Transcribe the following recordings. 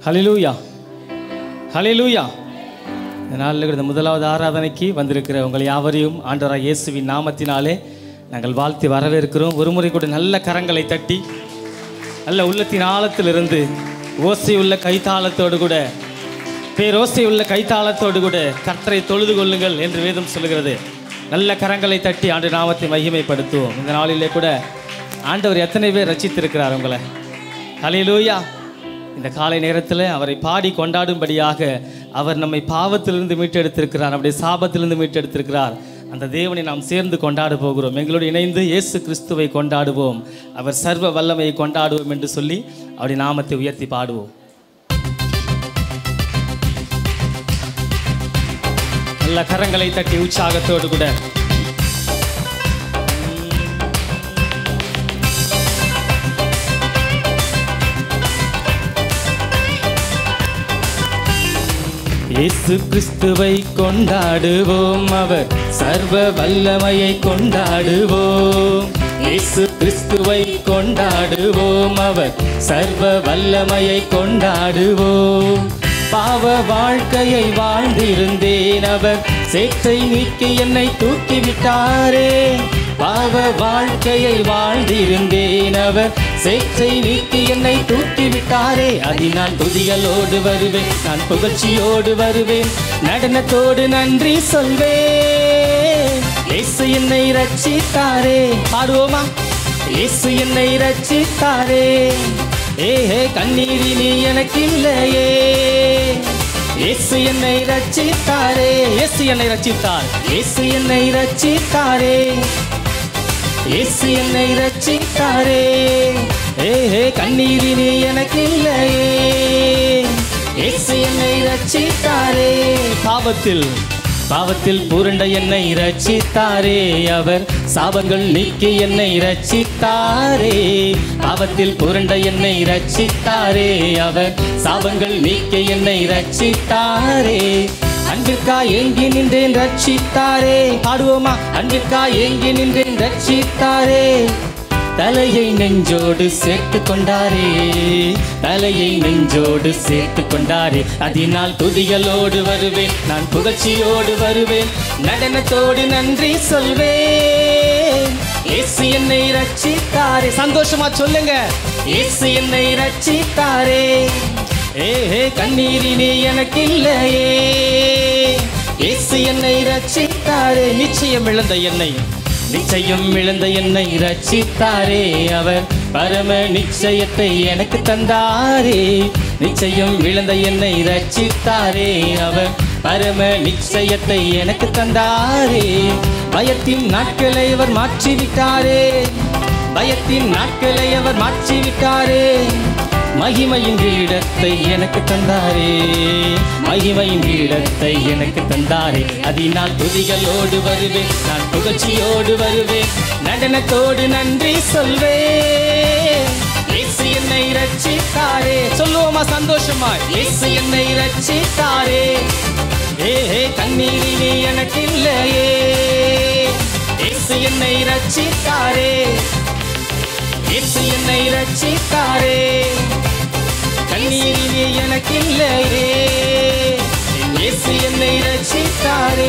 ஹலிலூயா ஹலிலூயா இந்த நாளில் இந்த முதலாவது ஆராதனைக்கு வந்திருக்கிற உங்கள் யாவரையும் ஆண்டவராக இயேசுவின் நாமத்தினாலே நாங்கள் வாழ்த்தி வரவேற்கிறோம் ஒரு முறை கூட நல்ல கரங்களை தட்டி நல்ல உள்ளத்தின் ஆழத்திலிருந்து ஓசை உள்ள கைத்தாளத்தோடு கூட பேரோசை உள்ள கைத்தாளத்தோடு கூட கர்த்தரை தொழுது கொள்ளுங்கள் என்று வேதம் சொல்லுகிறது நல்ல கரங்களை தட்டி ஆண்டு நாமத்தை மகிமைப்படுத்துவோம் இந்த நாளிலே கூட ஆண்டவர் எத்தனை பேர் ரசித்திருக்கிறார் உங்களை ஹalleluya இந்த காலை நேரத்தில் அவரை பாடி கொண்டாடும்படியாக அவர் நம்மை பாவத்திலிருந்து மீட்டெடுத்திருக்கிறார் நம்முடைய சாபத்திலிருந்து மீட்டெடுத்திருக்கிறார் அந்த தேவனை நாம் சேர்ந்து கொண்டாட போகிறோம் எங்களோடு இணைந்து இயேசு கிறிஸ்துவை கொண்டாடுவோம் அவர் சர்வ வல்லமையை கொண்டாடுவோம் என்று சொல்லி அவருடைய நாமத்தை உயர்த்தி பாடுவோம் நல்ல கரங்களை தட்டி உற்சாகத்தோடு கூட இயேசு கிறிஸ்துவை கொண்டாடுவோம் அவர் சர்வ வல்லமையை கொண்டாடுவோம் இயேசு கிறிஸ்துவை கொண்டாடுவோம் அவர் சர்வ வல்லமையை கொண்டாடுவோம் பாவ வாழ்க்கையை வாழ்ந்திருந்தேன் அவர் சேற்றை நீக்கி என்னை தூக்கிவிட்டாரே பாவ வாழ்க்கையை வாழ்ந்திருந்தேன் அவர் சேற்றை நீக்கி என்னை தூக்கிவிட்டாரே அதனால் துதிகளோடு வருவேன் நான் புகழ்ச்சியோடு வருவேன் நடனத்தோடு நன்றி சொல்வேன் இயேசு என்னை ரட்சித்தாரே பாடுவோமா இயேசு என்னை ரட்சித்தாரே ஏ ஹே கண்ணீரி நீ எனக்கு இல்லையே இயேசு என்னை ரட்சித்தாரே இயேசு என்னை ரட்சித்தார் இயேசு என்னை ரட்சித்தாரே இயேசு என்னை ரட்சித்தாரே ஏ ஹே கண்ணீரி நீ எனக்கு இல்லையே இயேசு என்னை ரட்சித்தாரே பாவத்தில் பாவத்தில் புரண்ட என்னை ரட்சித்தாரே அவர் சாபங்கள் நீக்கி என்னை ரட்சித்தாரே பாவத்தில் புரண்ட என்னை ரட்சித்தாரே அவர் சாபங்கள் நீக்கி என்னை ரட்சித்தாரே அன்பிற்கா ஏங்கி நின்றேன் ரட்சித்தாரே பாடுவோமா அன்பிற்கா ஏங்கி நின்றேன் ரட்சித்தாரே தலையை நெஞ்சோடு சேர்த்து கொண்டாரே தலையை நெஞ்சோடு சேர்த்து கொண்டாரே அதனால் துதிகளோடு வருவேன் நான் புகழ்ச்சியோடு வருவேன் நடனத்தோடு நன்றி சொல்வேன் இயேசு என்னை ரட்சித்தாரே சந்தோஷமா சொல்லுங்க இயேசு என்னை ரட்சித்தாரே ஏ ஹே கண்ணீரினே எனக்கு இல்லையே இயேசு என்னை ரட்சித்தாரே நிச்சயம் இழந்த என்னை நிச்சயம் இழந்த என்னை ரட்சித்தாரே அவர் பரம நிச்சயத்தை எனக்கு தந்தாரே நிச்சயம் இழந்த என்னை ரட்சித்தாரே அவர் பரம நிச்சயத்தை எனக்கு தந்தாரே பயத்தின் நாட்களை அவர் மாற்றிவிட்டாரே பயத்தின் நாட்களை அவர் மாற்றிவிட்டாரே மகிமையின் இடத்தை எனக்கு தந்தாரே மகிமையின் இடத்தை எனக்கு தந்தாரே அதனால் துதிகளோடு வருவேன் நான் புகழ்ச்சியோடு வருவேன் நடனத்தோடு நன்றி சொல்வேன் இயேசு என்னை ரட்சித்தாரே சொல்லுவோமா சந்தோஷமா இயேசு என்னை ரட்சித்தாரே ஏ ஹே கண்ணீரினே எனக்கு இல்லையே இயேசு என்னை ரட்சித்தாரே இயேசு என்னை ரட்சித்தாரே கண்ணீரிலே எனக்கு இல்லையே இயேசு என்னை ரட்சித்தாரே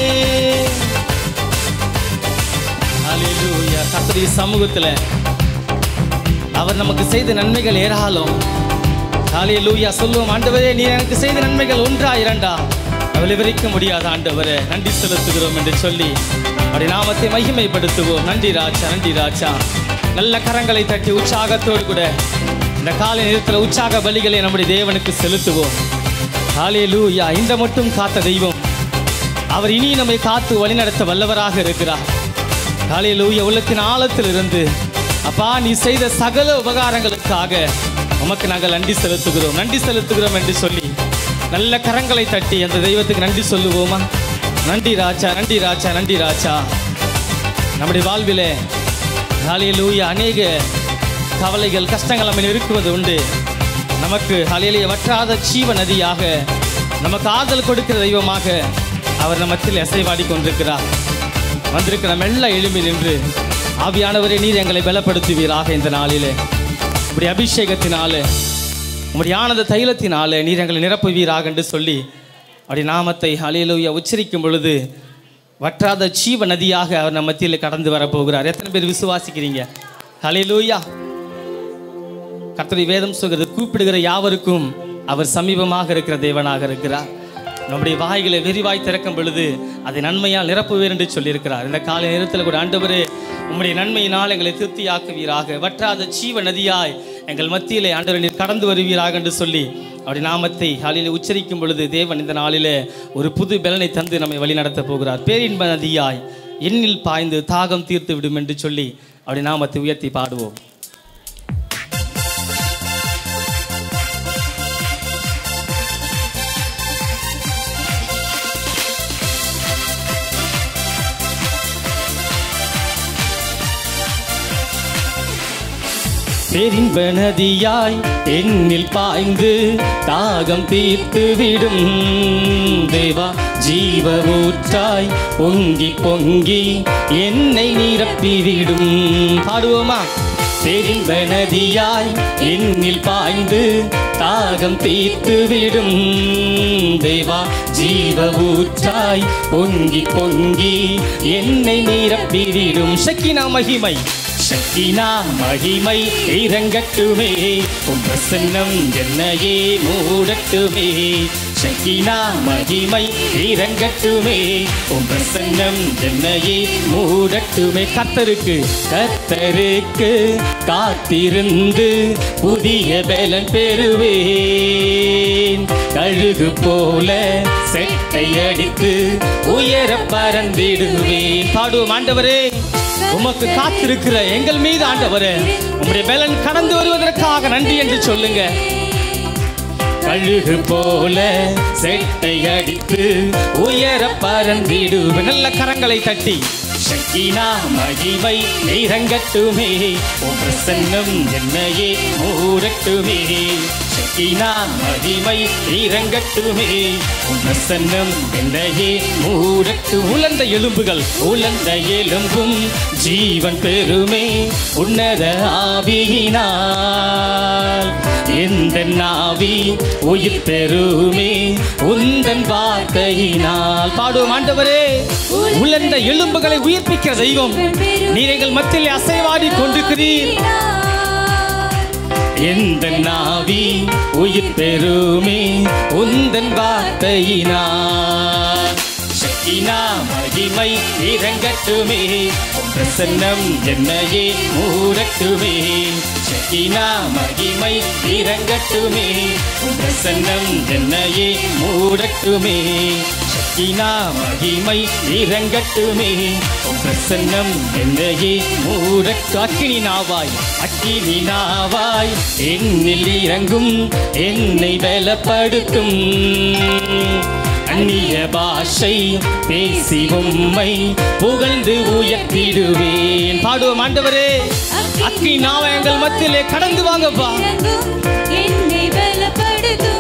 ஹalleluya கர்த்தருடைய சமூகத்துல அவர் நமக்கு செய்த நன்மைகள் ஏராளம் ஹalleluya சொல்லுவோம் ஆண்டவரே நீ எனக்கு செய்த நன்மைகள் ஒன்றா இரண்டா அவள் விவரிக்க முடியாத ஆண்டவரே நன்றி செலுத்துகிறோம் என்று சொல்லி அவருடைய நாமத்தை மகிமைப்படுத்துவோம் நன்றி ராஜா நன்றி ராஜா நல்ல கரங்களை தட்டி உற்சாகத்தோடு கூட இந்த காலை நேரத்தில் உற்சாக பலிகளை நம்முடைய தேவனுக்கு செலுத்துவோம் ஹalleluya இந்த மட்டும் காத்த தெய்வம் அவர் இனி நம்மை காத்து வழிநடத்த வல்லவராக இருக்கிறார் ஹalleluya உள்ளத்தின் ஆழத்தில் இருந்து அப்பா நீ செய்த சகல உபகாரங்களுக்காக உமக்கு நாங்கள் நன்றி செலுத்துகிறோம் நன்றி செலுத்துகிறோம் என்று சொல்லி நல்ல கரங்களை தட்டி அந்த தெய்வத்துக்கு நன்றி சொல்லுவோமா நன்றி ராஜா நன்றி ராஜா நன்றி ராஜா நம்முடைய வாழ்விலே ஹalleluya அநேக கவலைகள் கஷ்டங்கள் நம்ம இருக்குவது உண்டு நமக்கு ஹalleluya வற்றாத ஜீவ நதியாக நமக்கு ஆதல் கொடுக்கிற தெய்வமாக அவர் நம்மத்தில் எசைவாடி கொண்டிருக்கிறார் வந்திருக்கிற மெல்ல எழுமி நின்று ஆவியானவரே நீர் எங்களை பலப்படுத்துவீராக இந்த நாளிலே இப்படி அபிஷேகத்தினாலே உம்முடைய ஆனந்த தைலத்தினாலே நீர் எங்களை நிரப்புவீராக என்று சொல்லி அப்படி நாமத்தை ஹalleluya உச்சரிக்கும் பொழுது வற்றாத ஜீவ நதியாக அவர் நம்ம மத்தியில் கடந்து வரப்போகிறார் எத்தனை பேர் விசுவாசிக்கிறீங்க ஹalleluya கர்த்தருடைய வேதம் சொல்கிறது கூப்பிடுகிற யாவருக்கும் அவர் சமீபமாக இருக்கிற தேவனாக இருக்கிறார் நம்முடைய வாய்களை விரிவாய் திறக்கும் பொழுது அதை நன்மையால் நிரப்புவேர் என்று சொல்லியிருக்கிறார் இந்த காலை நேரத்தில் கூட ஆண்டவரே உம்முடைய நன்மையினால் எங்களை திருப்தியாக்குவீராக வற்றாத ஜீவ நதியாய் எங்கள் மத்தியிலே ஆண்டவர் நீர் கடந்து வருவீராக என்று சொல்லி அப்படி நாமத்தை காலையில் உச்சரிக்கும் பொழுது தேவன் இந்த நாளிலே ஒரு புது பலனை தந்து நம்மை வழிநடத்தப் போகிறார் பேரின்ப நதியாய் எண்ணில் பாய்ந்து தாகம் தீர்த்து விடும் என்று சொல்லி அப்படி நாமத்தை உயர்த்தி பாடுவோம் பேரின்ப நதியாய் எண்ணில் பாய்ந்து தாகம் தீர்த்து விடும் தேவா ஜீவ ஊற்றாய் பொங்கி பொங்கி என்னை நிரப்பிவிடும் பாடுவோமா பேரின்ப நதியாய் எண்ணில் பாய்ந்து தாகம் தீர்த்து விடும் தேவா ஜீவ ஊற்றாய் பொங்கி பொங்கி என்னை நிரப்பிவிடும் சக்கினா மகிமை சக்தினா மகிமை இறங்கட்டுமே உன் பிரசன்னம் என்னையே மூடட்டுமே சக்தினா மகிமை இறங்கட்டுமே உன் பிரசன்னம் என்னையே மூடட்டுமே கத்தருக்கு கத்தருக்கு காத்திருந்து புதிய பலன் பெறுவேன் கழுகு போல செட்டை அடித்து உயர பறந்திடுவேன் பாடுவோம் ஆண்டவரே உமக்கு காத்திருக்கிற எங்கள் மீது ஆண்டவரே உம்முடைய பலன் கடந்து வருவதற்காக நன்றி என்று சொல்லுங்க கழுகு போல செட்டை அடித்து உயர பறந்திடுவே நல்ல கரங்களை தட்டி சக்தினா மகிமை இறங்கட்டுமே உன் பிரசன்னம் என்னையே மூடட்டுமே சக்தினா மகிமை இறங்கட்டுமே உன் பிரசன்னம் என்னையே மூடட்டு உலர்ந்த எலும்புகள் உலர்ந்த எலும்பும் ஜீவன் பெருமே உன்னத ஆவியினால் எந்த நாவி உயிர் பெருமே உந்தன் வார்த்தையினால் பாடுவோம் ஆண்டவரே உலர்ந்த எலும்புகளை உயிர்ப்பிக்கிற தெய்வம் நீர் எங்கள் மத்தியில் அசைவாடி கொண்டிருக்கிறீர் எந்த நாவி உயிர் பெருமே உந்தன் வார்த்தையினால் சக்தினா மகிமை இறங்கட்டுமே உன் பிரசன்னம் என்னையே மூடட்டுமே சக்தினா மகிமை இறங்கட்டுமே உன் பிரசன்னம் என்னையே மூடட்டுமே சக்தினா மகிமை இறங்கட்டுமே உன் பிரசன்னம் என்னையே மூடட்டு அக்கினி நாவாய் அக்கினி நாவாய் என்னில் இறங்கும் என்னை பலப்படுத்தும் அந்நிய பாஷை பேசி உம்மை புகழ்ந்து உயர்த்திடுவேன் பாடுவோம் ஆண்டவரே அக்கி நாவ எங்கள் மத்தியிலே கடந்து வாங்கப்பா என்னை பலப்படுத்தும்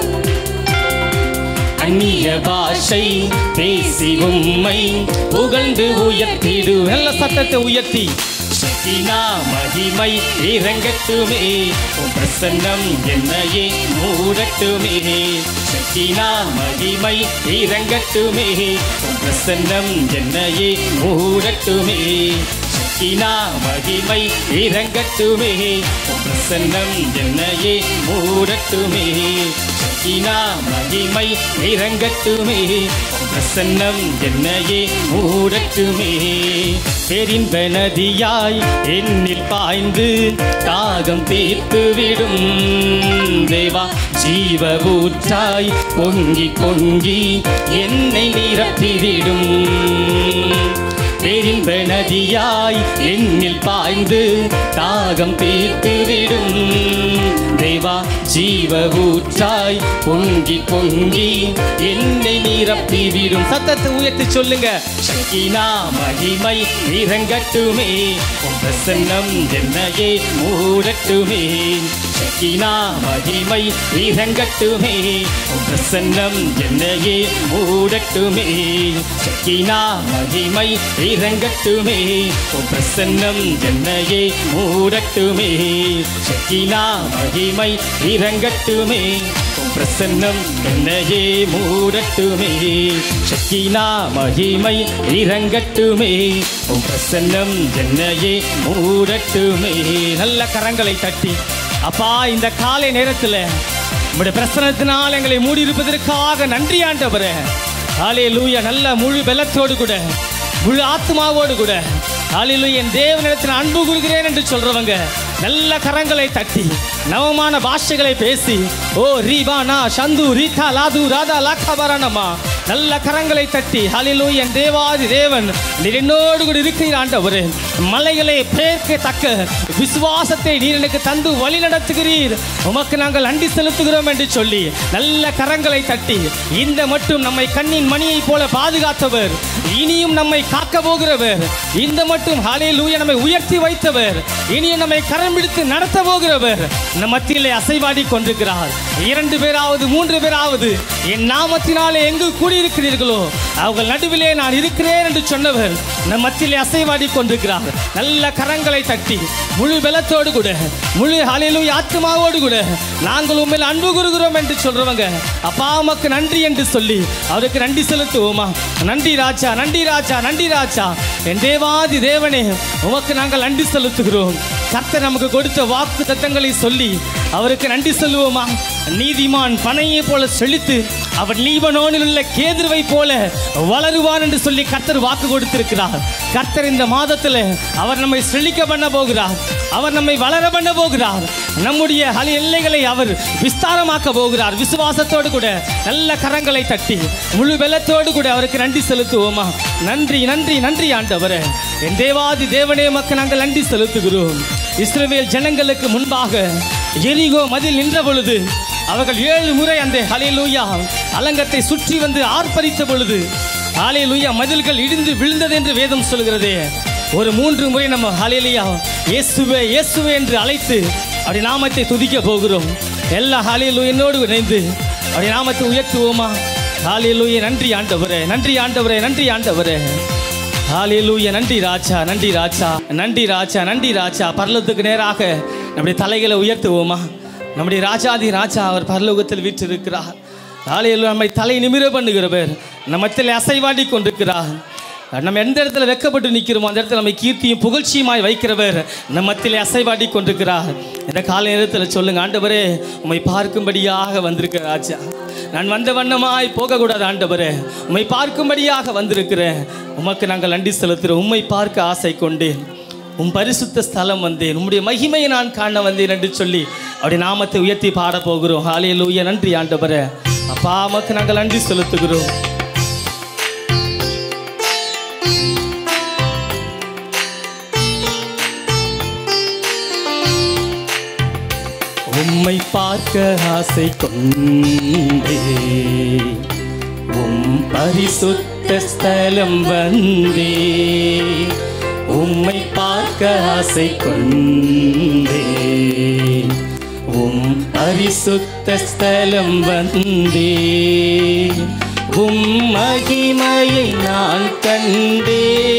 அந்நிய பாஷை பேசி உம்மை புகழ்ந்து உயர்த்திடு நல்ல சத்தத்தை உயர்த்தி சக்தினா மகிமை இறங்கட்டுமே உன் பிரசன்னம் என்னையே மூடட்டுமே சக்தினா மகிமை இறங்கட்டுமே உன் பிரசன்னம் என்னையே மூடட்டுமே சக்தினா மகிமை இறங்கட்டுமே உன் பிரசன்னம் என்னையே மூடட்டுமே சக்தினா மகிமை இறங்கட்டுமே உன் பிரசன்னம் என்னையே மூடட்டுமே பெரின்ப நதியாய் என்னில் பாய்ந்து தாகம் தீர்த்து விடும் தேவா ஜீவ ஊற்றாய் பொங்கி பொங்கி என்னை நிரப்பிவிடும் பெரின்ப நதியாய் என்னில் பாய்ந்து தாகம் தீர்த்து விடும் தேவா ஜீவ ஊற்றாய் பொங்கி பொங்கி என்னை நிரப்பிவிடும் சத்தத்தை உயர்த்தி சொல்லுங்க சக்தினா மகிமை இறங்கட்டுமே உன் பிரசன்னம் என்னையே மூடட்டுமே சக்தினா மகிமை இறங்கட்டுமே உன் பிரசன்னம் என்னையே மூடட்டுமே சக்தினா மகிமை இறங்கட்டுமே உன் பிரசன்னம் என்னையே மூடட்டுமே சக்கினா மகிமை இறங்கட்டுமே உன் பிரசன்னம் என்னையே மூடட்டுமே சக்கினா மகிமை இறங்கட்டுமே உன் பிரசன்னம் என்னையே மூடட்டுமே நல்ல கரங்களை தட்டி அப்பா இந்த காலை நேரத்தில் உம்முடைய பிரசனத்தினால் எங்களை மூடி இருப்பதற்காக நன்றி ஆண்டவரே ஹாலே லூயா நல்ல முழு பலத்தோடு கூட முழு ஆத்மாவோடு கூட ஹாலிலு என் தேவனிடத்தில் அன்பு கூறுகிறேன் என்று சொல்றவங்க நல்ல கரங்களை தட்டி நவமான பாஷைகளை பேசி ஓ ரீபானா சந்து ரீதா லாது ராதா லாக்கபரணமா நல்ல கரங்களை தட்டி ஹலிலு என் தேவாதி தேவன் நீர் என்னோடு கூட இருக்கிறீர் ஆண்டவரே மலைகளை பேர்க்கத்தக்க விசுவாசத்தை நீர் எனக்கு தந்து வழி நடத்துகிறீர் உமக்கு நாங்கள் அண்டி செலுத்துகிறோம் என்று சொல்லி நல்ல கரங்களை தட்டி இந்த மட்டும் நம்மை கண்ணின் மணியைப் போல பாதுகாத்தவர் இனியும் நம்மை காக்க போகிறவர் இந்த மட்டும் ஹாலே லூயா நம்மை உயர்த்தி வைத்தவர் இனியும் நம்மை கரம் பிடித்து நடத்த போகிறவர் நம் மத்தியிலே அசைவாடி கொண்டிருக்கிறார் இரண்டு பேராவது மூன்று பேராவது என் நாமத்தினாலே எங்கு கூடியிருக்கிறீர்களோ அவர்கள் நடுவிலே நான் இருக்கிறேன் என்று சொன்னவர் நம் மத்தியிலே அசைவாடி கொண்டிருக்கிறார் நல்ல கரங்களை தட்டி முழு பலத்தோடு கூட முழு ஹாலிலும் ஆத்மாவோடு கூட நாங்கள் உண்மையில் அன்பு கூறுகிறோம் என்று சொல்றவங்க அப்பா உமக்கு நன்றி என்று சொல்லி அவருக்கு நன்றி செலுத்துவோமா நன்றி ராஜா நன்றி ராஜா நன்றி ராஜா என் தேவாதி தேவனே உமக்கு நாங்கள் நன்றி செலுத்துகிறோம் கர்த்தர் நமக்கு கொடுத்த வாக்கு தத்தங்களை சொல்லி அவருக்கு நன்றி சொல்லுவோமா நீதிமான் பனையை போல செழித்து அவன் லீபனோனில் உள்ள கேதுருவை போல வளருவான் என்று சொல்லி கர்த்தர் வாக்கு கொடுத்திருக்கிறார் கர்த்தர் இந்த மாதத்தில் அவர் நம்மை செழிக்க பண்ண போகிறார் அவர் நம்மை வளர பண்ண போகிறார் நம்முடைய ஹலி எல்லைகளை அவர் விஸ்தாரமாக்க போகிறார் விசுவாசத்தோடு கூட நல்ல கரங்களை தட்டி முழு வெள்ளத்தோடு கூட அவருக்கு நன்றி செலுத்துவோமா நன்றி நன்றி நன்றி ஆண்டவரே என் தேவாதி தேவனே மக்கள் நாங்கள் நன்றி செலுத்துகிறோம் இஸ்ரவேல் ஜனங்களுக்கு முன்பாக எரிகோ மதில் நின்ற பொழுது அவர்கள் ஏழு முறை அந்த ஹலேலூயா அலங்கத்தை சுற்றி வந்து ஆர்ப்பரித்த பொழுது ஹலேலூயா மதில்கள் இடிந்து விழுந்தது என்று வேதம் சொல்கிறதே ஒரு மூன்று முறை நம்ம ஹலேலியா இயேசுவே இயேசுவே என்று அழைத்து அப்படி நாமத்தை துதிக்க போகிறோம் எல்லா ஹாலியலு என்னோடு இணைந்து அப்படி நாமத்தை உயர்த்துவோமா ஹாலியலூய நன்றி ஆண்டவரே நன்றி ஆண்டவரே நன்றி ஆண்டவரே ஹalleluya நன்றி ராஜா நன்றி ராஜா நன்றி ராஜா நன்றி ராஜா பரலோகத்துக்கு நேராக நம்முடைய தலைகளை உயர்த்துவோமா நம்முடைய ராஜாதி ராஜா அவர் பரலோகத்தில் வீற்றிருக்கிறார் ஹalleluya நம்மை தலை நிமிர பண்ணுகிறவர் நம்மத்தில் அசைவாடி கொண்டிருக்கிறார் நம்ம எந்த இடத்துல வெக்கப்பட்டு நிற்கிறோமோ அந்த இடத்துல நம்மை கீர்த்தியும் புகழ்ச்சியுமாய் வைக்கிறவர் நம்ம மத்தியிலே அசைவாடி கொண்டிருக்கிறார் இந்த கால நேரத்தில் சொல்லுங்க ஆண்டவரே உம்மை பார்க்கும்படியாக வந்திருக்க ராஜா நான் வந்த வண்ணமாய் போகக்கூடாது ஆண்டவரே உம்மை பார்க்கும்படியாக வந்திருக்கிறேன் உமக்கு நாங்கள் நன்றி செலுத்துகிறோம் உம்மை பார்க்க ஆசை கொண்டேன் உம் பரிசுத்த ஸ்தலம் வந்தேன் உம்முடைய மகிமையை நான் காண வந்தேன் என்று சொல்லி அப்படி நாமத்தை உயர்த்தி பாட போகிறோம் ஹalleluya நன்றி ஆண்டவரே அப்பா உமக்கு நாங்கள் நன்றி செலுத்துகிறோம் உம்மை பார்க்க ஆசை கொண்டே உம் பரிசுத்த ஸ்தலம் வந்தே உம்மை பார்க்க ஆசை கொண்டே உம் பரிசுத்த ஸ்தலம் வந்தே உம் மகிமையை நான் கண்டே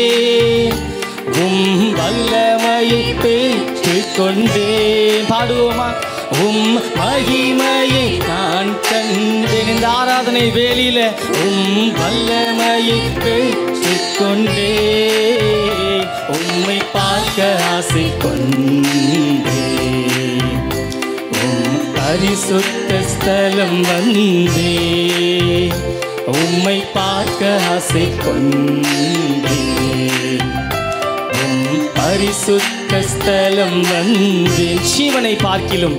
உம் வல்லமையை பெற்றுக் கொண்டேன் பாடுவோமா உம் மகிமையை நான் கண்டேன் இந்த ஆராதனை வேலியில உம் வல்லமையை பெற்றுக் கொண்டேன் உம்மை பார்க்க ஆசை கொண்டேன் உம் பரிசுத்த ஸ்தலம் வந்தே உம்மை பார்க்க ஆசை கொண்டேன் உம் பரிசுத்த ஸ்தலம் வந்தேன் ஜீவனை பார்க்கிலும்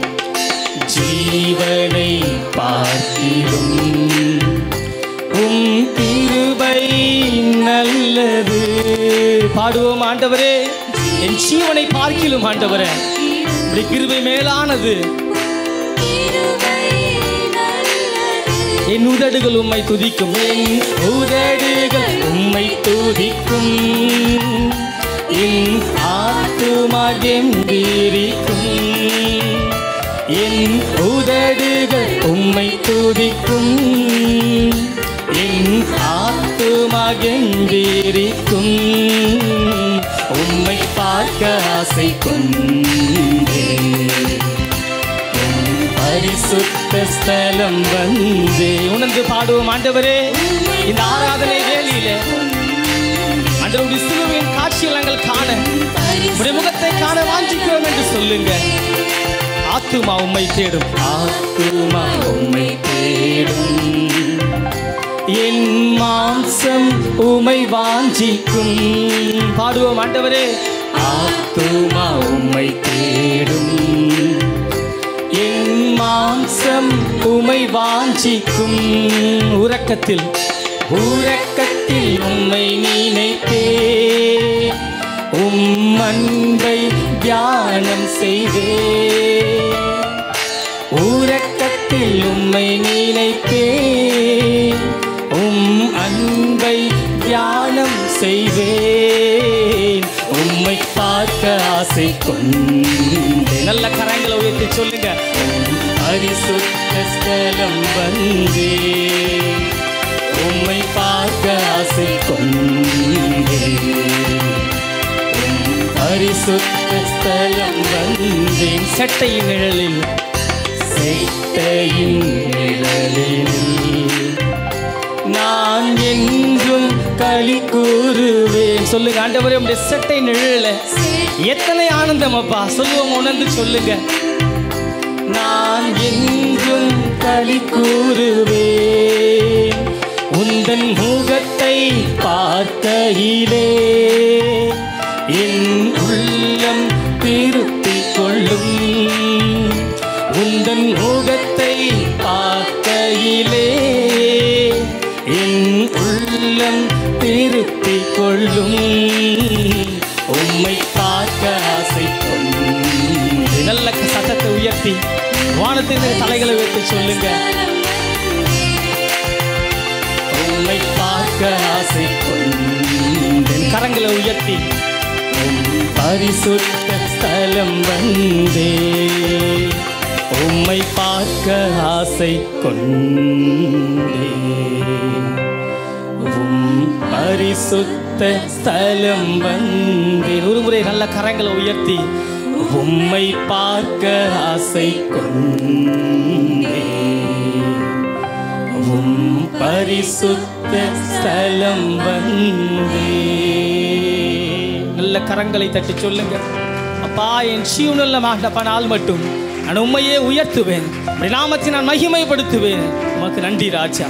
ஜீவனை பார்க்கிலும் உம் கிருபை நல்லது பாடுவோம் ஆண்டவரே என் ஜீவனை பார்க்கிலும் ஆண்டவரே இப்படி கிருபை மேலானது என் உதடுகள் உம்மை துதிக்கும் என் உதடுகள் உம்மை துதிக்கும் என் ஆத்துமா கெம்பீரிக்கும் என் உதடுகள் உம்மை துதிக்கும் என் ஆத்துமா மகிழ்ந்திருக்கும் உம்மை பார்க்க ஆசை கொண்டே உம் பரிசுத்த ஸ்தலம் வந்து உணர்ந்து பாடுவோம் ஆண்டவரே இந்த ஆராதனை வேலையில ஆண்டவருடைய சிலுவையின் காட்சியில் நாங்கள் காண உடைய முகத்தை காண வாஞ்சிக்கிறோம் என்று சொல்லுங்க ஆத்துமா உம்மை தேடும் ஆத்துமா உம்மை தேடும் என் மாம்சம் உமை வாஞ்சிக்கும் பாடுவோம் ஆண்டவரே ஆத்துமா உம்மை தேடும் என் மாம்சம் உமை வாஞ்சிக்கும் உறக்கத்தில் உறக்கத்தில் உம்மை நினைத்தே உம் அன்பை தியானம் செய்தே உறக்கத்தில் உம்மை நினைத்தே உம் அன்பை தியானம் செய்வேன் உம்மை பார்க்க ஆசை கொண்டே நல்ல கரங்களை உயர்த்தி சொல்லுங்க பரிசுத்த ஸ்தலம் வந்தே உம்மை பார்க்க ஆசை கொண்டே உம் பரிசுத்த ஸ்தலம் வந்தேன் சட்டையின் நிழலில் சேட்டையின் நிழலில் நான் என்றும் களி கூறுவேன் சொல்லுங்க ஆண்டவரே உடைய சட்டை நிழல எத்தனை ஆனந்தம் அப்பா சொல்லுவோம் உணர்ந்து சொல்லுங்க நான் என்றும் களி கூறுவேன் உந்தன் முகத்தை பார்க்கையிலே என் உள்ளம் திருத்திக் கொள்ளும் உந்தன் முகத்தை பார்க்கையிலே என் உள்ளம் திருத்திக் கொள்ளும் உம்மை பார்க்க ஆசை கொண்டு நல்ல சத்தத்தை உயர்த்தி வானத்தின் தலைகளை உயர்த்தி சொல்லுங்க உம்மை பார்க்க ஆசை கொண்டேன் கரங்களை உயர்த்தி உம் பரிசுத்த ஸ்தலம் வந்தே உம்மை பார்க்க ஆசை கொண்டே உம் பரிசுத்த ஸ்தலம் வந்தேன் ஒரு முறை நல்ல கரங்களை உயர்த்தி உம்மை பார்க்க ஆசை கொண்டே உம் பரிசுத்த ஸ்தலம் வந்தே நல்ல கரங்களை தட்டி சொல்லுங்க அப்பா என் ஜீவனுள்ள மாட்டப்பா நாள் மட்டும் நான் உண்மையே உயர்த்துவேன் உம்முடைய நாமத்தை நான் மகிமைப்படுத்துவேன் உமக்கு நன்றி ராஜா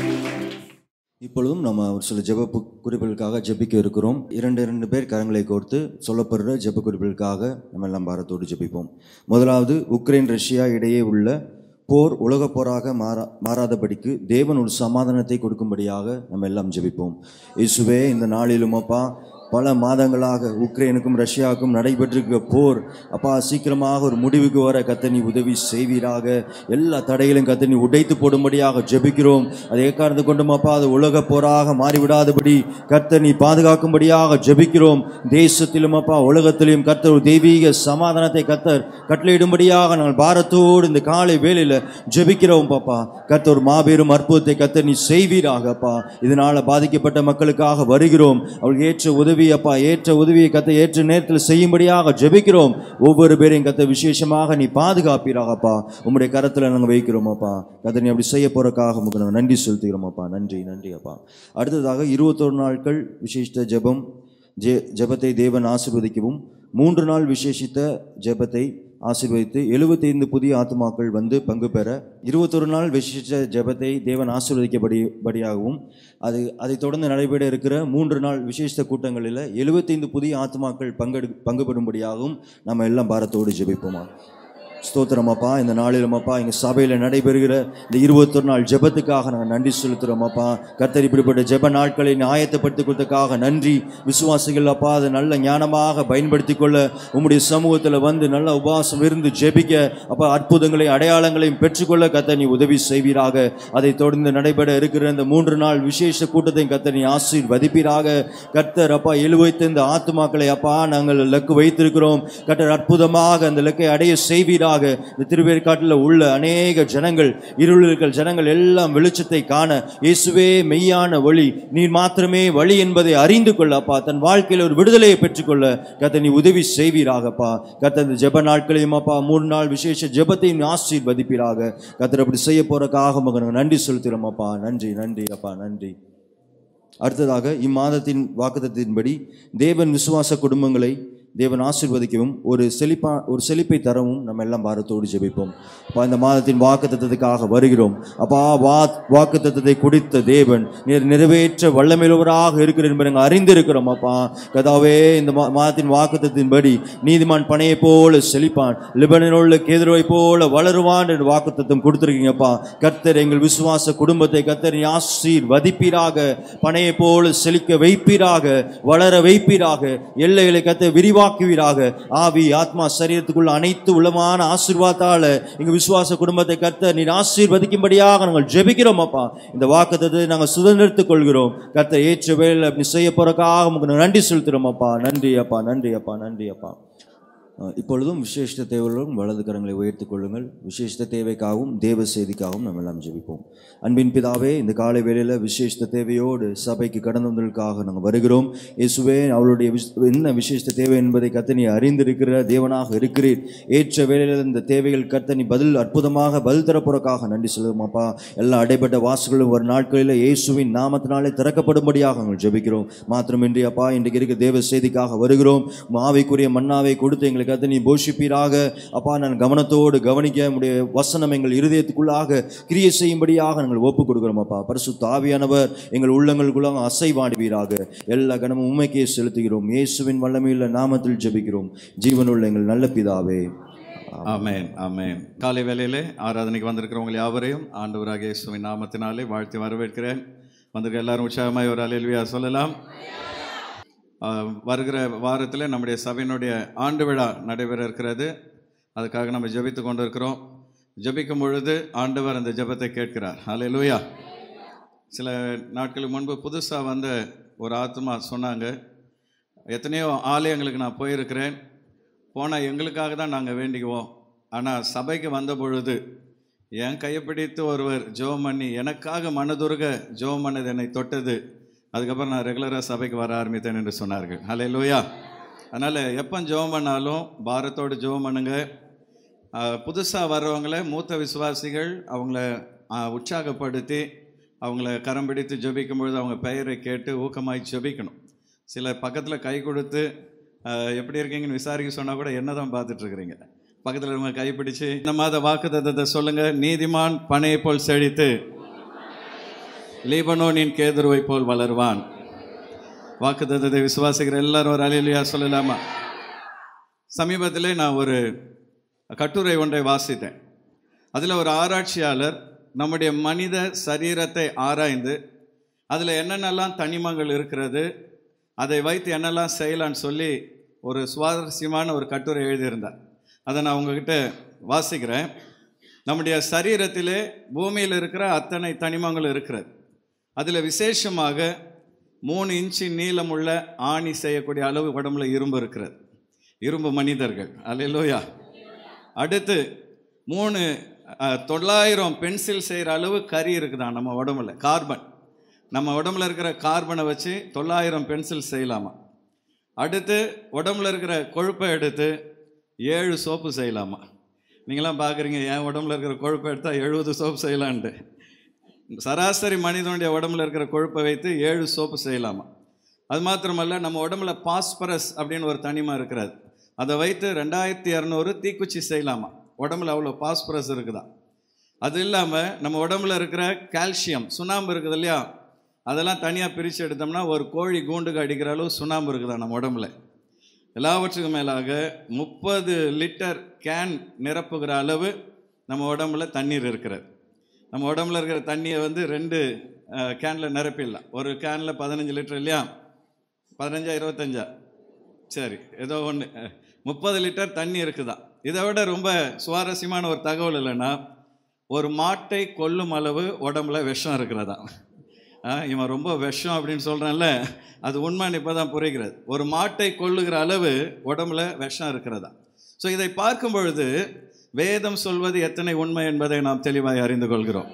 இப்பொழுதும் நம்ம ஒரு சில ஜெப பு- குறிப்புகளுக்காக ஜெபிக்க இருக்கிறோம் இரண்டு இரண்டு பேர் கரங்களை கோர்த்து சொல்லப்படுற ஜெப குறிப்புகளுக்காக நம்ம எல்லாம் பாரத்தோடு ஜெபிப்போம் முதலாவது உக்ரைன் ரஷ்யா இடையே உள்ள போர் உலகப் போராக மாறா மாறாதபடிக்கு தேவன் ஒரு சமாதானத்தை கொடுக்கும்படியாக நம்ம எல்லாம் ஜெபிப்போம் இயேசுவே இந்த நாளிலும் அப்பா பல மாதங்களாக உக்ரைனுக்கும் ரஷ்யாவுக்கும் நடைபெற்றிருக்கிற போர் அப்பா சீக்கிரமாக ஒரு முடிவுக்கு வர கத்தனி உதவி செய்வீராக எல்லா தடைகளையும் கத்தனி உடைத்து போடும்படியாக ஜெபிக்கிறோம் அதை ஏற்கார்ந்து கொண்டும் அப்பா அது உலக போராக மாறிவிடாதபடி கர்த்தர் நீ பாதுகாக்கும்படியாக ஜெபிக்கிறோம் தேசத்திலும் அப்பா உலகத்திலும் கர்த்தர் ஒரு தெய்வீக சமாதானத்தை கர்த்தர் கட்டளையிடும்படியாக நாங்கள் பாரத்தோடு இந்த காலை வேளையில் ஜெபிக்கிறோம் பாப்பா கர்த்தர் ஒரு மாபெரும் அற்புதத்தை கர்த்தர் நீ செய்வீராக அப்பா இதனால பாதிக்கப்பட்ட மக்களுக்காக வருகிறோம் அவர்களுக்கு ஏற்ற உதவி அப்பா ஏற்ற உதவியை கத்த ஏற்ற நேரத்தில் செய்யும்படியாக ஜெபிக்கிறோம் ஒவ்வொரு பேரையும் கத்த விசேஷமாக நீ பாதுகாப்பீராகப்பா உம்முடைய கரத்தில் நாங்கள் வைக்கிறோம் அப்பா கத்த நீ அப்படி செய்ய போறதுக்காக உமக்கு நாங்கள் நன்றி செலுத்துகிறோம் அப்பா நன்றி நன்றி அப்பா அடுத்ததாக இருபத்தொரு நாட்கள் விசேஷித்த ஜெபம் ஜெ ஜெபத்தை தேவன் ஆசீர்வதிக்கவும் மூன்று நாள் விசேஷித்த ஜெபத்தை ஆசீர்வதித்து எழுபத்தைந்து புதிய ஆத்துமாக்கள் வந்து பங்கு பெற இருபத்தொரு நாள் விசேஷ ஜெபத்தை தேவன் ஆசீர்வதிக்கபடி படியாகவும் அது அதை தொடர்ந்து நடைபெற இருக்கிற மூன்று நாள் விசேஷ கூட்டங்களில் எழுபத்தைந்து புதிய ஆத்துமாக்கள் பங்கெடு பங்கு பெறும்படியாகவும் நம்ம எல்லாம் பாரத்தோடு ஜெபிப்போமா ஸ்தோத்திரம் அப்பா இந்த நாளிலும் அப்பா எங்க சபையில் நடைபெறுகிற இந்த இருபத்தொரு நாள் ஜெபத்துக்காக நாங்கள் நன்றி செலுத்துகிறோம் அப்பா கர்த்தர் இப்படிப்பட்ட ஜெப நாட்களை நீ ஆயத்தப்படுத்திக் கொடுத்ததுக்காக நன்றி விசுவாசிகள் அப்பா அதை நல்ல ஞானமாக பயன்படுத்தி கொள்ள உம்முடைய சமூகத்தில் வந்து நல்ல உபவாசம் இருந்து ஜெபிக்க அப்பா அற்புதங்களையும் அடையாளங்களையும் பெற்றுக்கொள்ள கர்த்தர் நீ உதவி செய்வீராக அதை தொடர்ந்து நடைபெற இருக்கிற இந்த மூன்று நாள் விசேஷ கூட்டத்தையும் கர்த்தர் நீ ஆசீர்வதிப்பீராக கர்த்தர் அப்பா எழுபத்தைந்து ஆத்துமாக்களை அப்பா நாங்கள் லக்கு வைத்திருக்கிறோம் கர்த்தர் அற்புதமாக அந்த லக்கை அடைய செய்வீராக செய்வீராக இந்த திருவேற்காட்டில் உள்ள அநேக ஜனங்கள் இருளில் இருக்கிற ஜனங்கள் எல்லாம் வெளிச்சத்தை காண இயேசுவே மெய்யான வழி நீர் மாத்திரமே வழி என்பதை அறிந்து கொள்ளப்பா தன் வாழ்க்கையில் ஒரு விடுதலையை பெற்றுக்கொள்ள கத்த நீ உதவி செய்வீராகப்பா கத்த இந்த ஜெப நாட்களையும் அப்பா மூணு நாள் விசேஷ ஜெபத்தையும் ஆசீர்வதிப்பீராக கத்தர் அப்படி செய்ய போறக்காக மகனுக்கு நன்றி செலுத்துகிறோம் அப்பா நன்றி நன்றி அப்பா நன்றி அடுத்ததாக இம்மாதத்தின் வாக்குத்தத்தின்படி தேவன் விசுவாச குடும்பங்களை தேவன் ஆசீர்வதிக்கவும் ஒரு செழிப்பா ஒரு செழிப்பை தரவும் நம்ம எல்லாம் பாரத்தோடு ஜெபிப்போம் அப்பா இந்த மாதத்தின் வாக்குத்தத்தத்துக்காக வருகிறோம் அப்பா வா வாக்குத்தத்தத்தை குடித்த தேவன் நீர் நிறைவேற்ற வல்லமையுள்ளவராக இருக்கிற என்பதை நாங்கள் அறிந்திருக்கிறோம் அப்பா கதாவே இந்த மா- மாதத்தின் வாக்குத்தத்தின்படி நீதிமான் பனையை போல செழிப்பான் லிபனனுள்ள கேதுருவை போல வளருவான் என்று வாக்குத்தத்தம் கொடுத்துருக்கீங்கப்பா கர்த்தர் எங்கள் விசுவாச குடும்பத்தை கர்த்தர் ஆசீர் வதிப்பீராக பனையை போல செழிக்க வைப்பீராக வளர வைப்பீராக எல்லைகளை கத்த விரிவாக்குவீராக ஆவி ஆத்மா சரீரத்துக்குள்ள அனைத்து உள்ளமான ஆசீர்வாதால எங்க விசுவாச குடும்பத்தை கர்த்தர் நீர் ஆசீர்வதிக்கும்படியாக நாங்கள் ஜெபிக்கிறோம் அப்பா இந்த வாக்குத்தத்தை நாங்கள் சுதந்திரத்துக் கொள்கிறோம் கர்த்தர் ஏற்ற வேலை அப்படி செய்ய போறக்காக உங்களுக்கு நன்றி செலுத்துறோம் அப்பா நன்றி அப்பா நன்றி அப்பா நன்றி அப்பா அஹ் இப்பொழுதும் விசேஷ தேவைகளும் வலது கரங்களை உயர்த்திக் கொள்ளுங்கள் விசேஷ தேவைக்காகவும் தேவ செய்திக்காகவும் நம்ம எல்லாம் ஜெபிப்போம் அன்பின் பிதாவே இந்த காலை வேளையில் விசேஷ தேவையோடு சபைக்கு கடந்து வந்ததற்காக நாங்கள் வருகிறோம் இயேசுவே அவளுடைய விஷ்- என்ன விசேஷ தேவை என்பதை கத்தனி அறிந்திருக்கிற தேவனாக இருக்கிறீர் ஏற்ற வேளையில் இந்த தேவைகள் கத்தனி பதில் அற்புதமாக பதில் தரப்போறக்காக நன்றி சொல்லுவோம் அப்பா எல்லா அடைபட்ட வாசல்களும் ஒரு நாட்களில் இயேசுவின் நாமத்தினாலே திறக்கப்படும்படியாக நாங்கள் ஜெபிக்கிறோம் மாத்திரமின்றி அப்பா இன்றைக்கு இருக்க தேவ செய்திக்காக வருகிறோம் மாவைக்குரிய மன்னாவை கொடுத்து எங்களுக்கு கத்த நீ போஷிப்பீராக அப்பா நான் கவனத்தோடு கவனிக்க உடைய வசனம் எங்கள் இருதயத்துக்குள்ளாக கிரியை செய்யும்படியாக நாங்கள் ஒப்பு கொடுக்கிறோம் அப்பா பரிசுத்த ஆவியானவர் எங்கள் உள்ளங்களுக்குள்ளாக அசைவாடுவீராக எல்லா கனமும் உண்மைக்கே செலுத்துகிறோம் இயேசுவின் வல்லமையுள்ள நாமத்தில் ஜெபிக்கிறோம் ஜீவனுள்ள எங்கள் நல்ல பிதாவே ஆமென் ஆமென் காலை வேளையிலே ஆராதனைக்கு வந்திருக்கிறவங்க யாவரையும் ஆண்டவராக இயேசுவின் நாமத்தினாலே வாழ்த்தி வரவேற்கிறேன் வந்திருக்க எல்லாரும் உற்சாகமாய் ஒரு அலையில்வியா சொல்லலாம் ஆ, வருகிற வாரத்தில் நம்முடைய சபையினுடைய ஆண்டு விழா நடைபெற இருக்கிறது அதுக்காக நம்ம ஜெபித்து கொண்டு இருக்கிறோம் ஜெபிக்கும் பொழுது ஆண்டவர் அந்த ஜெபத்தை கேட்கிறார் ஹalleluya சில நாட்களுக்கு முன்பு புதுசாக வந்த ஒரு ஆத்மா சொன்னாங்க எத்தனையோ ஆலயங்களுக்கு நான் போயிருக்கிறேன் போனால் எங்களுக்காக தான் நாங்கள் வேண்டிக்குவோம் ஆனால் சபைக்கு வந்த பொழுது என் கையை பிடித்து ஒருவர் ஜெபம் பண்ணி எனக்காக மனதுருக ஜெபம் பண்ணது என்னை தொட்டது அதுக்கப்புறம் நான் ரெகுலராக சபைக்கு வர ஆரம்பித்தேன் என்று சொன்னார்கள் ஹலே லூயா அதனால் எப்போ ஜெபம் பண்ணாலும் பாரத்தோடு ஜெபம் பண்ணுங்க புதுசாக வர்றவங்கள மூத்த விசுவாசிகள் அவங்கள ஆ, உற்சாகப்படுத்தி அவங்கள கரம் பிடித்து ஜெபிக்கும் பொழுது அவங்க பெயரை கேட்டு ஊக்கமாய் ஜெபிக்கணும் சிலர் பக்கத்தில் கை கொடுத்து ஆ, எப்படி இருக்கீங்கன்னு விசாரிக்க சொன்னால் கூட என்ன தான் பார்த்துட்ருக்குறீங்க பக்கத்தில் இருக்க கை பிடிச்சு இந்த மாத வாக்குத்தத்தத்தை சொல்லுங்கள் நீதிமான் பனையை போல் செழித்து லீபனோனின் கேதுருவை போல் வளருவான் வாக்குத்தத்தத்தை விசுவாசிக்கிற எல்லாரும் ஒரு அலையிலையா சொல்லலாமா சமீபத்திலே நான் ஒரு கட்டுரை ஒன்றை வாசித்தேன் அதில் ஒரு ஆராய்ச்சியாளர் நம்முடைய மனித சரீரத்தை ஆராய்ந்து அதில் என்னென்னலாம் தனிமங்கள் இருக்கிறது அதை வைத்து என்னெல்லாம் செய்யலான்னு சொல்லி ஒரு சுவாரஸ்யமான ஒரு கட்டுரை எழுதியிருந்தார் அதை நான் உங்ககிட்ட வாசிக்கிறேன் நம்முடைய சரீரத்திலே பூமியில் இருக்கிற அத்தனை தனிமங்கள் இருக்கிறது அதில் விசேஷமாக மூணு இன்ச்சு நீளமுள்ள ஆணி செய்யக்கூடிய அளவு உடம்புல இரும்பு இருக்கிறது இரும்பு மனிதர்கள் அல்லையா அடுத்து மூணு அஹ், தொள்ளாயிரம் பென்சில் செய்கிற அளவு கறி இருக்குதான் நம்ம உடம்புல கார்பன் நம்ம உடம்புல இருக்கிற கார்பனை வச்சு தொள்ளாயிரம் பென்சில் செய்யலாமா அடுத்து உடம்புல இருக்கிற கொழுப்பை எடுத்து ஏழு சோப்பு செய்யலாமா நீங்களாம் பார்க்குறீங்க என் உடம்புல இருக்கிற கொழுப்பை எடுத்தால் எழுபது சோப்பு செய்யலான்ட்டு சராசரி மனிதனுடைய உடம்புல இருக்கிற கொழுப்பை வைத்து ஏழு சோப்பு செய்யலாமா அது மாத்திரமல்ல நம்ம உடம்புல பாஸ்பரஸ் அப்படின்னு ஒரு தனிமா இருக்கிறது அதை வைத்து ரெண்டாயிரத்தி இரநூறு தீக்குச்சி செய்யலாமா உடம்புல அவ்வளோ பாஸ்பரஸ் இருக்குதா அது இல்லாமல் நம்ம உடம்புல இருக்கிற கால்சியம் சுண்ணாம்பு இருக்குது இல்லையா அதெல்லாம் தனியாக பிரித்து எடுத்தோம்னா ஒரு கோழி கூண்டுக்கு அடிக்கிற அளவு சுண்ணாம்பு இருக்குதா நம்ம உடம்புல எல்லாவற்றுக்கும் மேலாக முப்பது லிட்டர் கேன் நிரப்புகிற அளவு நம்ம உடம்புல தண்ணீர் இருக்கிறது நம்ம உடம்புல இருக்கிற தண்ணியை வந்து ரெண்டு கேனில் நிரப்பிடலாம் ஒரு கேனில் பதினஞ்சு லிட்டர் இல்லையா பதினஞ்சா இருபத்தஞ்சா சரி ஏதோ ஒன்று முப்பது லிட்டர் தண்ணி இருக்குதா இதை விட ரொம்ப சுவாரஸ்யமான ஒரு தகவல் இல்லைன்னா ஒரு மாட்டை கொல்லும் அளவு உடம்புல விஷம் இருக்கிறதா ஆ, இவன் ரொம்ப விஷம் அப்படின்னு சொல்கிறான்ல அது உண்மைன்னு இப்போ தான் புரிகிறது ஒரு மாட்டை கொல்லுகிற அளவு உடம்புல விஷம் இருக்கிறதா ஸோ இதை பார்க்கும் பொழுது வேதம் சொல்வது எத்தனை உண்மை என்பதை நாம் தெளிவாய் அறிந்து கொள்கிறோம்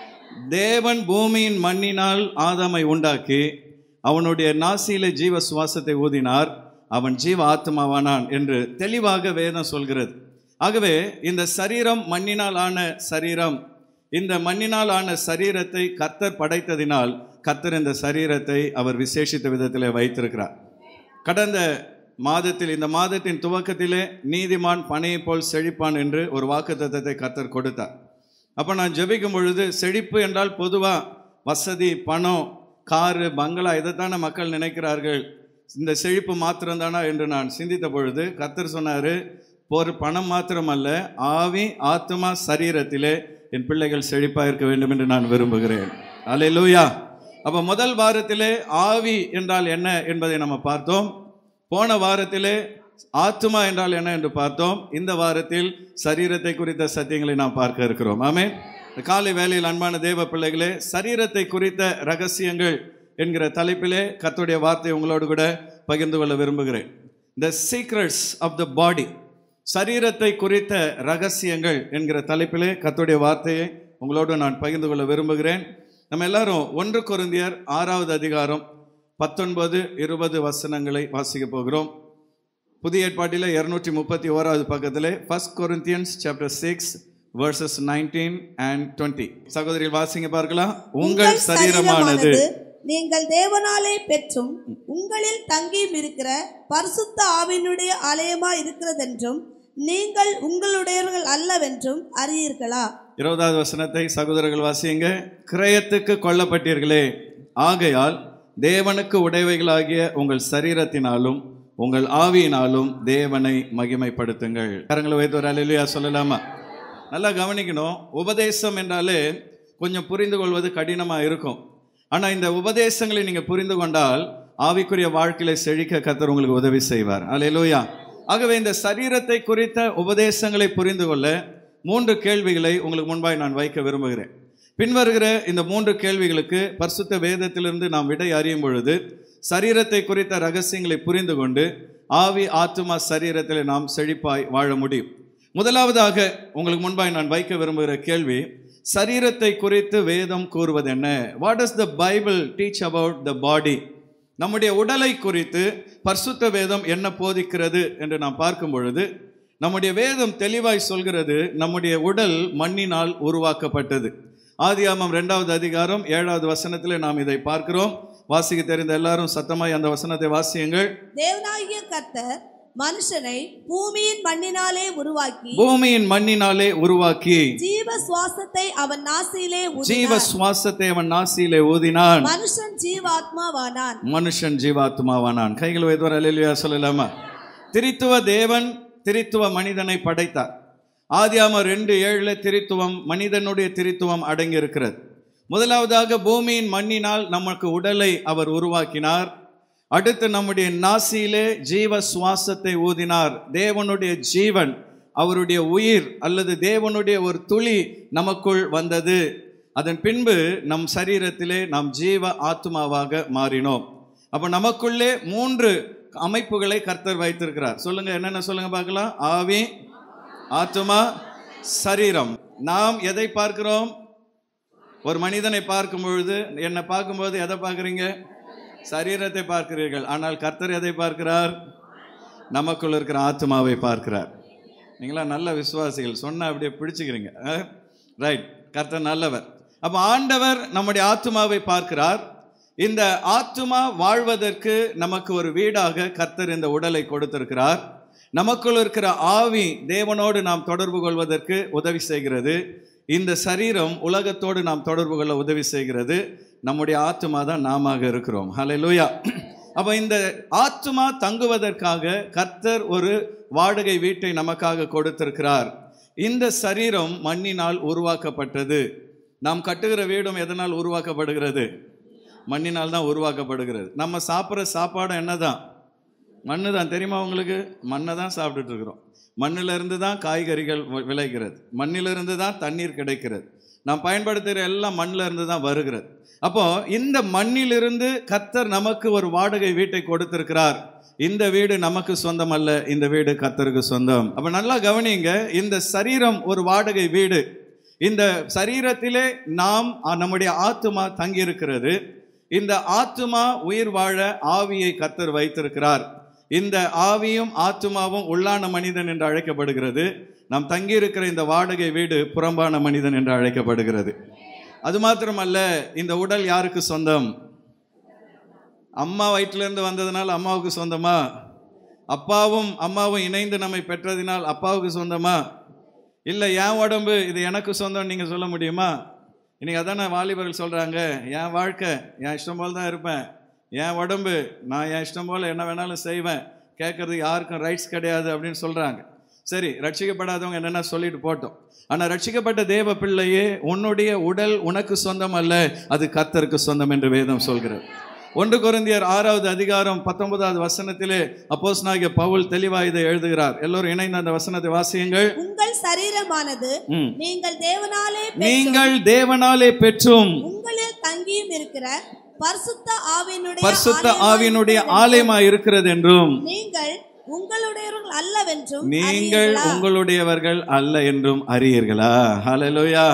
தேவன் பூமியின் மண்ணினால் ஆதாமை உண்டாக்கி அவனுடைய நாசியில ஜீவ சுவாசத்தை ஊதினார் அவன் ஜீவ ஆத்மாவானான் என்று தெளிவாக வேதம் சொல்கிறது ஆகவே இந்த சரீரம் மண்ணினால் ஆன சரீரம் இந்த மண்ணினால் ஆன சரீரத்தை கர்த்தர் படைத்ததினால் கர்த்தர் இந்த சரீரத்தை அவர் விசேஷித்த விதத்தில் வைத்திருக்கிறார் கடந்த மாதத்தில் இந்த மாதத்தின் துவக்கத்திலே நீதிமான் பனையைப் போல் செழிப்பான் என்று ஒரு வாக்குத்தத்தத்தை கர்த்தர் கொடுத்தார் அப்போ நான் ஜெபிக்கும் பொழுது செழிப்பு என்றால் பொதுவாக வசதி பணம் காரு பங்களா இதைத்தானே மக்கள் நினைக்கிறார்கள் இந்த செழிப்பு மாத்திரம்தானா என்று நான் சிந்தித்த பொழுது கர்த்தர் சொன்னார் ஒரு பணம் மாத்திரமல்ல ஆவி ஆத்மா சரீரத்திலே என் பிள்ளைகள் செழிப்பாக இருக்க வேண்டும் என்று நான் விரும்புகிறேன் அல்லேலூயா அப்போ முதல் வாரத்திலே ஆவி என்றால் என்ன என்பதை நம்ம பார்த்தோம் போன வாரத்திலே ஆத்மா என்றால் என்ன என்று பார்த்தோம் இந்த வாரத்தில் சரீரத்தை குறித்த சத்தியங்களை நாம் பார்க்க இருக்கிறோம் ஆமே இந்த காலை வேளையில் அன்பான தேவ பிள்ளைகளே சரீரத்தை குறித்த ரகசியங்கள் என்கிற தலைப்பிலே கர்த்தருடைய வார்த்தை உங்களோடு கூட பகிர்ந்து கொள்ள விரும்புகிறேன் த சீக்ரெட்ஸ் ஆஃப் த பாடி சரீரத்தை குறித்த ரகசியங்கள் என்கிற தலைப்பிலே கர்த்தருடைய வார்த்தையை உங்களோடு நான் பகிர்ந்து கொள்ள விரும்புகிறேன் நம்ம எல்லாரும் ஒன்று கொரிந்தியர் ஆறாவது அதிகாரம் பத்தொன்பது இருபது வசனங்களை வாசிக்க போகிறோம் புதிய ஏற்பாட்டில் இருநூற்றி முப்பத்தி ஓராவது பக்கத்தில் first Corinthians chapter six verses nineteen and twenty சகோதரிகள் வாசிங்க பார்க்கலாம் உங்கள் சரீரமானது நீங்கள் தேவனாலே பெற்றும் உங்களில் தங்கியும் இருக்கிற பரிசுத்த ஆவினுடைய ஆலயமா இருக்கிறதென்றும் நீங்கள் உங்களுடையவர்கள் அல்லவென்றும் அறியீர்களா இருபதாவது வசனத்தை சகோதரர்கள் வாசியுங்க கிரயத்துக்கு கொல்லப்பட்டீர்களே ஆகையால் தேவனுக்கு உடையவைகளாகிய உங்கள் சரீரத்தினாலும் உங்கள் ஆவியினாலும் தேவனை மகிமைப்படுத்துங்கள் கரங்களை வைத்து ஒரு அலையிலையா சொல்லலாமா நல்லா கவனிக்கணும் உபதேசம் என்றாலே கொஞ்சம் புரிந்து கொள்வது கடினமாக இருக்கும் ஆனால் இந்த உபதேசங்களை நீங்கள் புரிந்து கொண்டால் ஆவிக்குரிய வாழ்க்கையில செழிக்க கத்தர் உங்களுக்கு உதவி செய்வார் அல்லேலூயா ஆகவே இந்த சரீரத்தை குறித்த உபதேசங்களை புரிந்து கொள்ள மூன்று கேள்விகளை உங்களுக்கு முன்பாய் நான் வைக்க விரும்புகிறேன் பின்வருகிற இந்த மூன்று கேள்விகளுக்கு பரிசுத்த வேதத்திலிருந்து நாம் விடை அறியும் பொழுது சரீரத்தை குறித்த ரகசியங்களை புரிந்து கொண்டு ஆவி ஆத்துமா சரீரத்தில் நாம் செழிப்பாய் வாழ முடியும் முதலாவதாக உங்களுக்கு முன்பாய் நான் வைக்க விரும்புகிற கேள்வி சரீரத்தை குறித்து வேதம் கூறுவது என்ன what does the Bible teach about the body நம்முடைய உடலை குறித்து பரிசுத்த வேதம் என்ன போதிக்கிறது என்று நாம் பார்க்கும் பொழுது நம்முடைய வேதம் தெளிவாய் சொல்கிறது நம்முடைய உடல் மண்ணினால் உருவாக்கப்பட்டது ஆதியாமம் ரெண்டாவது அதிகாரம் ஏழாவது வசனத்தில் நாம் இதை பார்க்கிறோம் வாசிக்க தெரிந்த எல்லாரும் சத்தமாய் அந்த வசனத்தை வாசியுங்கள் தேவனாகிய கர்த்தர் மனுஷனை பூமியின் மண்ணினாலே உருவாக்கி பூமியின் மண்ணினாலே உருவாக்கி ஜீவ சுவாசத்தை அவன் நாசியிலே ஜீவ ஊதினார். சுவாசத்தை அவன் நாசியிலே ஊதினான் மனுஷன் ஜீவாத்மாவானான் மனுஷன் ஜீவாத்மாவானான் கைகள் வைத்து அலையிலையா சொல்லலாமா திரித்துவ தேவன் திரித்துவ மனிதனை படைத்தார் ஆதியாம ரெண்டு ஏழுல திரித்துவம் மனிதனுடைய திரித்துவம் அடங்கி இருக்கிறது முதலாவதாக பூமியின் மண்ணினால் நமக்கு உடலை அவர் உருவாக்கினார் அடுத்து நம்முடைய நாசியிலே ஜீவ சுவாசத்தை ஊதினார் தேவனுடைய ஜீவன் அவருடைய உயிர் அல்லது தேவனுடைய ஒரு துளி நமக்குள் வந்தது அதன் பின்பு நம் சரீரத்திலே நாம் ஜீவ ஆத்மாவாக மாறினோம் அப்ப நமக்குள்ளே மூன்று அமைப்புகளை கர்த்தர் வைத்திருக்கிறார் சொல்லுங்க என்னென்ன சொல்லுங்க பார்க்கலாம் ஆவி ஆத்மா சரீரம் நாம் எதை பார்க்கிறோம் ஒரு மனிதனை பார்க்கும் பொழுது என்னை பார்க்கும்போது எதை பார்க்குறீங்க சரீரத்தை பார்க்கிறீர்கள் ஆனால் கர்த்தர் எதை பார்க்கிறார் நமக்குள்ள இருக்கிற ஆத்மாவை பார்க்கிறார் நீங்களா நல்ல விசுவாசிகள் சொன்னா அப்படியே பிடிச்சுக்கிறீங்க ரைட் கர்த்தர் நல்லவர் அப்போ ஆண்டவர் நம்முடைய ஆத்மாவை பார்க்கிறார் இந்த ஆத்மா வாழ்வதற்கு நமக்கு ஒரு வீடாக கர்த்தர் இந்த உடலை கொடுத்திருக்கிறார் நமக்குள் இருக்கிற ஆவி தேவனோடு நாம் தொடர்பு கொள்வதற்கு உதவி செய்கிறது இந்த சரீரம் உலகத்தோடு நாம் தொடர்பு கொள்ள உதவி செய்கிறது நம்முடைய ஆத்மா தான் நாம இருக்கிறோம் ஹalleluya அப்ப இந்த ஆத்மா தங்குவதற்காக கர்த்தர் ஒரு வாடகை வீட்டை நமக்காக கொடுத்திருக்கிறார் இந்த சரீரம் மண்ணினால் உருவாக்கப்பட்டது நாம் கட்டுகிற வீடும் எதனால் உருவாக்கப்படுகிறது மண்ணினால் தான் உருவாக்கப்படுகிறது நம்ம சாப்பிட்ற சாப்பாடு என்னதான் மண்ணு தான் தெரியுமா உங்களுக்கு மண்ணை தான் சாப்பிட்டுட்டு இருக்கிறோம் மண்ணில இருந்து தான் காய்கறிகள் வி- விளைகிறது மண்ணிலிருந்து தான் தண்ணீர் கிடைக்கிறது நாம் பயன்படுத்துகிற எல்லாம் மண்ணில் இருந்து தான் வருகிறது அப்போ இந்த மண்ணிலிருந்து கர்த்தர் நமக்கு ஒரு வாடகை வீட்டை கொடுத்திருக்கிறார் இந்த வீடு நமக்கு சொந்தம் அல்ல இந்த வீடு கர்த்தருக்கு சொந்தம் அப்ப நல்லா கவனிங்க இந்த சரீரம் ஒரு வாடகை வீடு இந்த சரீரத்திலே நாம் அ, நம்முடைய ஆத்துமா தங்கியிருக்கிறது இந்த ஆத்துமா உயிர் வாழ ஆவியை கர்த்தர் வைத்திருக்கிறார் இந்த ஆவியும் ஆத்துமாவும் உள்ளான மனிதன் என்று அழைக்கப்படுகிறது நாம் தங்கியிருக்கிற இந்த வாடகை வீடு புறம்பான மனிதன் என்று அழைக்கப்படுகிறது அது மாத்திரமல்ல இந்த உடல் யாருக்கு சொந்தம் அம்மா வயிற்றிலிருந்து வந்ததுனால அம்மாவுக்கு சொந்தமா அப்பாவும் அம்மாவும் இணைந்து நம்மை பெற்றதினால் அப்பாவுக்கு சொந்தமா இல்லை என் உடம்பு இது எனக்கு சொந்தம் நீங்கள் சொல்ல முடியுமா இன்னைக்கு அதானே வாலிபர்கள் சொல்கிறாங்க என் வாழ்க்கை என் இஷ்டம் போல் தான் இருப்பேன் என் உடம்பு நான் என் இஷ்டம் போல் என்ன வேணாலும் செய்வேன் கேட்கறதுக்கு யாருக்கும் ரைட்ஸ் கிடையாது அப்படின்னு சொல்கிறாங்க சரி ரட்சிக்கப்படாதவங்க என்னென்ன சொல்லிட்டு போட்டோம் ஆனால் ரட்சிக்கப்பட்ட தேவ பிள்ளையே உன்னுடைய உடல் உனக்கு சொந்தம் அல்ல அது கர்த்தருக்கு சொந்தம் என்று வேதம் சொல்கிறது ஒன்று கொரிந்தியர் ஆறாவது அதிகாரம் பத்தொன்பதாவது வசனத்திலே அப்போஸ் நாகிய பவுல் தெளிவா இதை எழுதுகிறார் எல்லோரும் இணைந்து அந்த வசனத்தை வாசியுங்கள் உங்கள் சரீரமானது ம். நீங்கள் தேவனாலே பெற்றும் நீங்கள் தேவனாலே பெற்றும் உங்களில் தங்கியும் இருக்கிற பரிசுத்த ஆவியினுடைய பரிசுத்த ஆலயமாய் ஆவியினுடைய இருக்கிறது ஆலயமா இருக்கிறது என்றும் நீங்கள் உங்களுடையவர்கள் அல்லவென்றும் நீங்கள் அறியீர்களா? உங்களுடையவர்கள் அல்ல என்றும் அறியீர்களா ஹalleluya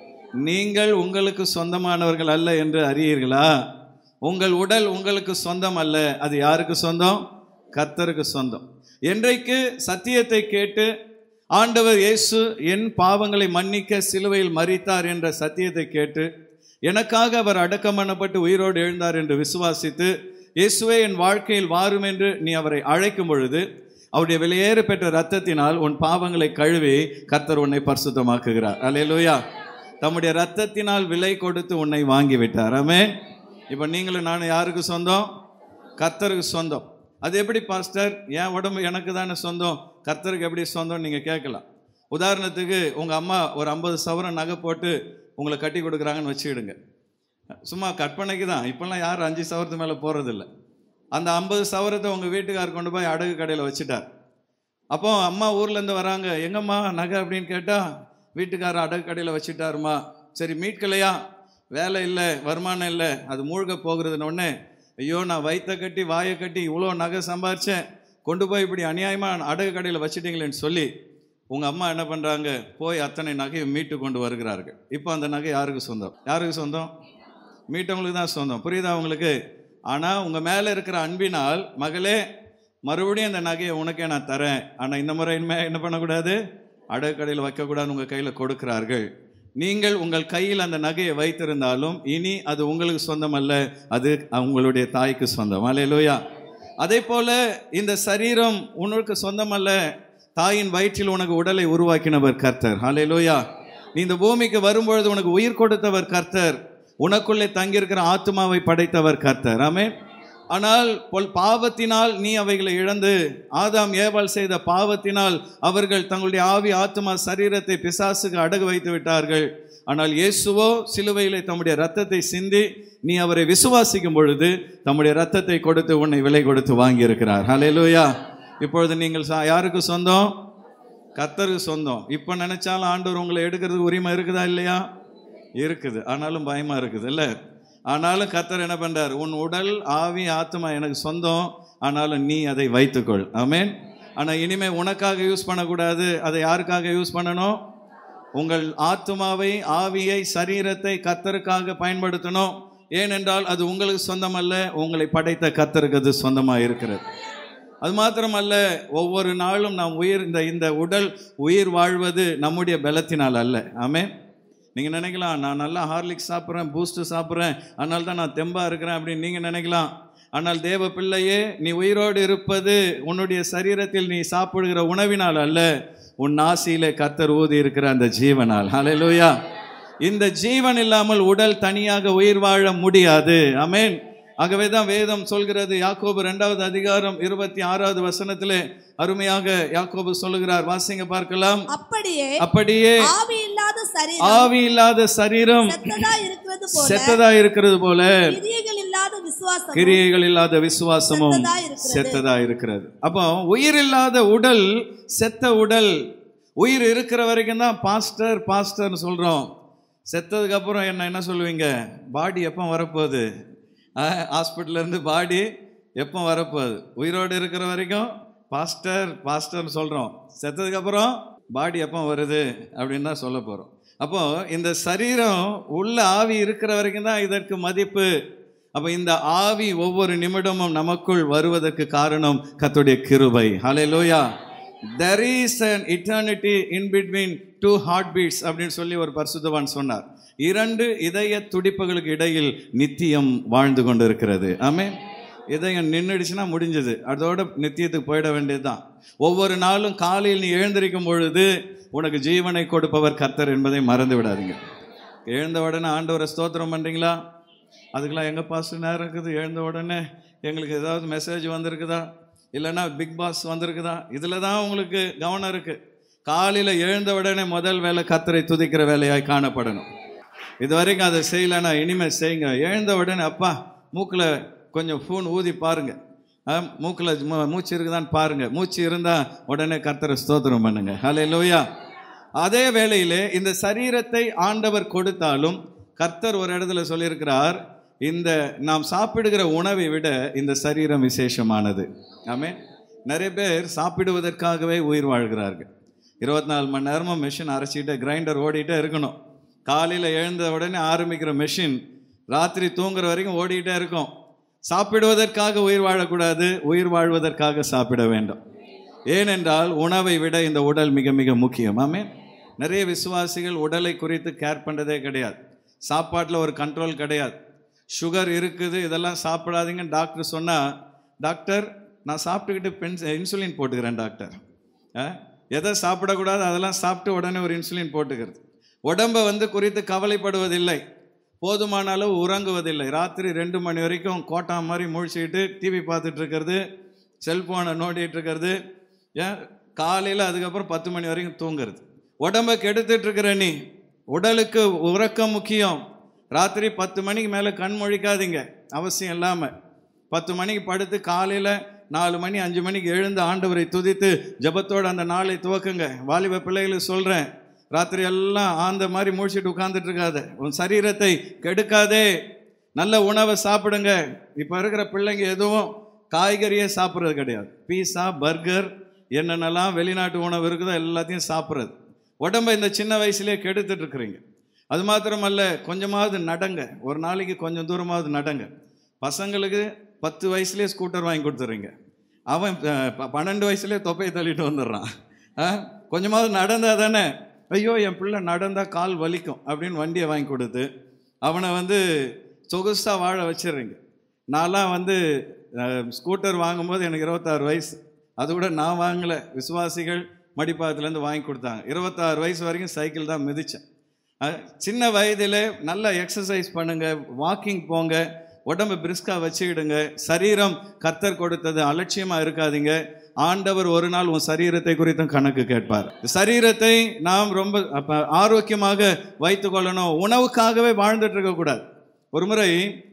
நீங்கள் உங்களுக்கு சொந்தமானவர்கள் அல்ல என்று அறியீர்களா உங்கள் உடல் உங்களுக்கு சொந்தம் அல்ல அது யாருக்கு சொந்தம் கர்த்தருக்கு சொந்தம் என்றைக்கு சத்தியத்தை கேட்டு ஆண்டவர் இயேசு என் பாவங்களை மன்னிக்க சிலுவையில் மரித்தார் என்ற சத்தியத்தை கேட்டு எனக்காக அவர் அடக்கம் பண்ணப்பட்டு உயிரோடு எழுந்தார் என்று விசுவாசித்து இயேசுவே என் வாழ்க்கையில் வாரும் என்று நீ அவரை அழைக்கும் பொழுது அவருடைய வெளியேறு பெற்ற ரத்தத்தினால் உன் பாவங்களை கழுவி கர்த்தர் உன்னை பரிசுத்தமாக்குகிறார் அல்லேலூயா தம்முடைய ரத்தத்தினால் விலை கொடுத்து உன்னை வாங்கி விட்டார் ஆமே இப்போ நீங்களும் நானும் யாருக்கு சொந்தம் கர்த்தருக்கு சொந்தம் அது எப்படி பாஸ்டர் என் உடம்பு எனக்கு தானே சொந்தம் கர்த்தருக்கு எப்படி சொந்தம் நீங்கள் கேட்கலாம் உதாரணத்துக்கு உங்கள் அம்மா ஒரு ஐம்பது சவரன் நகை போட்டு உங்களை கட்டி கொடுக்குறாங்கன்னு வச்சுக்கிடுங்க சும்மா கற்பனைக்கு தான் இப்போல்லாம் யாரும் அஞ்சு சவரத்து மேலே போகிறதில்ல அந்த ஐம்பது சவரத்தை உங்கள் வீட்டுக்கார் கொண்டு போய் அடகு கடையில் வச்சுட்டார் அப்போ அம்மா ஊர்லேருந்து வராங்க எங்கம்மா நகை அப்படின்னு கேட்டால் வீட்டுக்காரர் அடகு கடையில் வச்சுட்டாருமா சரி மீட்கலையா வேலை இல்லை வருமானம் இல்லை அது மூழ்க போகிறதுன்னு உடனே ஐயோ நான் வயிற்ற கட்டி வாயை கட்டி இவ்வளோ நகை சம்பாரிச்சேன் கொண்டு போய் இப்படி அநியாயமாக அடகு கடையில் வச்சுட்டீங்களேன்னு சொல்லி உங்கள் அம்மா என்ன பண்ணுறாங்க போய் அத்தனை நகையை மீட்டு கொண்டு வருகிறார்கள் இப்போ அந்த நகை யாருக்கு சொந்தம் யாருக்கு சொந்தம் மீட்டவங்களுக்கு தான் சொந்தம் புரியுதா உங்களுக்கு ஆனால் உங்கள் மேலே இருக்கிற அன்பினால் மகளே மறுபடியும் அந்த நகையை உனக்கே நான் தரேன் ஆனால் இந்த முறை இனிமேல் என்ன பண்ணக்கூடாது அடகு கடையில் வைக்கக்கூடாது உங்கள் கையில் கொடுக்கிறார்கள் நீங்கள் உங்கள் கையில் அந்த நகையை வைத்திருந்தாலும் இனி அது உங்களுக்கு சொந்தம் அல்ல அது உங்களுடைய தாய்க்கு சொந்தம் அல்லேலூயா அதே போல இந்த சரீரம் உனக்கு சொந்தம் அல்ல தாயின் வயிற்றில் உனக்கு உடலை உருவாக்கினவர் கர்த்தர் ஹalleluya நீ இந்த பூமிக்கு வரும்பொழுது உனக்கு உயிர் கொடுத்தவர் கர்த்தர் உனக்குள்ளே தங்கியிருக்கிற ஆத்மாவை படைத்தவர் கர்த்தர் ஆமென் ஆனால் பொல் பாவத்தினால் நீ அவைகளை இழந்து ஆதாம் ஏவாள் செய்த பாவத்தினால் அவர்கள் தங்களுடைய ஆவி ஆத்மா சரீரத்தை பிசாசுக்கு அடகு வைத்து விட்டார்கள் ஆனால் இயேசுவோ சிலுவையிலே தம்முடைய ரத்தத்தை சிந்தி நீ அவரை விசுவாசிக்கும் பொழுது தம்முடைய ரத்தத்தை கொடுத்து உன்னை விலை கொடுத்து வாங்கியிருக்கிறார் ஹalleluya இப்பொழுது நீங்கள் சா- யாருக்கு சொந்தம் கர்த்தருக்கு சொந்தம் இப்போ நினைச்சாலும் ஆண்டவர் உங்களை எடுக்கிறதுக்கு உரிமை இருக்குதா இல்லையா இருக்குது ஆனாலும் பயமா இருக்குது இல்லை ஆனாலும் கர்த்தர் என்ன பண்றார் உன் உடல் ஆவி ஆத்மா எனக்கு சொந்தம் ஆனாலும் நீ அதை வைத்துக்கொள் ஆமென் ஆனால் இனிமே உனக்காக யூஸ் பண்ணக்கூடாது அதை யாருக்காக யூஸ் பண்ணணும் உங்கள் ஆத்மாவை ஆவியை சரீரத்தை கர்த்தருக்காக பயன்படுத்தணும் ஏனென்றால் அது உங்களுக்கு சொந்தமல்ல உங்களை படைத்த கர்த்தருக்கு அது சொந்தமாக இருக்கிறது அது மாத்திரமல்ல ஒவ்வொரு நாளும் நாம் உயிர் இந்த இந்த உடல் உயிர் வாழ்வது நம்முடைய பலத்தினால் அல்ல ஆமென் நீங்கள் நினைக்கலாம் நான் நல்லா ஹார்லிக்ஸ் சாப்பிட்றேன் பூஸ்ட்டு சாப்பிட்றேன் அதனால தான் நான் தெம்பாக இருக்கிறேன் அப்படின்னு நீங்கள் நினைக்கலாம் ஆனால் தேவ பிள்ளையே நீ உயிரோடு இருப்பது உன்னுடைய சரீரத்தில் நீ சாப்பிடுகிற உணவினால் அல்ல உன் நாசியிலே கத்தர் ஊதி இருக்கிற அந்த ஜீவனால் ஹalleluya இந்த ஜீவன் இல்லாமல் உடல் தனியாக உயிர் வாழ முடியாது ஆமென் ஆகவே தான் வேதம் சொல்கிறது யாக்கோபு இரண்டாவது அதிகாரம் இருபத்தி ஆறாவது வசனத்திலே அருமையாக யாக்கோபு சொல்லுகிறார் வாசிங்க பார்க்கலாம் அப்படியே அப்படியே ஆவி இல்லாத சரீரம் ஆவி இல்லாத சரீரம் செத்ததா இருக்கிறது போல செத்ததா இருக்கிறது போல கிரியைகள் இல்லாத விசுவாசம் கிரியைகள் இல்லாத விசுவாசமும் செத்ததா இருக்கிறது. செத்ததா இருக்கிறது அப்போ உயிர் இல்லாத உடல் செத்த உடல் உயிர் இருக்கிற வரைக்கும் தான் பாஸ்டர் பாஸ்டர்னு சொல்றோம் செத்ததுக்கு அப்புறம் என்ன என்ன சொல்லுவீங்க பாடி எப்போ வரப்போகுது ஹாஸ்பிட்டல்ல இருந்து பாடி எப்போ வரப்போகுது உயிரோடு இருக்கிற வரைக்கும் பாஸ்டர் பாஸ்டர்னு சொல்கிறோம் செத்ததுக்கப்புறம் பாடி எப்போ வருது அப்படின்னு தான் சொல்ல போகிறோம் அப்போது இந்த சரீரம் உள்ள ஆவி இருக்கிற வரைக்கும் தான் இதற்கு மதிப்பு அப்போ இந்த ஆவி ஒவ்வொரு நிமிடமும் நமக்குள் வருவதற்கு காரணம் கர்த்தருடைய கிருபை ஹalleluya there is an eternity in between two heartbeats அப்படின்னு சொல்லி ஒரு பரிசுத்தவான் சொன்னார் இரண்டு இதய துடிப்புகளுக்கு இடையில் நித்தியம் வாழ்ந்து கொண்டிருக்கிறது ஆமென் இதயம் நின்றுடுச்சுன்னா முடிஞ்சது அதோட நித்தியத்துக்கு போயிட வேண்டியதுதான் ஒவ்வொரு நாளும் காலையில் நீ எழுந்திருக்கும் பொழுது உனக்கு ஜீவனை கொடுப்பவர் கர்த்தர் என்பதை மறந்து விடாதீங்க எழுந்த உடனே ஆண்டவரை ஸ்தோத்திரம் பண்ணுறீங்களா அதுக்கெல்லாம் எங்கள் பாஸ்டர் நேரம் இருக்குது எழுந்த உடனே எங்களுக்கு ஏதாவது மெசேஜ் வந்திருக்குதா இல்லைன்னா பிக் பாஸ் வந்திருக்குதா இதில் தான் உங்களுக்கு கவனம் இருக்குது காலையில் எழுந்த உடனே முதல் வேலை கத்தரை துதிக்கிற வேலையாய் காணப்படணும் இது வரைக்கும் அதை செய்யலைன்னா இனிமேல் செய்யுங்க எழுந்த உடனே அப்பா மூக்கில் கொஞ்சம் ஃபோன் ஊதி பாருங்க மூக்கில் மூச்சு இருக்குதான்னு பாருங்க மூச்சு இருந்தால் உடனே கர்த்தரை ஸ்தோத்திரம் பண்ணுங்க ஹலே லோயா அதே வேளையிலே இந்த சரீரத்தை ஆண்டவர் கொடுத்தாலும் கர்த்தர் ஒரு இடத்துல சொல்லியிருக்கிறார் இந்த நாம் சாப்பிடுகிற உணவை விட இந்த சரீரம் விசேஷமானது ஆமே நிறைய பேர் சாப்பிடுவதற்காகவே உயிர் வாழ்கிறார்கள் இருபத்தி நாலு மணி நேரமும் மிஷின் அரைச்சிட்டு கிரைண்டர் ஓடிட்டே இருக்கணும் காலையில் எழுந்த உடனே ஆரம்பிக்கிற மெஷின் ராத்திரி தூங்குற வரைக்கும் ஓடிட்டே இருக்கும் சாப்பிடுவதற்காக உயிர் வாழக்கூடாது உயிர் வாழ்வதற்காக சாப்பிட வேண்டும் ஏனென்றால் உணவை விட இந்த உடல் மிக மிக முக்கியம் ஆமே நிறைய விசுவாசிகள் உடலை குறித்து கேர் பண்ணுறதே கிடையாது சாப்பாட்டில் ஒரு கண்ட்ரோல் கிடையாது சுகர் இருக்குது இதெல்லாம் சாப்பிடாதீங்கன்னு டாக்டர் சொன்னால் டாக்டர் நான் சாப்பிட்டுக்கிட்டு பென் இன்சுலின் போட்டுக்கிறேன் டாக்டர் ஆ? எதை சாப்பிடக்கூடாது அதெல்லாம் சாப்பிட்டு உடனே ஒரு இன்சுலின் போட்டுக்கிறது உடம்பை வந்து குறித்து கவலைப்படுவதில்லை போதுமான அளவு உறங்குவதில்லை ராத்திரி ரெண்டு மணி வரைக்கும் கோட்டா மாதிரி முழிச்சுக்கிட்டு டிவி பார்த்துட்டு இருக்கிறது செல்ஃபோனை நோண்டிட்டு இருக்கிறது ஏன் காலையில் அதுக்கப்புறம் பத்து மணி வரைக்கும் தூங்குறது உடம்பை கெடுத்துட்டு இருக்கிற நீ உடலுக்கு உறக்கம் முக்கியம் ராத்திரி பத்து மணிக்கு மேலே கண் முழிக்காதீங்க அவசியம் இல்லாமல் பத்து மணிக்கு படுத்து காலையில் நாலு மணி அஞ்சு மணிக்கு எழுந்து ஆண்டவரை துதித்து ஜெபத்தோட அந்த நாளை துவக்குங்க வாலிப பிள்ளைகளுக்கு சொல்கிறேன் ராத்திரி எல்லாம் ஆந்த மாதிரி முழிச்சிட்டு உட்கார்ந்துட்டு இருக்காத உன் சரீரத்தை கெடுக்காதே நல்ல உணவை சாப்பிடுங்க இப்போ இருக்கிற பிள்ளைங்க எதுவும் காய்கறியே சாப்பிட்றது கிடையாது பீஸா பர்கர் என்னென்னலாம் வெளிநாட்டு உணவு இருக்குதோ எல்லாத்தையும் சாப்பிட்றது உடம்பை இந்த சின்ன வயசுலேயே கெடுத்துட்டு இருக்கிறீங்க அது மாத்திரமல்ல கொஞ்சமாவது நடங்க ஒரு நாளைக்கு கொஞ்சம் தூரமாவது நடங்க பசங்களுக்கு பத்து வயசுலேயே ஸ்கூட்டர் வாங்கி கொடுத்துட்றீங்க அவன் அஹ், ப- பன்னெண்டு வயசுலேயே தொப்பையை தள்ளிட்டு வந்துடுறான் ஆ? கொஞ்சமாவது நடந்தா தானே ஐயோ என் பிள்ளை நடந்தால் கால் வலிக்கும் அப்படின்னு வண்டியை வாங்கி கொடுத்து அவனை வந்து சொகுசாக வாழ வச்சிடுறீங்க நான்லாம் வந்து அஹ், ஸ்கூட்டர் வாங்கும்போது எனக்கு இருபத்தாறு வயசு அது கூட நான் வாங்கலை விசுவாசிகள் மடிப்பாக்கத்துலேருந்து வாங்கி கொடுத்தாங்க இருபத்தாறு வயசு வரைக்கும் சைக்கிள் தான் மிதித்தேன் அஹ், சின்ன வயதிலே நல்லா எக்ஸசைஸ் பண்ணுங்க வாக்கிங் போங்க உடம்பை பிரிஸ்கா வச்சுக்கிடுங்க சரீரம் கர்த்தர் கொடுத்தது அலட்சியமா இருக்காதீங்க ஆண்டவர் ஒரு நாள் உன் சரீரத்தை குறித்தும் கணக்கு கேட்பார் சரீரத்தை நாம் ரொம்ப அப்ப ஆரோக்கியமாக வைத்துக் கொள்ளணும் உணவுக்காகவே வாழ்ந்துட்டு இருக்கக்கூடாது ஒரு முறை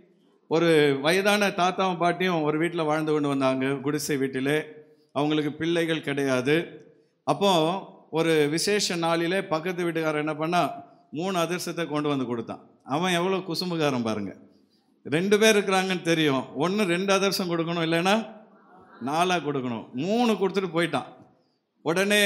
ஒரு வயதான தாத்தாவும் பாட்டியும் ஒரு வீட்டில் வாழ்ந்து கொண்டு வந்தாங்க குடிசை வீட்டிலே அவங்களுக்கு பிள்ளைகள் கிடையாது அப்போ ஒரு விசேஷ நாளிலே பக்கத்து வீட்டுக்காரர் என்ன பண்ணா மூணு அதிர்ஷ்டத்தை கொண்டு வந்து கொடுத்தான் அவன் எவ்வளோ குசும்புக்காரன் பாருங்க ரெண்டு பேர் இருக்கிறாங்கன்னு தெரியும் ஒன்று ரெண்டு அதிர்ஷ்டம் கொடுக்கணும் இல்லைன்னா நாலாக கொடுக்கணும் மூணு கொடுத்துட்டு போயிட்டான் உடனே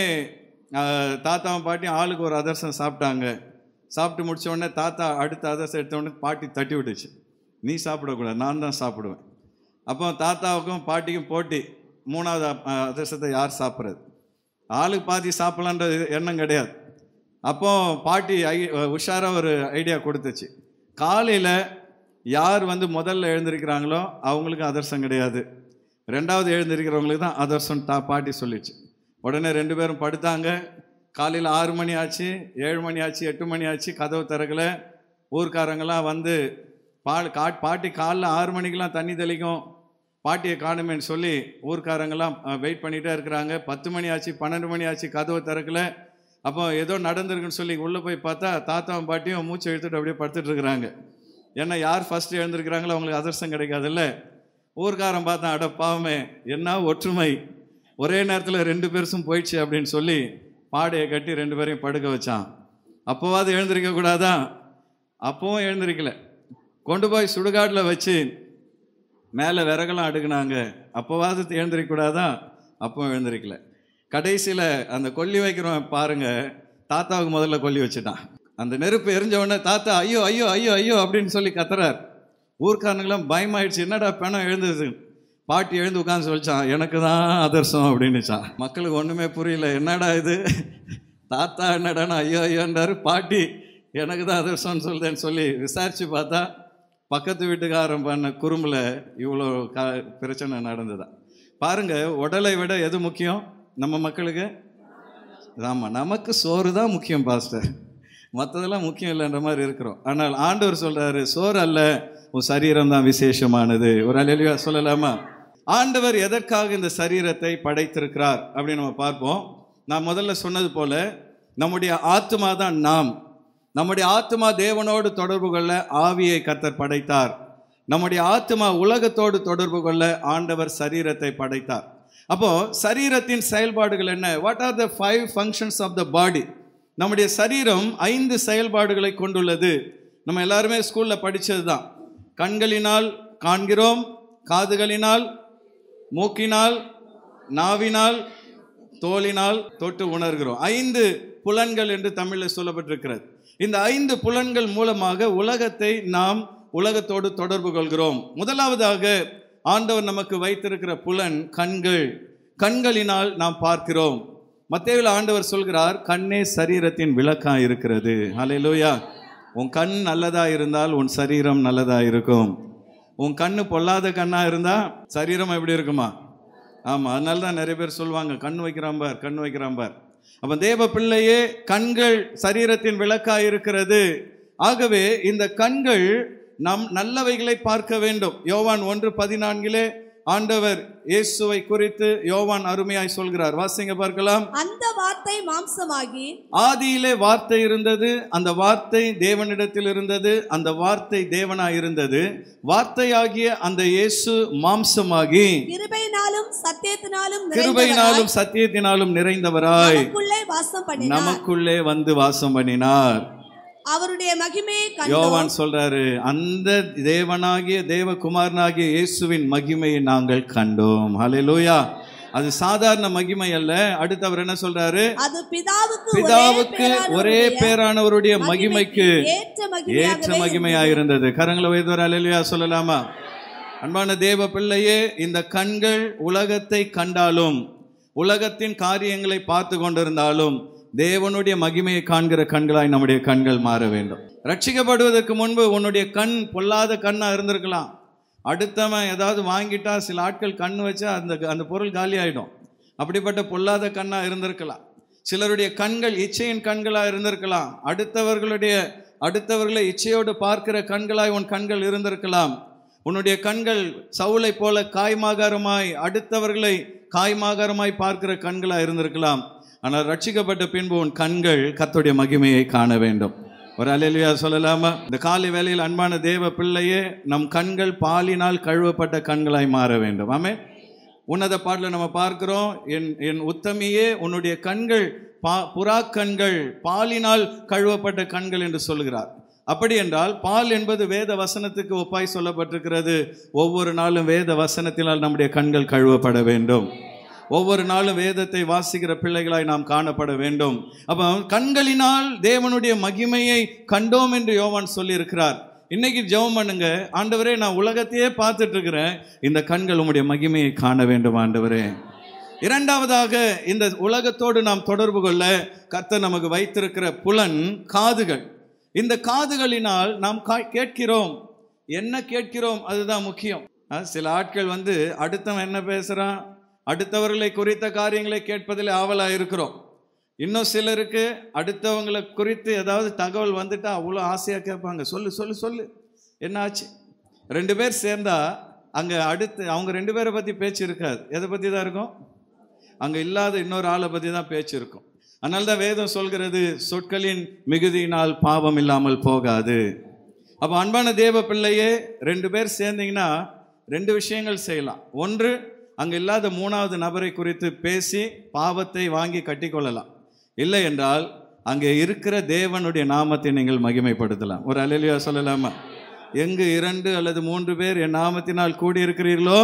ஆஹ், தாத்தாவும் பாட்டியும் ஆளுக்கு ஒரு அதிர்ஷ்டம் சாப்பிட்டாங்க சாப்பிட்டு முடிச்ச உடனே தாத்தா அடுத்த அதிர்ஷ்டம் எடுத்த உடனே பாட்டி தட்டி விட்டுச்சு நீ சாப்பிடக்கூடாது நான் தான் சாப்பிடுவேன் அப்போ தாத்தாவுக்கும் பாட்டிக்கும் போட்டி மூணாவது அஹ், அதிர்ஷ்டத்தை யார் சாப்பிட்றது ஆளுக்கு பாதி சாப்பிடலான்ற இது எண்ணம் கிடையாது அப்போ பாட்டி ஐ உஷாராக ஒரு ஐடியா கொடுத்துச்சு காலையில் யார் வந்து முதல்ல எழுந்திருக்கிறாங்களோ அவங்களுக்கு அதர்சம் கிடையாது ரெண்டாவது எழுந்திருக்கிறவங்களுக்கு தான் அதர்சம் தா பாட்டி சொல்லிச்சு உடனே ரெண்டு பேரும் படுத்தாங்க காலையில் ஆறு மணி ஆச்சு ஏழு மணி ஆச்சு எட்டு மணி ஆச்சு கதவு திறக்கல ஊர்க்காரங்கெல்லாம் வந்து பால் கா பாட்டி காலைல ஆறு மணிக்கெல்லாம் தண்ணி தெளிக்கும் பாட்டியை காணுமேன்னு சொல்லி ஊர்க்காரங்கெல்லாம் வெயிட் பண்ணிகிட்டே இருக்கிறாங்க பத்து மணி ஆச்சு பன்னெண்டு மணி ஆச்சு கதவை திறக்கல அப்போ ஏதோ நடந்திருக்குன்னு சொல்லி உள்ளே போய் பார்த்தா தாத்தாவும் பாட்டியும் மூச்சை இழுத்துட்டு அப்படியே படுத்துட்டு இருக்கிறாங்க ஏன்னா யார் ஃபர்ஸ்ட் எழுந்திருக்கிறாங்களோ அவங்களுக்கு அதிர்ஷ்டம் கிடைக்காதுல்ல ஊர்க்காரன் பார்த்தான் அட பாவமே என்ன ஒற்றுமை ஒரே நேரத்தில் ரெண்டு பேருசும் போயிடுச்சு அப்படின்னு சொல்லி பாடையை கட்டி ரெண்டு பேரையும் படுக்க வச்சான் அப்போவாது எழுந்திருக்க கூடாதா அப்பவும் எழுந்திருக்கல கொண்டு போய் சுடுகாட்டில் வச்சு மேலே விறகெல்லாம் அடுக்குனாங்க அப்போவாது எழுந்திரிக்கூடாதான் அப்போ எழுந்திரிக்கல கடைசியில் அந்த கொல்லி வைக்கிறவன் பாருங்க தாத்தாவுக்கு முதல்ல கொல்லி வச்சுட்டான் அந்த நெருப்பு எரிஞ்ச உடனே தாத்தா ஐயோ ஐயோ ஐயோ ஐயோ அப்படின்னு சொல்லி கத்துறார் ஊர்க்காரனுங்களாம் பயமாயிடுச்சு என்னடா பிணம் எழுந்தது பாட்டி எழுந்து உட்காந்து சொல்லிச்சான் எனக்கு தான் அதர்சம் அப்படின்னுச்சான் மக்களுக்கு ஒன்றுமே புரியல என்னடா இது தாத்தா என்னடானா ஐயோ ஐயோன்றாரு பாட்டி எனக்கு தான் அதிர்ஷ்டம்னு சொல்லுதேன்னு சொல்லி விசாரித்து பார்த்தா பக்கத்து வீட்டுக்காரன் பண்ண குறும்பில் இவ்வளோ கா பிரச்சனை நடந்ததா பாருங்க உடலை விட எது முக்கியம் நம்ம மக்களுக்கு ஆமாம் நமக்கு சோறு தான் முக்கியம் பாஸ்டர் மற்றதெல்லாம் முக்கியம் இல்லைன்ற மாதிரி இருக்கிறோம் ஆனால் ஆண்டவர் சொல்றாரு சோறு அல்ல உன் சரீரம் தான் விசேஷமானது ஒரு அலையிலையா சொல்லலாமா ஆண்டவர் எதற்காக இந்த சரீரத்தை படைத்திருக்கிறார் அப்படின்னு நம்ம பார்ப்போம் நான் முதல்ல சொன்னது போல நம்முடைய ஆத்மா தான் நாம் நம்முடைய ஆத்மா தேவனோடு தொடர்பு கொள்ள ஆவியை கத்தர் படைத்தார் நம்முடைய ஆத்மா உலகத்தோடு தொடர்பு கொள்ள ஆண்டவர் சரீரத்தை படைத்தார் அப்போ சரீரத்தின் செயல்பாடுகள் என்ன what are the five functions of the body நம்முடைய சரீரம் ஐந்து செயல்பாடுகளை கொண்டுள்ளது நம்ம எல்லாருமே ஸ்கூல்ல படிச்சது தான் கண்களினால் காண்கிறோம் காதுகளினால் மூக்கினால் நாவினால் தோலினால் தொட்டு உணர்கிறோம் ஐந்து புலன்கள் என்று தமிழில் சொல்லப்பட்டிருக்கிறது இந்த ஐந்து புலன்கள் மூலமாக உலகத்தை நாம் உலகத்தோடு தொடர்பு கொள்கிறோம் முதலாவதாக ஆண்டவர் நமக்கு வைத்திருக்கிற புலன் கண்கள் கண்களினால் நாம் பார்க்கிறோம் மத்தேயுல ஆண்டவர் சொல்கிறார் கண்ணே சரீரத்தின் விளக்கா இருக்கிறது ஹalleluya உன் கண் நல்லதா இருந்தால் உன் சரீரம் நல்லதா இருக்கும் உன் கண்ணு பொல்லாத கண்ணா இருந்தா சரீரம் எப்படி இருக்குமா ஆமா அதனால தான் நிறைய பேர் சொல்லுவாங்க கண் வைக்கிறான் பார் கண் வைக்கிறான் பார் அப்ப தேவ பிள்ளையே கண்கள் சரீரத்தின் விளக்கா இருக்கிறது ஆகவே இந்த கண்கள் நம் நல்லவைகளை பார்க்க வேண்டும் யோவான் ஒன்று பதினான்கிலே ஆண்டவர் இயேசுவை குறித்து யோவான் அருமையாய் சொல்கிறார் வாசிங்க பார்க்கலாம் அந்த வார்த்தை மாம்சமாகி ஆதியிலே வார்த்தை இருந்தது அந்த வார்த்தை தேவனிடத்தில் இருந்தது அந்த வார்த்தை தேவனாய் இருந்தது வார்த்தையாகிய அந்த இயேசு மாம்சமாகி கிருபையினாலும் சத்தியத்தினாலும் கிருபையினாலும் சத்தியத்தினாலும் நிறைந்தவராய் நமக்குள்ளே வாசம் பண்ணினார் நமக்குள்ளே வந்து வாசம் பண்ணினார் அவருடைய மகிமையை கண்டோம் யோவான் சொல்றாரு அந்த தேவனாகிய தேவகுமாரனாகிய இயேசுவின் மகிமையை நாங்கள் கண்டோம் ஹalleluya அது சாதாரண மகிமை அல்ல அடுத்து அவர் என்ன சொல்றாரு அது பிதாவுக்கு பிதாவுக்கு ஒரே பேரானவருடைய பேரானவருடைய மகிமைக்கு ஏற்ற ஏற்ற மகிமையாகவே மகிமையா இருந்தது கரங்களை வைத்தவர் அலையிலையா சொல்லலாமா அன்பான தேவ பிள்ளையே இந்த கண்கள் உலகத்தை கண்டாலும் உலகத்தின் காரியங்களை பார்த்து கொண்டிருந்தாலும் தேவனுடைய மகிமையை காண்கிற கண்களாய் நம்முடைய கண்கள் மாற வேண்டும் ரட்சிக்கப்படுவதற்கு முன்பு உன்னுடைய கண் பொல்லாத கண்ணா இருந்திருக்கலாம் அடுத்தவன் ஏதாவது வாங்கிட்டா சில ஆட்கள் கண் வச்சா அந்த அந்த பொருள் காலி ஆயிடும் அப்படிப்பட்ட பொல்லாத கண்ணா இருந்திருக்கலாம் சிலருடைய கண்கள் இச்சையின் கண்களா இருந்திருக்கலாம் அடுத்தவர்களுடைய அடுத்தவர்களை இச்சையோடு பார்க்கிற கண்களாய் உன் கண்கள் இருந்திருக்கலாம் உன்னுடைய கண்கள் சவுளை போல காய்மாகாரமாய் அடுத்தவர்களை காய்மாகாரமாய் பார்க்கிற கண்களா இருந்திருக்கலாம் ஆனால் ரட்சிக்கப்பட்ட பின்பு உன் கண்கள் கர்த்தருடைய மகிமையை காண வேண்டும் ஒரு அலையிலையா சொல்லலாமா இந்த காலை வேளையில் அன்பான தேவ பிள்ளையே நம் கண்கள் பாலினால் கழுவப்பட்ட கண்களாய் மாற வேண்டும் ஆமே உன்னத பாட்டில் நம்ம பார்க்கிறோம் என் என் உத்தமியே உன்னுடைய கண்கள் பா புறா கண்கள் பாலினால் கழுவப்பட்ட கண்கள் என்று சொல்கிறார் அப்படி என்றால் பால் என்பது வேத வசனத்துக்கு ஒப்பாய் சொல்லப்பட்டிருக்கிறது ஒவ்வொரு நாளும் வேத வசனத்தினால் நம்முடைய கண்கள் கழுவப்பட வேண்டும் ஒவ்வொரு நாளும் வேதத்தை வாசிக்கிற பிள்ளைகளாய் நாம் காணப்பட வேண்டும் அப்போ கண்களினால் தேவனுடைய மகிமையை கண்டோம் என்று யோவான் சொல்லியிருக்கிறார் இன்னைக்கு ஜெபம் பண்ணுங்க ஆண்டவரே நான் உலகத்தையே பார்த்துட்டு இருக்கிறேன் இந்த கண்கள் உம்முடைய மகிமையை காண வேண்டும் ஆண்டவரே இரண்டாவதாக இந்த உலகத்தோடு நாம் தொடர்பு கொள்ள கர்த்தர் நமக்கு வைத்திருக்கிற புலன் காதுகள் இந்த காதுகளினால் நாம் கா- கேட்கிறோம் என்ன கேட்கிறோம் அதுதான் முக்கியம் அஹ் சில ஆட்கள் வந்து அடுத்தவன் என்ன பேசுறான் அடுத்தவர்களை குறித்த காரியங்களை கேட்பதில் ஆவலா இருக்கிறோம் இன்னும் சிலருக்கு அடுத்தவங்களை குறித்து ஏதாவது தகவல் வந்துட்டா அவ்வளோ ஆசையா கேட்பாங்க சொல்லு சொல்லு சொல்லு என்ன ஆச்சு ரெண்டு பேர் சேர்ந்தா அங்க அடுத்து அவங்க ரெண்டு பேரை பத்தி பேச்சு இருக்காது எதை பத்தி தான் இருக்கும் அங்க இல்லாத இன்னொரு ஆளை பத்தி தான் பேச்சு இருக்கும் அதனால தான் வேதம் சொல்கிறது சொற்களின் மிகுதியினால் பாவம் இல்லாமல் போகாது அப்போ அன்பான தேவ பிள்ளையே ரெண்டு பேர் சேர்ந்தீங்கன்னா ரெண்டு விஷயங்கள் செய்யலாம் ஒன்று அங்கே இல்லாத மூணாவது நபரை குறித்து பேசி பாவத்தை வாங்கி கட்டிக்கொள்ளலாம் இல்லை என்றால் அங்கே இருக்கிற தேவனுடைய நாமத்தை நீங்கள் மகிமைப்படுத்தலாம் ஒரு அலையிலையா சொல்லலாமா எங்கு இரண்டு அல்லது மூன்று பேர் என் நாமத்தினால் கூடியிருக்கிறீர்களோ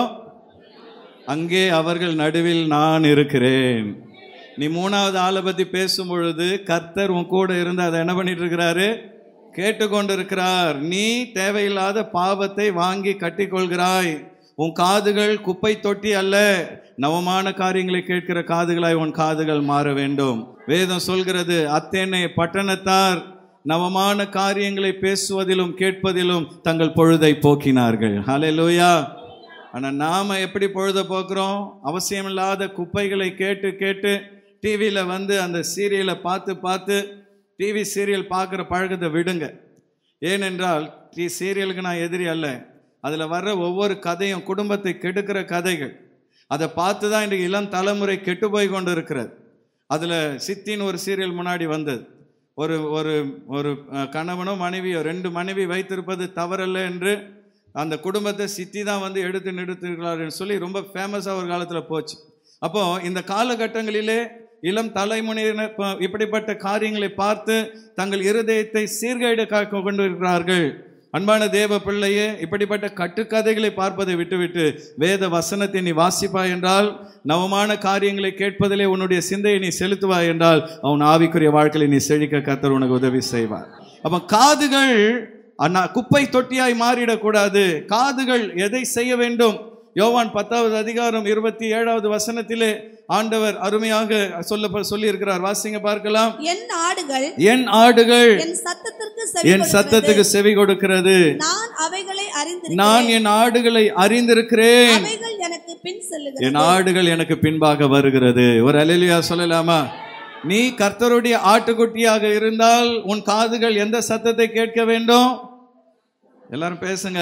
அங்கே அவர்கள் நடுவில் நான் இருக்கிறேன் நீ மூணாவது ஆளை பத்தி பேசும் பொழுது கர்த்தர் உன் கூட இருந்து அதை என்ன பண்ணிட்டு இருக்கிறாரு கேட்டுக்கொண்டிருக்கிறார் நீ தேவையில்லாத பாவத்தை வாங்கி கட்டிக்கொள்கிறாய் உன் காதுகள் குப்பை தொட்டி அல்ல நவமான காரியங்களை கேட்கிற காதுகளாய் உன் காதுகள் மாற வேண்டும் வேதம் சொல்கிறது அத்தேனே பட்டணத்தார் நவமான காரியங்களை பேசுவதிலும் கேட்பதிலும் தங்கள் பொழுதை போக்கினார்கள் ஹalleluya ஆனா நாம எப்படி பொழுத போக்குறோம் அவசியமில்லாத குப்பைகளை கேட்டு கேட்டு டிவியில வந்து அந்த சீரியலை பார்த்து பார்த்து டிவி சீரியல் பார்க்குற பழக்கத்தை விடுங்க ஏனென்றால் டி சீரியலுக்கு நான் எதிரி அல்ல அதில் வர்ற ஒவ்வொரு கதையும் குடும்பத்தை கெடுக்கிற கதைகள் அதை பார்த்து தான் இன்றைக்கு இளம் தலைமுறை கெட்டு போய் கொண்டு இருக்கிறது அதில் சித்தின்னு ஒரு சீரியல் முன்னாடி வந்தது ஒரு ஒரு ஒரு அஹ், கணவனோ மனைவியோ ரெண்டு மனைவி வைத்திருப்பது தவறல்ல என்று அந்த குடும்பத்தை சித்தி தான் வந்து எடுத்து நிறுத்துகிறார்கள் சொல்லி ரொம்ப ஃபேமஸாக ஒரு காலத்தில் போச்சு அப்போ இந்த காலகட்டங்களிலே இளம் தலைமுறையினர் ப- இப்படிப்பட்ட காரியங்களை பார்த்து தங்கள் இருதயத்தை சீர்கேடு காக்க கொண்டு இருக்கிறார்கள் அன்பான தேவ பிள்ளையே இப்படிப்பட்ட கட்டுக்கதைகளை பார்ப்பதை விட்டுவிட்டு வேத வசனத்தை நீ வாசிப்பாய் என்றால் நவமான காரியங்களை கேட்பதிலே உன்னுடைய சிந்தையை நீ செலுத்துவாய் என்றால் அவன் ஆவிக்குரிய வாழ்க்கையை நீ செழிக்க கத்தர் உனக்கு உதவி செய்வார் அப்ப காதுகள் அண்ணா குப்பை தொட்டியாய் மாறிடக்கூடாது காதுகள் எதை செய்ய வேண்டும் யோவான் பத்தாவது அதிகாரம் இருபத்தி ஏழாவது வசனத்திலே ஆண்டவர் அருமையாக சொல்ல சொல்லி இருக்கிறார் வாசிங்க பார்க்கலாம் என் ஆடுகள் என் ஆடுகள் என் சத்தத்திற்கு செவி என் கொடுக்கிறது. சத்தத்துக்கு செவி கொடுக்கிறது நான் அவைகளை அறிந்திருக்கிறேன் நான் என் ஆடுகளை அறிந்திருக்கிறேன் அவைகள் எனக்கு பின் செல்லுகிறது என் ஆடுகள் எனக்கு பின்பாக வருகிறது ஒரு அலையிலியா சொல்லலாமா நீ கர்த்தருடைய ஆட்டுக்குட்டியாக இருந்தால் உன் காதுகள் எந்த சத்தத்தை கேட்க வேண்டும் எல்லாரும் பேசுங்க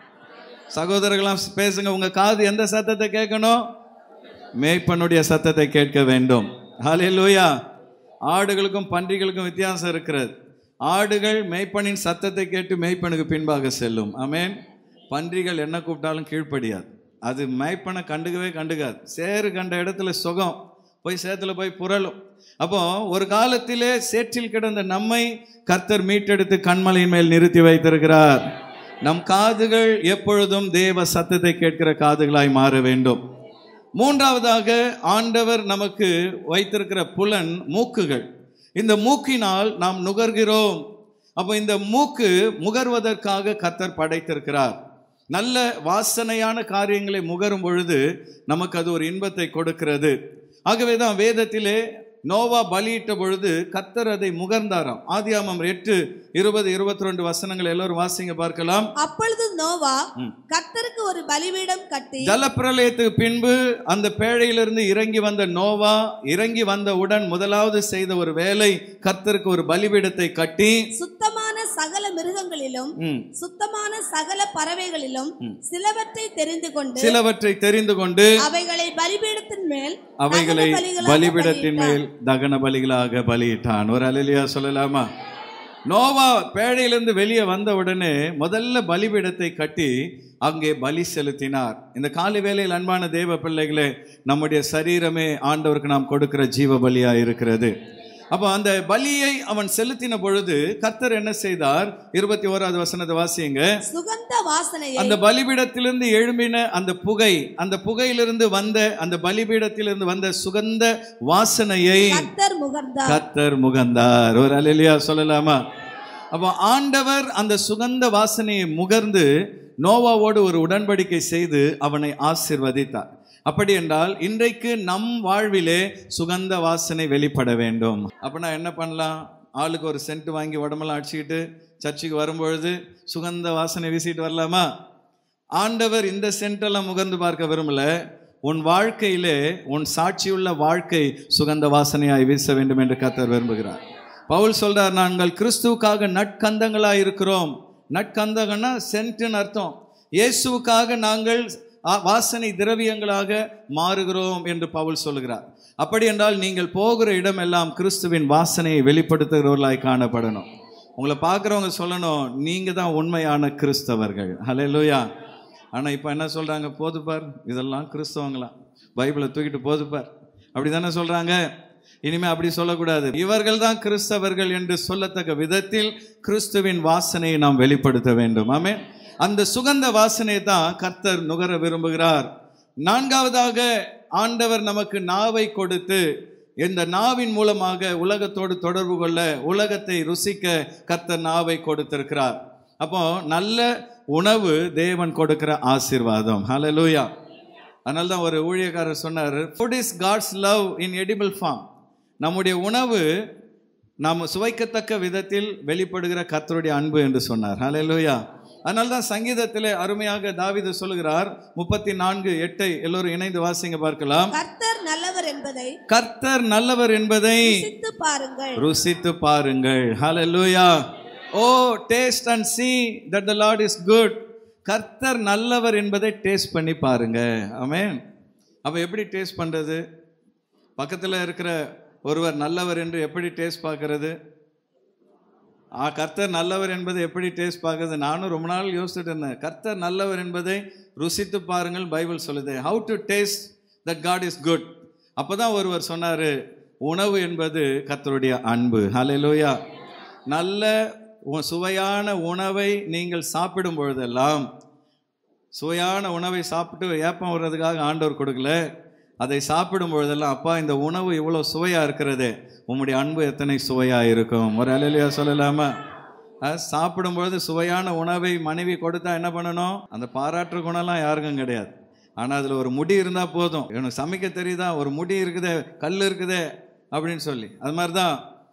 சகோதரர்களாம் பேசுங்க உங்க காது எந்த சத்தத்தை கேட்கணும் மேய்ப்பனுடைய சத்தத்தை கேட்க வேண்டும் ஹalleluya ஆடுகளுக்கும் பன்றிகளுக்கும் வித்தியாசம் இருக்கிறது ஆடுகள் மேய்ப்பனின் சத்தத்தை கேட்டு மேய்ப்பனுக்கு பின்பாக செல்லும் ஆமென் பன்றிகள் என்ன கூப்பிட்டாலும் கீழ்ப்படியாது அது மேய்ப்பனை கண்டுக்கவே கண்டுக்காது சேறு கண்ட இடத்துல சுகம் போய் சேத்துல போய் புரளும் அப்போ ஒரு காலத்திலே சேற்றில் கிடந்த நம்மை கர்த்தர் மீட்டெடுத்து கண்மலையின் மேல் நிறுத்தி வைத்திருக்கிறார் நம் காதுகள் எப்பொழுதும் தேவ சத்தத்தை கேட்கிற காதுகளாய் மாற வேண்டும் மூன்றாவதாக ஆண்டவர் நமக்கு வைத்திருக்கிற புலன் மூக்குகள் இந்த மூக்கினால் நாம் நுகர்கிறோம் அப்போ இந்த மூக்கு முகர்வதற்காக கர்த்தர் படைத்திருக்கிறார் நல்ல வாசனையான காரியங்களை முகரும் பொழுது நமக்கு அது ஒரு இன்பத்தை கொடுக்கிறது ஆகவே தான் வேதத்திலே நோவா பலியிட்ட பொழுது கர்த்தர் அதை முகர்ந்தாராம் ஆதியாமம் எட்டு இருபது இருபத்தி ரெண்டு வசனங்கள் எல்லாரும் வாசிங்க பார்க்கலாம் அப்பொழுது நோவா கர்த்தருக்கு ஒரு பலிபீடம் கட்டி ஜலப்பிரளயத்துக்கு பின்பு அந்த பேழையிலிருந்து இறங்கி வந்த நோவா இறங்கி வந்தவுடன் முதலாவது செய்த ஒரு வேலை கர்த்தருக்கு ஒரு பலிபீடத்தை கட்டி சுத்தமான சகல மிருகங்களிலும் ம், சுத்தமான சகல பறவைகளிலும் சிலவற்றை தெரிந்து கொண்டு சிலவற்றை தெரிந்து கொண்டு அவைகளை பலிபீடத்தின் மேல் அவைகளை தகன பலிகளாக பலிபீடத்தின் பலியிட்டார். மேல் தகன பலிகளாக பலியிட்டான் ஒரு அலிலியா சொல்லலாமா நோவா பேழையிலிருந்து வெளியே வந்த உடனே முதல்ல பலிபீடத்தை கட்டி அங்கே பலி செலுத்தினார் இந்த காலை வேளையில் அன்பான தேவ பிள்ளைகளே நம்முடைய சரீரமே ஆண்டவருக்கு நாம் கொடுக்கிற ஜீவ பலியா இருக்கிறது அப்போ அந்த பலியை அவன் செலுத்தின பொழுது கர்த்தர் என்ன செய்தார் இருபத்தி ஓராவது வசனத்தை வாசியுங்க சுகந்த வாசனையை அந்த பலிபீடத்திலிருந்து எழும்பின அந்த புகை அந்த புகையிலிருந்து வந்த அந்த பலிபீடத்திலிருந்து வந்த சுகந்த வாசனையை கர்த்தர் முகர்ந்தார் கத்தர் முகந்தார் ஒரு அலையிலியா சொல்லலாமா அப்போ ஆண்டவர் அந்த சுகந்த வாசனையை முகர்ந்து நோவாவோடு ஒரு உடன்படிக்கை செய்து அவனை ஆசிர்வதித்தார் அப்படி என்றால் இன்றைக்கு நம் வாழ்விலே சுகந்த வாசனை வெளிப்பட வேண்டும் அப்படின்னா என்ன பண்ணலாம் ஆளுக்கு ஒரு சென்ட் வாங்கி உடம்பெல்லாம் அடிச்சுக்கிட்டு சர்ச்சுக்கு வரும்பொழுது சுகந்த வாசனை வீசிட்டு வரலாமா ஆண்டவர் இந்த சென்டெல்லாம் முகர்ந்து பார்க்க விரும்பல உன் வாழ்க்கையிலே உன் சாட்சியுள்ள வாழ்க்கை சுகந்த வாசனையாய் வீச வேண்டும் என்று கர்த்தர் விரும்புகிறார் பவுல் சொல்றார் நாங்கள் கிறிஸ்துவுக்காக நட்கந்தங்களாய் இருக்கிறோம் நட்கந்தகன்னா சென்ட்னு அர்த்தம் இயேசுவுக்காக நாங்கள் ஆ- வாசனை திரவியங்களாக மாறுகிறோம் என்று பவுல் சொல்கிறார் அப்படி என்றால் நீங்கள் போகிற இடமெல்லாம் கிறிஸ்துவின் வாசனையை வெளிப்படுத்துகிறவர்களாய் காணப்படணும் உங்களை பார்க்குறவங்க சொல்லணும் நீங்க தான் உண்மையான கிறிஸ்தவர்கள் ஹalleluya ஆனா இப்போ என்ன சொல்றாங்க போதுப்பார் இதெல்லாம் கிறிஸ்தவங்களா பைபிளை தூக்கிட்டு போதுப்பார் அப்படி தானே சொல்றாங்க இனிமே அப்படி சொல்லக்கூடாது இவர்கள் தான் கிறிஸ்தவர்கள் என்று சொல்லத்தக்க விதத்தில் கிறிஸ்துவின் வாசனையை நாம் வெளிப்படுத்த வேண்டும் ஆமென் அந்த சுகந்த வாசனை தான் கர்த்தர் நுகர விரும்புகிறார் நான்காவதாக ஆண்டவர் நமக்கு நாவை கொடுத்து இந்த நாவின் மூலமாக உலகத்தோடு தொடர்பு கொள்ள உலகத்தை ருசிக்க கர்த்தர் நாவை கொடுத்திருக்கிறார் அப்போ நல்ல உணவு தேவன் கொடுக்கிற ஆசீர்வாதம் ஹalleluya அதனால தான் ஒரு ஊழியக்காரர் சொன்னார் food is God's love in edible form நம்முடைய உணவு நாம் சுவைக்கத்தக்க விதத்தில் வெளிப்படுகிற கர்த்தருடைய அன்பு என்று சொன்னார் ஹalleluya அதனால தான் சங்கீதத்திலே அருமையாக தாவீது சொல்லுகிறார் முப்பத்தி நான்கு எட்டை எல்லோரும் இணைந்து வாசிங்க பார்க்கலாம் கர்த்தர் நல்லவர் என்பதை கர்த்தர் நல்லவர் என்பதை ருசித்து பாருங்கள் ருசித்து பாருங்கள் hallelujah oh taste and see that the lord is good கர்த்தர் நல்லவர் என்பதை டேஸ்ட் பண்ணி பாருங்க ஆமென் அப்போ எப்படி டேஸ்ட் பண்றது பக்கத்தில் இருக்கிற ஒருவர் நல்லவர் என்று எப்படி டேஸ்ட் பார்க்கறது ஆ கர்த்தர் நல்லவர் என்பதை எப்படி டேஸ்ட் பார்க்கறது நானும் ரொம்ப நாள் யோசிச்சுட்டு இருந்தேன் கர்த்தர் நல்லவர் என்பதை ருசித்து பாருங்கள் பைபிள் சொல்லுது how to taste that God is good அப்பதான் ஒருவர் சொன்னாரு உணவு என்பது கர்த்தருடைய அன்பு ஹalleluya நல்ல உ- சுவையான உணவை நீங்கள் சாப்பிடும் பொழுதெல்லாம் சுவையான உணவை சாப்பிட்டு ஏப்பம் வர்றதுக்காக ஆண்டவர் கொடுக்கல அதை சாப்பிடும் பொழுதெல்லாம் அப்பா இந்த உணவு இவ்வளோ சுவையா இருக்கிறது உம்முடைய அன்பு எத்தனை சுவையா இருக்கும் ஒரு அலையிலையா சொல்லலாமா அஹ், சாப்பிடும் பொழுது சுவையான உணவை மனைவி கொடுத்தா என்ன பண்ணணும் அந்த பாராட்டுற குணம்லாம் யாருக்கும் கிடையாது ஆனால் அதில் ஒரு முடி இருந்தால் போதும் இவனுக்கு சமைக்க தெரியுதா ஒரு முடி இருக்குதே கல் இருக்குதே அப்படின்னு சொல்லி அது மாதிரி தான்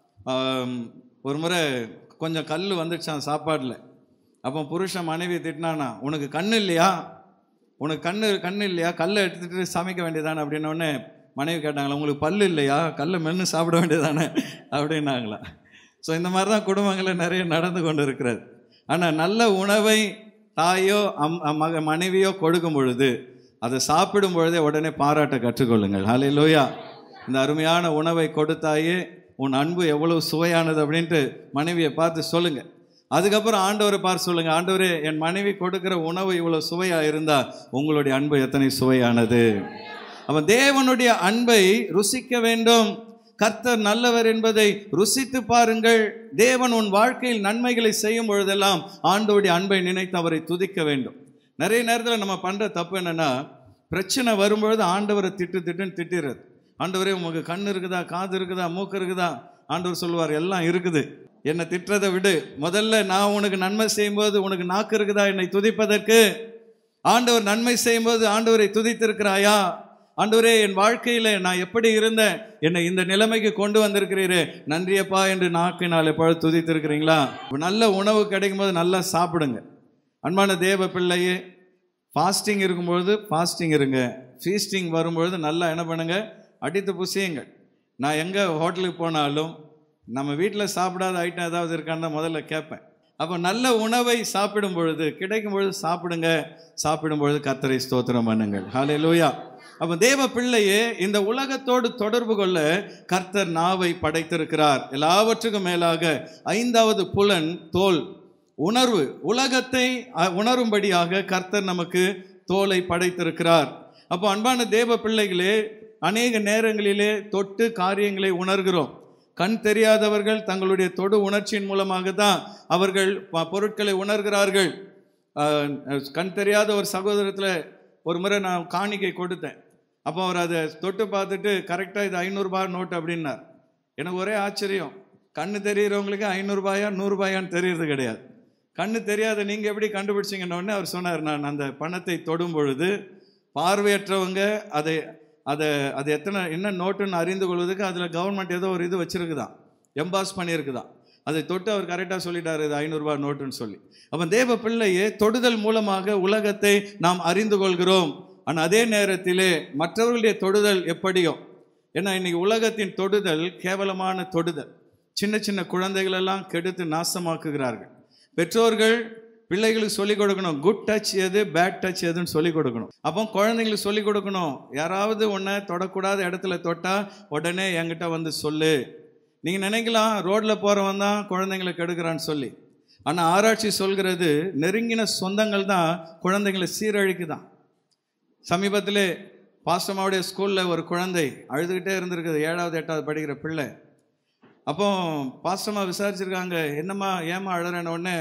ஆம், ஒரு முறை கொஞ்சம் கல் வந்துடுச்சான் சாப்பாட்டில் அப்போ புருஷன் மனைவி திட்டினானா உனக்கு கண்ணு இல்லையா உனக்கு கண்ணு கண்ணு இல்லையா கல்லை எடுத்துட்டு சமைக்க வேண்டியதானே அப்படின்ன உடனே மனைவி கேட்டாங்களா உங்களுக்கு பல்லு இல்லையா கல்லை மென்று சாப்பிட வேண்டியதானே அப்படின்னாங்களா ஸோ இந்த மாதிரி தான் குடும்பங்களில் நிறைய நடந்து கொண்டு இருக்கிறது ஆனால் நல்ல உணவை தாயோ அம் அம் மக மனைவியோ கொடுக்கும் பொழுது அதை சாப்பிடும் பொழுதே உடனே பாராட்ட கற்றுக்கொள்ளுங்கள் ஹalleluya இந்த அருமையான உணவை கொடுத்தாயே உன் அன்பு எவ்வளவு சுவையானது அப்படின்ட்டு மனைவியை பார்த்து சொல்லுங்க அதுக்கப்புறம் ஆண்டவரை பார்த்து சொல்லுங்க ஆண்டவரே என் மனைவி கொடுக்கிற உணவு இவ்வளவு சுவையா இருந்தா உங்களுடைய அன்பு எத்தனை சுவையானது அவன் தேவனுடைய அன்பை ருசிக்க வேண்டும் கர்த்தர் நல்லவர் என்பதை ருசித்து பாருங்கள் தேவன் உன் வாழ்க்கையில் நன்மைகளை செய்யும் பொழுதெல்லாம் ஆண்டவருடைய அன்பை நினைத்து அவரை துதிக்க வேண்டும் நிறைய நேரத்தில் நம்ம பண்ற தப்பு என்னன்னா பிரச்சனை வரும்பொழுது ஆண்டவரை திட்டு திட்டுன்னு திட்டிடுறது ஆண்டவரே உங்களுக்கு கண் இருக்குதா காது இருக்குதா மூக்கு இருக்குதா ஆண்டவர் சொல்லுவார் எல்லாம் இருக்குது என்னை திட்டுறதை விடு முதல்ல நான் உனக்கு நன்மை செய்யும்போது உனக்கு நாக்கு இருக்குதா என்னை துதிப்பதற்கு ஆண்டவர் நன்மை செய்யும்போது ஆண்டவரை துதித்திருக்கிறாயா ஆண்டவரே என் வாழ்க்கையில நான் எப்படி இருந்தேன் என்னை இந்த நிலைமைக்கு கொண்டு வந்திருக்கிறீரே நன்றியப்பா என்று நாக்கினால் எப்பொழுது துதித்திருக்கிறீங்களா நல்ல உணவு கிடைக்கும் போது நல்லா சாப்பிடுங்க அன்பான தேவ பிள்ளையே ஃபாஸ்டிங் இருக்கும்பொழுது ஃபாஸ்டிங் இருங்க ஃபீஸ்டிங் வரும்பொழுது நல்லா என்ன பண்ணுங்க அடித்து புசியுங்கள் நான் எங்கே ஹோட்டலுக்கு போனாலும் நம்ம வீட்டில் சாப்பிடாத ஐட்டம் ஏதாவது இருக்கான்னு தான் முதல்ல கேட்பேன் அப்போ நல்ல உணவை சாப்பிடும் பொழுது கிடைக்கும் பொழுது சாப்பிடுங்க சாப்பிடும் பொழுது கர்த்தரை ஸ்தோத்திரம் பண்ணுங்கள் ஹாலே லூயா அப்போ தேவ பிள்ளையே இந்த உலகத்தோடு தொடர்பு கொள்ள கர்த்தர் நாவை படைத்திருக்கிறார் எல்லாவற்றுக்கும் மேலாக ஐந்தாவது புலன் தோல் உணர்வு உலகத்தை அ, உணரும்படியாக கர்த்தர் நமக்கு தோலை படைத்திருக்கிறார் அப்போ அன்பான தேவ பிள்ளைகளே அநேக நேரங்களிலே தொட்டு காரியங்களை உணர்கிறோம் கண் தெரியாதவர்கள் தங்களுடைய தொடு உணர்ச்சியின் மூலமாக தான் அவர்கள் ப- பொருட்களை உணர்கிறார்கள் அஹ், கண் தெரியாத ஒரு சகோதரத்தில் ஒரு முறை நான் காணிக்கை கொடுத்தேன் அப்போ அவர் அதை தொட்டு பார்த்துட்டு கரெக்டாக இது ஐநூறுரூபா நோட்டு அப்படின்னார் எனக்கு ஒரே ஆச்சரியம் கண்ணு தெரியிறவங்களுக்கு ஐநூறுரூபாயா நூறுரூபாயான்னு தெரியறது கிடையாது கண்ணு தெரியாத நீங்கள் எப்படி கண்டுபிடிச்சிங்கன்னு உடனே அவர் சொன்னார் நான் அந்த பணத்தை தொடும் பொழுது பார்வையற்றவங்க அதை அதை அது எத்தனை என்ன நோட்டுன்னு அறிந்து கொள்வதுக்கு அதில் கவர்மெண்ட் ஏதோ ஒரு இது வச்சிருக்குதான் எம்பாஸ் பண்ணியிருக்குதான் அதை தொட்டு அவர் கரெக்டாக சொல்லிட்டாரு இது ஐநூறுரூபா நோட்டுன்னு சொல்லி அப்போ தேவ பிள்ளையே தொடுதல் மூலமாக உலகத்தை நாம் அறிந்து கொள்கிறோம் ஆனால் அதே நேரத்திலே மற்றவர்களுடைய தொடுதல் எப்படியோ ஏன்னா இன்னைக்கு உலகத்தின் தொடுதல் கேவலமான தொடுதல் சின்ன சின்ன குழந்தைகள் எல்லாம் கெடுத்து நாசமாக்குகிறார்கள் பெற்றோர்கள் பிள்ளைகளுக்கு சொல்லிக் கொடுக்கணும் குட் டச் எது பேட் டச் எதுன்னு சொல்லிக் கொடுக்கணும் அப்போ குழந்தைங்களுக்கு சொல்லிக் கொடுக்கணும் யாராவது ஒன்றை தொடக்கூடாத இடத்துல தொட்டா உடனே என்கிட்ட வந்து சொல்லு நீங்கள் நினைக்கலாம் ரோட்டில் போகிறவன் தான் குழந்தைங்களை கெடுக்கிறான்னு சொல்லி ஆனால் ஆராய்ச்சி சொல்கிறது நெருங்கின சொந்தங்கள் தான் குழந்தைங்களை சீரழிக்குதான் சமீபத்திலே பாஸ்டமாவுடைய ஸ்கூலில் ஒரு குழந்தை அழுதுகிட்டே இருந்திருக்குது ஏழாவது எட்டாவது படிக்கிற பிள்ளை அப்போ பாஸ்டமா விசாரிச்சிருக்காங்க என்னம்மா ஏம்மா அழறேன்னு உடனே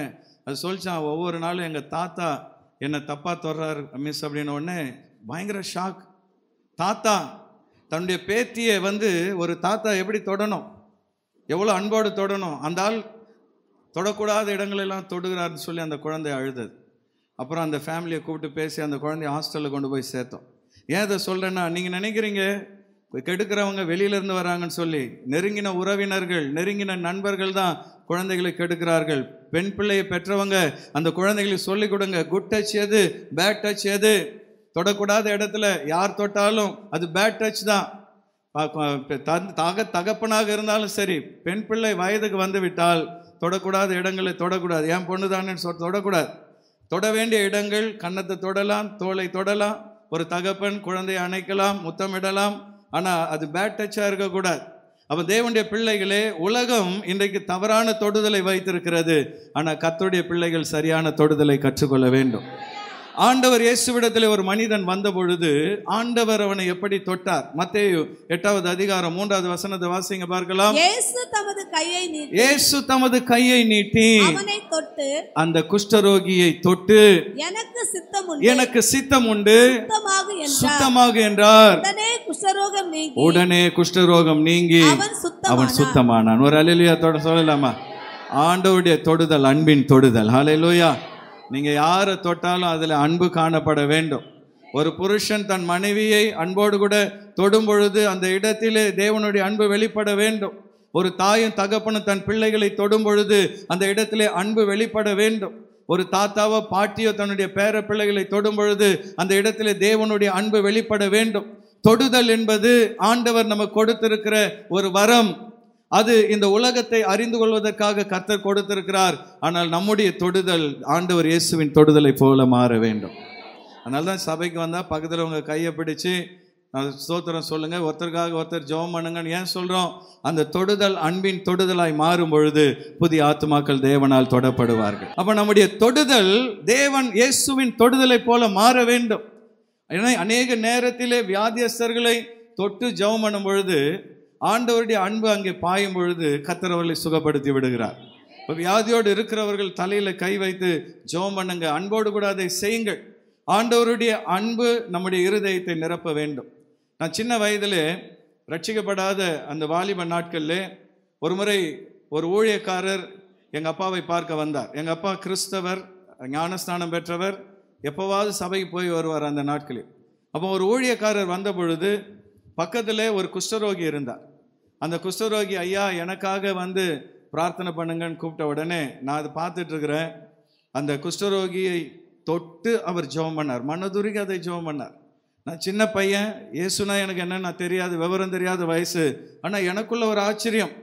அது சொல்லிச்சான் ஒவ்வொரு நாளும் எங்கள் தாத்தா என்னை தப்பாக தொடுறாரு மிஸ் அப்படின்ன உடனே பயங்கர ஷாக் தாத்தா தன்னுடைய பேத்தியை வந்து ஒரு தாத்தா எப்படி தொடணும் எவ்வளோ அன்போடு தொடணும் அந்த ஆள் தொடக்கூடாத இடங்களெல்லாம் தொடுகிறாருன்னு சொல்லி அந்த குழந்தை அழுதது அப்புறம் அந்த ஃபேமிலியை கூப்பிட்டு பேசி அந்த குழந்தைய ஹாஸ்டலில் கொண்டு போய் சேர்த்தோம் ஏன் இதை சொல்கிறேன்னா நீங்கள் நினைக்கிறீங்க கெடுக்கிறவங்க வெளியிலேருந்து வராங்கன்னு சொல்லி நெருங்கின உறவினர்கள் நெருங்கின நண்பர்கள் தான் குழந்தைகளை கெடுக்கிறார்கள் பெண் பிள்ளையை பெற்றவங்க அந்த குழந்தைகளுக்கு சொல்லிக் கொடுங்க குட் டச் எது பேட் டச் எது தொடக்கூடாத இடத்துல யார் தொட்டாலும் அது பேட் டச் தான் பா- பா- தன்- தக தகப்பனாக இருந்தாலும் சரி பெண் பிள்ளை வயதுக்கு வந்து விட்டால் தொடக்கூடாத இடங்களை தொடக்கூடாது என் பொண்ணு தானே சொல் தொடக்கூடாது தொட வேண்டிய இடங்கள் கன்னத்தை தொடலாம் தோலை தொடலாம் ஒரு தகப்பன் குழந்தையை அணைக்கலாம் முத்தமிடலாம் ஆனால் அது பேட் டச்சாக இருக்கக்கூடாது அப்போ தேவனுடைய பிள்ளைகளே உலகம் இன்றைக்கு தவறான தொடுதலை வைத்திருக்கிறது ஆனால் கர்த்தருடைய பிள்ளைகள் சரியான தொடுதலை கற்றுக்கொள்ள வேண்டும் ஆண்டவர் இயேசுவிடத்தில் ஒரு மனிதன் வந்த பொழுது ஆண்டவர் அவனை எப்படி தொட்டார் மத்தேயு எட்டாவது அதிகாரம் மூன்றாவது வசனத்தை வாசிங்க பார்க்கலாம் இயேசு தமது கையை நீட்டி இயேசு தமது கையை நீட்டி அவனை தொட்டு அந்த குஷ்டரோகியை தொட்டு எனக்கு சித்தம் உண்டு எனக்கு சித்தம் உண்டு சுத்தமாக என்றார் சுத்தமாக என்றார் உடனே குஷ்டரோகம் நீங்கி உடனே குஷ்டரோகம் நீங்கி அவன் சுத்தமானான் அவன் சுத்தமானான் ஒரு அலையிலுயா தொட சொல்லலாமா ஆண்டவருடைய தொடுதல் அன்பின் தொடுதல் ஹalleluya நீங்க யாரை தொட்டாலும் அதுல அன்பு காணப்பட வேண்டும் ஒரு புருஷன் தன் மனைவியை அன்போடு கூட தொடும் பொழுது அந்த இடத்திலே தேவனுடைய அன்பு வெளிப்பட வேண்டும் ஒரு தாயும் தகப்பனும் தன் பிள்ளைகளை தொடும் பொழுது அந்த இடத்திலே அன்பு வெளிப்பட வேண்டும் ஒரு தாத்தாவோ பாட்டியோ தன்னுடைய பேர பிள்ளைகளை தொடும் பொழுது அந்த இடத்திலே தேவனுடைய அன்பு வெளிப்பட வேண்டும் தொடுதல் என்பது ஆண்டவர் நமக்கு கொடுத்திருக்கிற ஒரு வரம் அது இந்த உலகத்தை அறிந்து கொள்வதற்காக கர்த்தர் கொடுத்திருக்கிறார் ஆனால் நம்முடைய தொடுதல் ஆண்டவர் இயேசுவின் தொடுதலை போல மாற வேண்டும் அதனால தான் சபைக்கு வந்தால் பக்கத்தில் உங்கள் கையை பிடிச்சு அது ஸ்தோத்திரம் சொல்லுங்க ஒருத்தருக்காக ஒருத்தர் ஜெபம் பண்ணுங்கன்னு ஏன் சொல்கிறோம் அந்த தொடுதல் அன்பின் தொடுதலாய் மாறும் பொழுது புதிய ஆத்துமாக்கள் தேவனால் தொடப்படுவார்கள் அப்போ நம்முடைய தொடுதல் தேவன் இயேசுவின் தொடுதலை போல மாற வேண்டும் ஏன்னா அநேக நேரத்திலே வியாதியஸ்தர்களை தொட்டு ஜெபம் பண்ணும் பொழுது ஆண்டவருடைய அன்பு அங்கே பாயும் பொழுது கர்த்தர் அவர்களை சுகப்படுத்தி விடுகிறார் இப்போ வியாதியோடு இருக்கிறவர்கள் தலையில் கை வைத்து ஜெபம் பண்ணுங்க அன்போடு கூட அதை செய்யுங்கள் ஆண்டவருடைய அன்பு நம்முடைய இருதயத்தை நிரப்ப வேண்டும் நான் சின்ன வயதிலே ரட்சிக்கப்படாத அந்த வாலிப நாட்களில் ஒரு முறை ஒரு ஊழியக்காரர் எங்கள் அப்பாவை பார்க்க வந்தார் எங்கள் அப்பா கிறிஸ்தவர் ஞானஸ்தானம் பெற்றவர் எப்போவாவது சபைக்கு போய் வருவார் அந்த நாட்களில் அப்போ ஒரு ஊழியக்காரர் வந்த பொழுது பக்கத்தில் ஒரு குஷ்டரோகி இருந்தார் அந்த குஷ்டரோகி ஐயா எனக்காக வந்து பிரார்த்தனை பண்ணுங்கன்னு கூப்பிட்ட உடனே நான் அதை பார்த்துட்டு இருக்கிறேன் அந்த குஷ்டரோகியை தொட்டு அவர் ஜெபம் பண்ணார் மனதுருகி அதை ஜெபம் பண்ணார் நான் சின்ன பையன் இயேசுனா எனக்கு என்னன்னு நான் தெரியாது விவரம் தெரியாத வயசு ஆனால் எனக்குள்ள ஒரு ஆச்சரியம்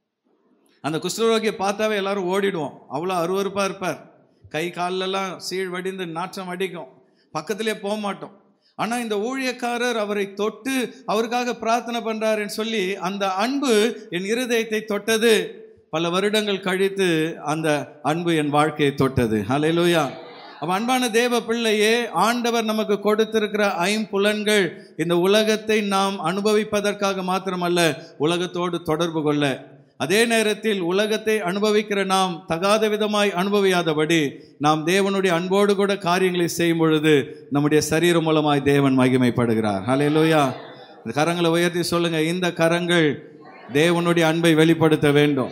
அந்த குஷ்டரோகியை பார்த்தாவே எல்லாரும் ஓடிடுவோம் அவ்வளோ அருவருப்பாக இருப்பார் கை கால்லெல்லாம் சீழ் வடிந்து நாற்றம் அடிக்கும் பக்கத்திலே போக மாட்டோம் ஆனால் இந்த ஊழியக்காரர் அவரை தொட்டு அவருக்காக பிரார்த்தனை பண்றாருன்னு சொல்லி அந்த அன்பு என் இருதயத்தை தொட்டது பல வருடங்கள் கழித்து அந்த அன்பு என் வாழ்க்கையை தொட்டது ஹalleluya அப்ப அன்பான தேவ பிள்ளையே ஆண்டவர் நமக்கு கொடுத்திருக்கிற ஐம்புலன்கள் இந்த உலகத்தை நாம் அனுபவிப்பதற்காக மாத்திரமல்ல உலகத்தோடு தொடர்பு கொள்ள அதே நேரத்தில் உலகத்தை அனுபவிக்கிற நாம் தகாத விதமாய் அனுபவியாதபடி நாம் தேவனுடைய அன்போடு கூட காரியங்களை செய்யும் பொழுது நம்முடைய சரீரம் மூலமாய் தேவன் மகிமைப்படுகிறார் ஹalleluya இந்த கரங்களை உயர்த்தி சொல்லுங்க இந்த கரங்கள் தேவனுடைய அன்பை வெளிப்படுத்த வேண்டும்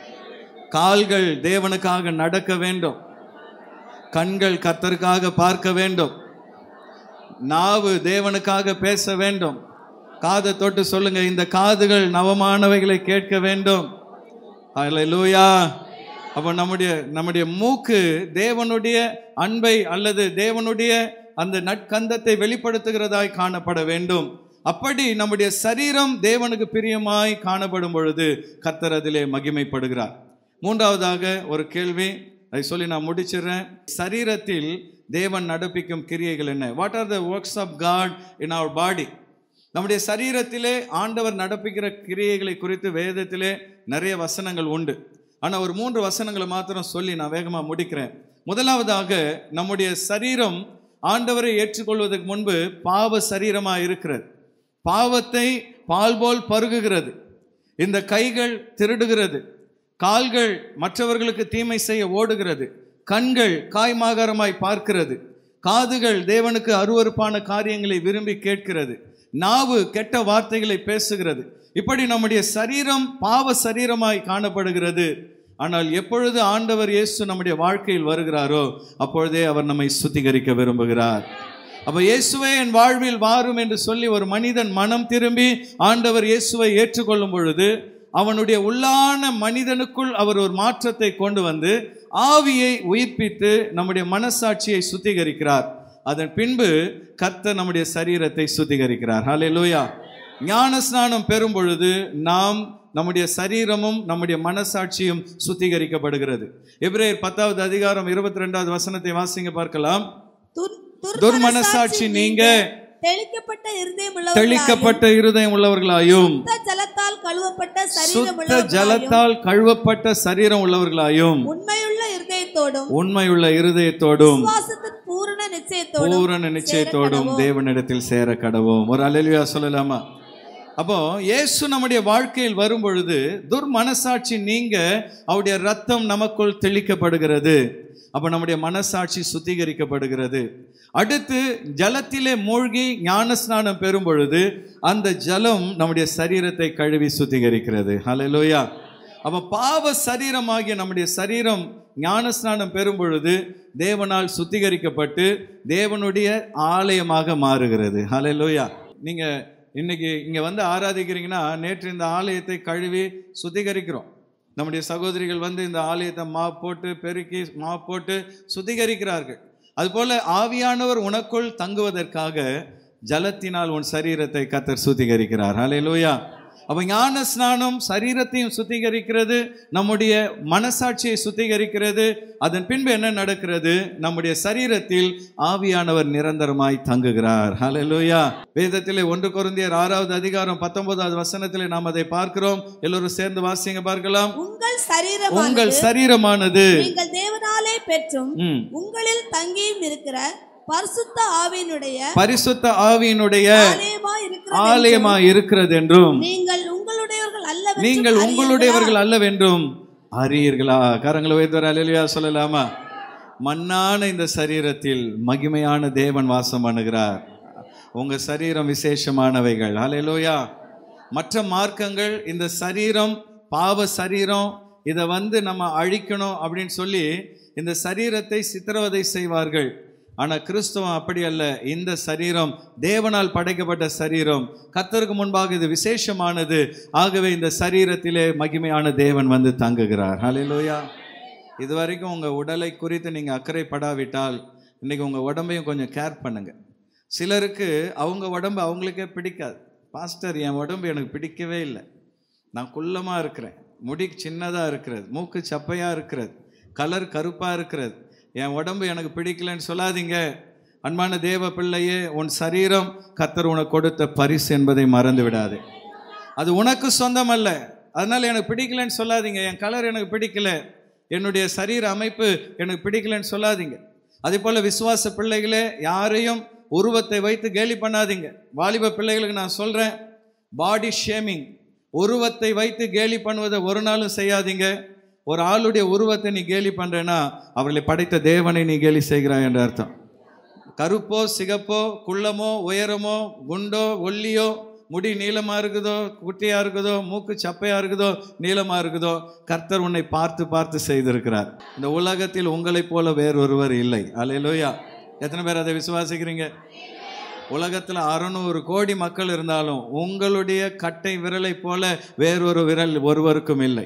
கால்கள் தேவனுக்காக நடக்க வேண்டும் கண்கள் கர்த்தருக்காக பார்க்க வேண்டும் நாவு தேவனுக்காக பேச வேண்டும் காதை தொட்டு சொல்லுங்க இந்த காதுகள் நவமானவைகளை கேட்க வேண்டும் அல்லேலூயா அப்போ நம்முடைய நம்முடைய மூக்கு தேவனுடைய அன்பை அல்லது தேவனுடைய அந்த நற்கந்தத்தை வெளிப்படுத்துகிறதாய் காணப்பட வேண்டும் அப்படி நம்முடைய சரீரம் தேவனுக்கு பிரியமாய் காணப்படும் பொழுது கர்த்தர் அதிலே மகிமைப்படுகிறார் மூன்றாவதாக ஒரு கேள்வி அதை சொல்லி நான் முடிச்சிடுறேன் சரீரத்தில் தேவன் நடப்பிக்கும் கிரியைகள் என்ன what are the works of God in our body நம்முடைய சரீரத்திலே ஆண்டவர் நடப்பிக்கிற கிரியைகளை குறித்து வேதத்திலே நிறைய வசனங்கள் உண்டு ஆனால் ஒரு மூன்று வசனங்களை மாத்திரம் சொல்லி நான் வேகமாக முடிக்கிறேன் முதலாவதாக நம்முடைய சரீரம் ஆண்டவரை ஏற்றுக்கொள்வதற்கு முன்பு பாவ சரீரமாக இருக்கிறது பாவத்தை பால் போல் பருகுகிறது இந்த கைகள் திருடுகிறது கால்கள் மற்றவர்களுக்கு தீமை செய்ய ஓடுகிறது கண்கள் காய்மாகரமாய் பார்க்கிறது காதுகள் தேவனுக்கு அருவருப்பான காரியங்களை விரும்பி கேட்கிறது நாவு கெட்ட வார்த்தைகளை பேசுகிறது இப்படி நம்முடைய சரீரம் பாவ சரீரமாய் காணப்படுகிறது ஆனால் எப்பொழுது ஆண்டவர் இயேசு நம்முடைய வாழ்க்கையில் வருகிறாரோ அப்பொழுதே அவர் நம்மை சுத்திகரிக்க விரும்புகிறார் அப்ப இயேசுவே என் வாழ்வில் வாரும் என்று சொல்லி ஒரு மனிதன் மனம் திரும்பி ஆண்டவர் இயேசுவை ஏற்றுக்கொள்ளும் பொழுது அவனுடைய உள்ளான மனிதனுக்குள் அவர் ஒரு மாற்றத்தை கொண்டு வந்து ஆவியை உயிர்ப்பித்து நம்முடைய மனசாட்சியை சுத்திகரிக்கிறார் அதன் பின்பு கர்த்தர் நம்முடைய சரீரத்தை சுத்திகரிக்கிறார் ஹalleluya ஞான ஸ்நானம் பெறும் பொழுது நாம் நம்முடைய சரீரமும் நம்முடைய மனசாட்சியும் சுத்திகரிக்கப்படுகிறது எபிரேயர் பத்தாவது அதிகாரம் இருபத்தி ரெண்டாவது வசனத்தை வாசிங்க பார்க்கலாம் துர்- துர்மனசாட்சி நீங்க தெளிக்கப்பட்ட இருதயம் தெளிக்கப்பட்ட இருதயம் உள்ளவர்களாயும் சுத்த ஜலத்தால் கழுவப்பட்ட சரீரம் சுத்த ஜலத்தால் கழுவப்பட்ட சரீரம் உள்ளவர்களாயும் உண்மையுள்ள இருதயத்தோடும் உண்மையுள்ள இருதயத்தோடும் விசுவாசத்தின் பூரண நிச்சயத்தோடும் பூரண நிச்சயத்தோடும் தேவனிடத்தில் சேர கடவோம் ஒரு அலையிலுயா சொல்லலாமா அப்போ இயேசு நம்முடைய வாழ்க்கையில் வரும் பொழுது துர்மனசாட்சி நீங்க அவருடைய ரத்தம் நமக்குள் தெளிக்கப்படுகிறது அப்ப நம்முடைய மனசாட்சி சுத்திகரிக்கப்படுகிறது அடுத்து ஜலத்திலே மூழ்கி ஞானஸ்நானம் பெறும் பொழுது அந்த ஜலம் நம்முடைய சரீரத்தை கழுவி சுத்திகரிக்கிறது ஹalleluya அப்ப பாவ சரீரமாகிய நம்முடைய சரீரம் ஞானஸ்நானம் பெறும் பொழுது தேவனால் சுத்திகரிக்கப்பட்டு தேவனுடைய ஆலயமாக மாறுகிறது ஹalleluya நீங்க இன்னைக்கு இங்க வந்து ஆராதிக்கிறீங்கன்னா நேற்று இந்த ஆலயத்தை கழுவி சுத்திகரிக்கிறோம் நம்முடைய சகோதரிகள் வந்து இந்த ஆலயத்தை மா போட்டு பெருக்கி மா போட்டு சுத்திகரிக்கிறார்கள் அதுபோல ஆவியானவர் உனக்குள் தங்குவதற்காக ஜலத்தினால் உன் சரீரத்தை கத்தர் சுத்திகரிக்கிறார் ஹalleluya அப்ப ஞான ஸ்நானம் சரீரத்தையும் சுத்திகரிக்கிறது நம்முடைய மனசாட்சியை சுத்திகரிக்கிறது அதன் பின்பு என்ன நடக்கிறது நம்முடைய சரீரத்தில் ஆவியானவர் நிரந்தரமாய் தங்குகிறார் ஹalleluya வேதத்திலே ஒன்று கொரிந்தியர் ஆறாவது அதிகாரம் பத்தொன்பதாவது வசனத்திலே நாம் அதை பார்க்கிறோம் எல்லோரும் சேர்ந்து வாசிங்க பார்க்கலாம் உங்கள் சரீரமானது உங்கள் சரீரமானது நீங்கள் தேவனாலே பெற்றும் ம், உங்களில் தங்கியும் இருக்கிற பரிசுத்த ஆவியினுடைய பரிசுத்த ஆவியினுடைய ஆலயமா இருக்கிற ஆலயமா இருக்கிறது என்றும் நீங்கள் உங்களுடையவர்கள் அல்லவென்றும் நீங்கள் அறியீர்களா? உங்களுடையவர்கள் அல்லவென்றும் அறியீர்களா கரங்களை உயர்த்தவர் அலையிலையா சொல்லலாமா மண்ணான இந்த சரீரத்தில் மகிமையான தேவன் வாசம் பண்ணுகிறார் உங்க சரீரம் விசேஷமானவைகள் அலையிலோயா மற்ற மார்க்கங்கள் இந்த சரீரம் பாவ சரீரம் இதை வந்து நம்ம அழிக்கணும் அப்படின்னு சொல்லி இந்த சரீரத்தை சித்திரவதை செய்வார்கள் ஆனா கிறிஸ்துவம் அப்படி அல்ல இந்த சரீரம் தேவனால் படைக்கப்பட்ட சரீரம் கர்த்தருக்கு முன்பாக இது விசேஷமானது ஆகவே இந்த சரீரத்திலே மகிமையான தேவன் வந்து தங்குகிறார் ஹalleluya இது வரைக்கும் உங்க உடலை குறித்து நீங்க அக்கறைப்படாவிட்டால் இன்னைக்கு உங்க உடம்பையும் கொஞ்சம் கேர் பண்ணுங்க சிலருக்கு அவங்க உடம்பு அவங்களுக்கே பிடிக்காது பாஸ்டர் என் உடம்பு எனக்கு பிடிக்கவே இல்லை நான் குள்ளமாக இருக்கிறேன் முடி சின்னதாக இருக்கிறது மூக்கு சப்பையாக இருக்கிறது கலர் கருப்பாக இருக்கிறது என் உடம்பு எனக்கு பிடிக்கலன்னு சொல்லாதீங்க அன்பான தேவ பிள்ளையே உன் சரீரம் கத்தர் உனக்கு கொடுத்த பரிசு என்பதை மறந்து விடாதே அது உனக்கு சொந்தம் அல்ல அதனால எனக்கு பிடிக்கலன்னு சொல்லாதீங்க என் கலர் எனக்கு பிடிக்கல என்னுடைய சரீர அமைப்பு எனக்கு பிடிக்கலன்னு சொல்லாதீங்க அதே போல விசுவாச பிள்ளைகளே யாரையும் உருவத்தை வைத்து கேலி பண்ணாதீங்க வாலிப பிள்ளைகளுக்கு நான் சொல்றேன் பாடி ஷேமிங் உருவத்தை வைத்து கேலி பண்ணுவதை ஒரு நாளும் செய்யாதீங்க ஒரு ஆளுடைய உருவத்தை நீ கேலி பண்றேன்னா அவர்களை படைத்த தேவனை நீ கேலி செய்கிறாய் என்ற அர்த்தம் கருப்போ சிகப்போ குள்ளமோ உயரமோ குண்டோ ஒல்லியோ முடி நீளமா இருக்குதோ குட்டியா இருக்குதோ மூக்கு சப்பையா இருக்குதோ நீளமா இருக்குதோ கர்த்தர் உன்னை பார்த்து பார்த்து செய்திருக்கிறார் இந்த உலகத்தில் உங்களைப் போல வேறொருவர் இல்லை அல்லேலூயா எத்தனை பேர் அதை விசுவாசிக்கிறீங்க உலகத்தில் அறநூறு கோடி மக்கள் இருந்தாலும் உங்களுடைய கட்டை விரலை போல வேறொரு விரல் ஒருவருக்கும் இல்லை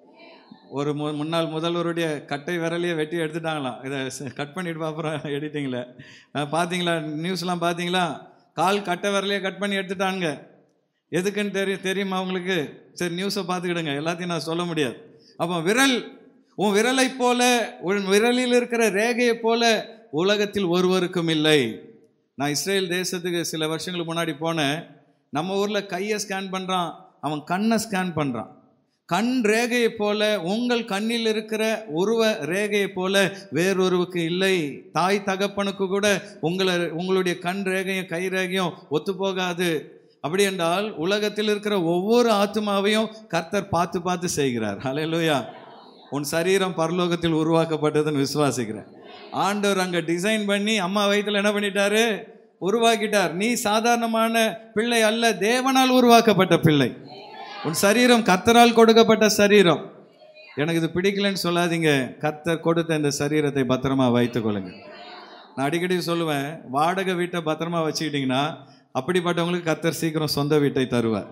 ஒரு மு முன்னாள் முதல்வருடைய கட்டை விரலையே வெட்டி எடுத்துட்டாங்களாம் இதை கட் பண்ணிட்டு பார்க்குறோம் எடிட்டிங்கில் பார்த்தீங்களா நியூஸ்லாம் பார்த்தீங்களா கால் கட்டை விரலையே கட் பண்ணி எடுத்துட்டாங்க எதுக்குன்னு தெரியும் தெரியுமா உங்களுக்கு சரி நியூஸை பார்த்துக்கிடுங்க எல்லாத்தையும் நான் சொல்ல முடியாது அப்போ விரல் உன் விரலை போல உன் விரலில் இருக்கிற ரேகையை போல உலகத்தில் ஒருவருக்கும் இல்லை நான் இஸ்ரேல் தேசத்துக்கு சில வருஷங்களுக்கு முன்னாடி போனேன் நம்ம ஊரில் கையை ஸ்கேன் பண்ணுறான் அவன் கண்ணை ஸ்கேன் பண்ணுறான் கண் ரேகையை போல உங்கள் கண்ணில் இருக்கிற உருவ ரேகையை போல வேறொருவுக்கு இல்லை தாய் தகப்பனுக்கு கூட உங்களை உங்களுடைய கண் ரேகையும் கை ரேகையும் ஒத்துப்போகாது அப்படி என்றால் உலகத்தில் இருக்கிற ஒவ்வொரு ஆத்மாவையும் கர்த்தர் பார்த்து பார்த்து செய்கிறார் ஹalleluya உன் சரீரம் பரலோகத்தில் உருவாக்கப்பட்டதுன்னு விசுவாசிக்கிறேன் ஆண்டவர் அங்க டிசைன் பண்ணி அம்மா வயித்துல என்ன பண்ணிட்டாரு உருவாக்கிட்டார் நீ சாதாரணமான பிள்ளை அல்ல தேவனால் உருவாக்கப்பட்ட பிள்ளை உன் சரீரம் கர்த்தரால் கொடுக்கப்பட்ட சரீரம் எனக்கு இது பிடிக்கலன்னு சொல்லாதீங்க கர்த்தர் கொடுத்த இந்த சரீரத்தை பத்திரமா வைத்துக் கொள்ளுங்க நான் அடிக்கடி சொல்லுவேன் வாடகை வீட்டை பத்திரமா வச்சுக்கிட்டிங்கன்னா அப்படிப்பட்டவங்களுக்கு கர்த்தர் சீக்கிரம் சொந்த வீட்டை தருவார்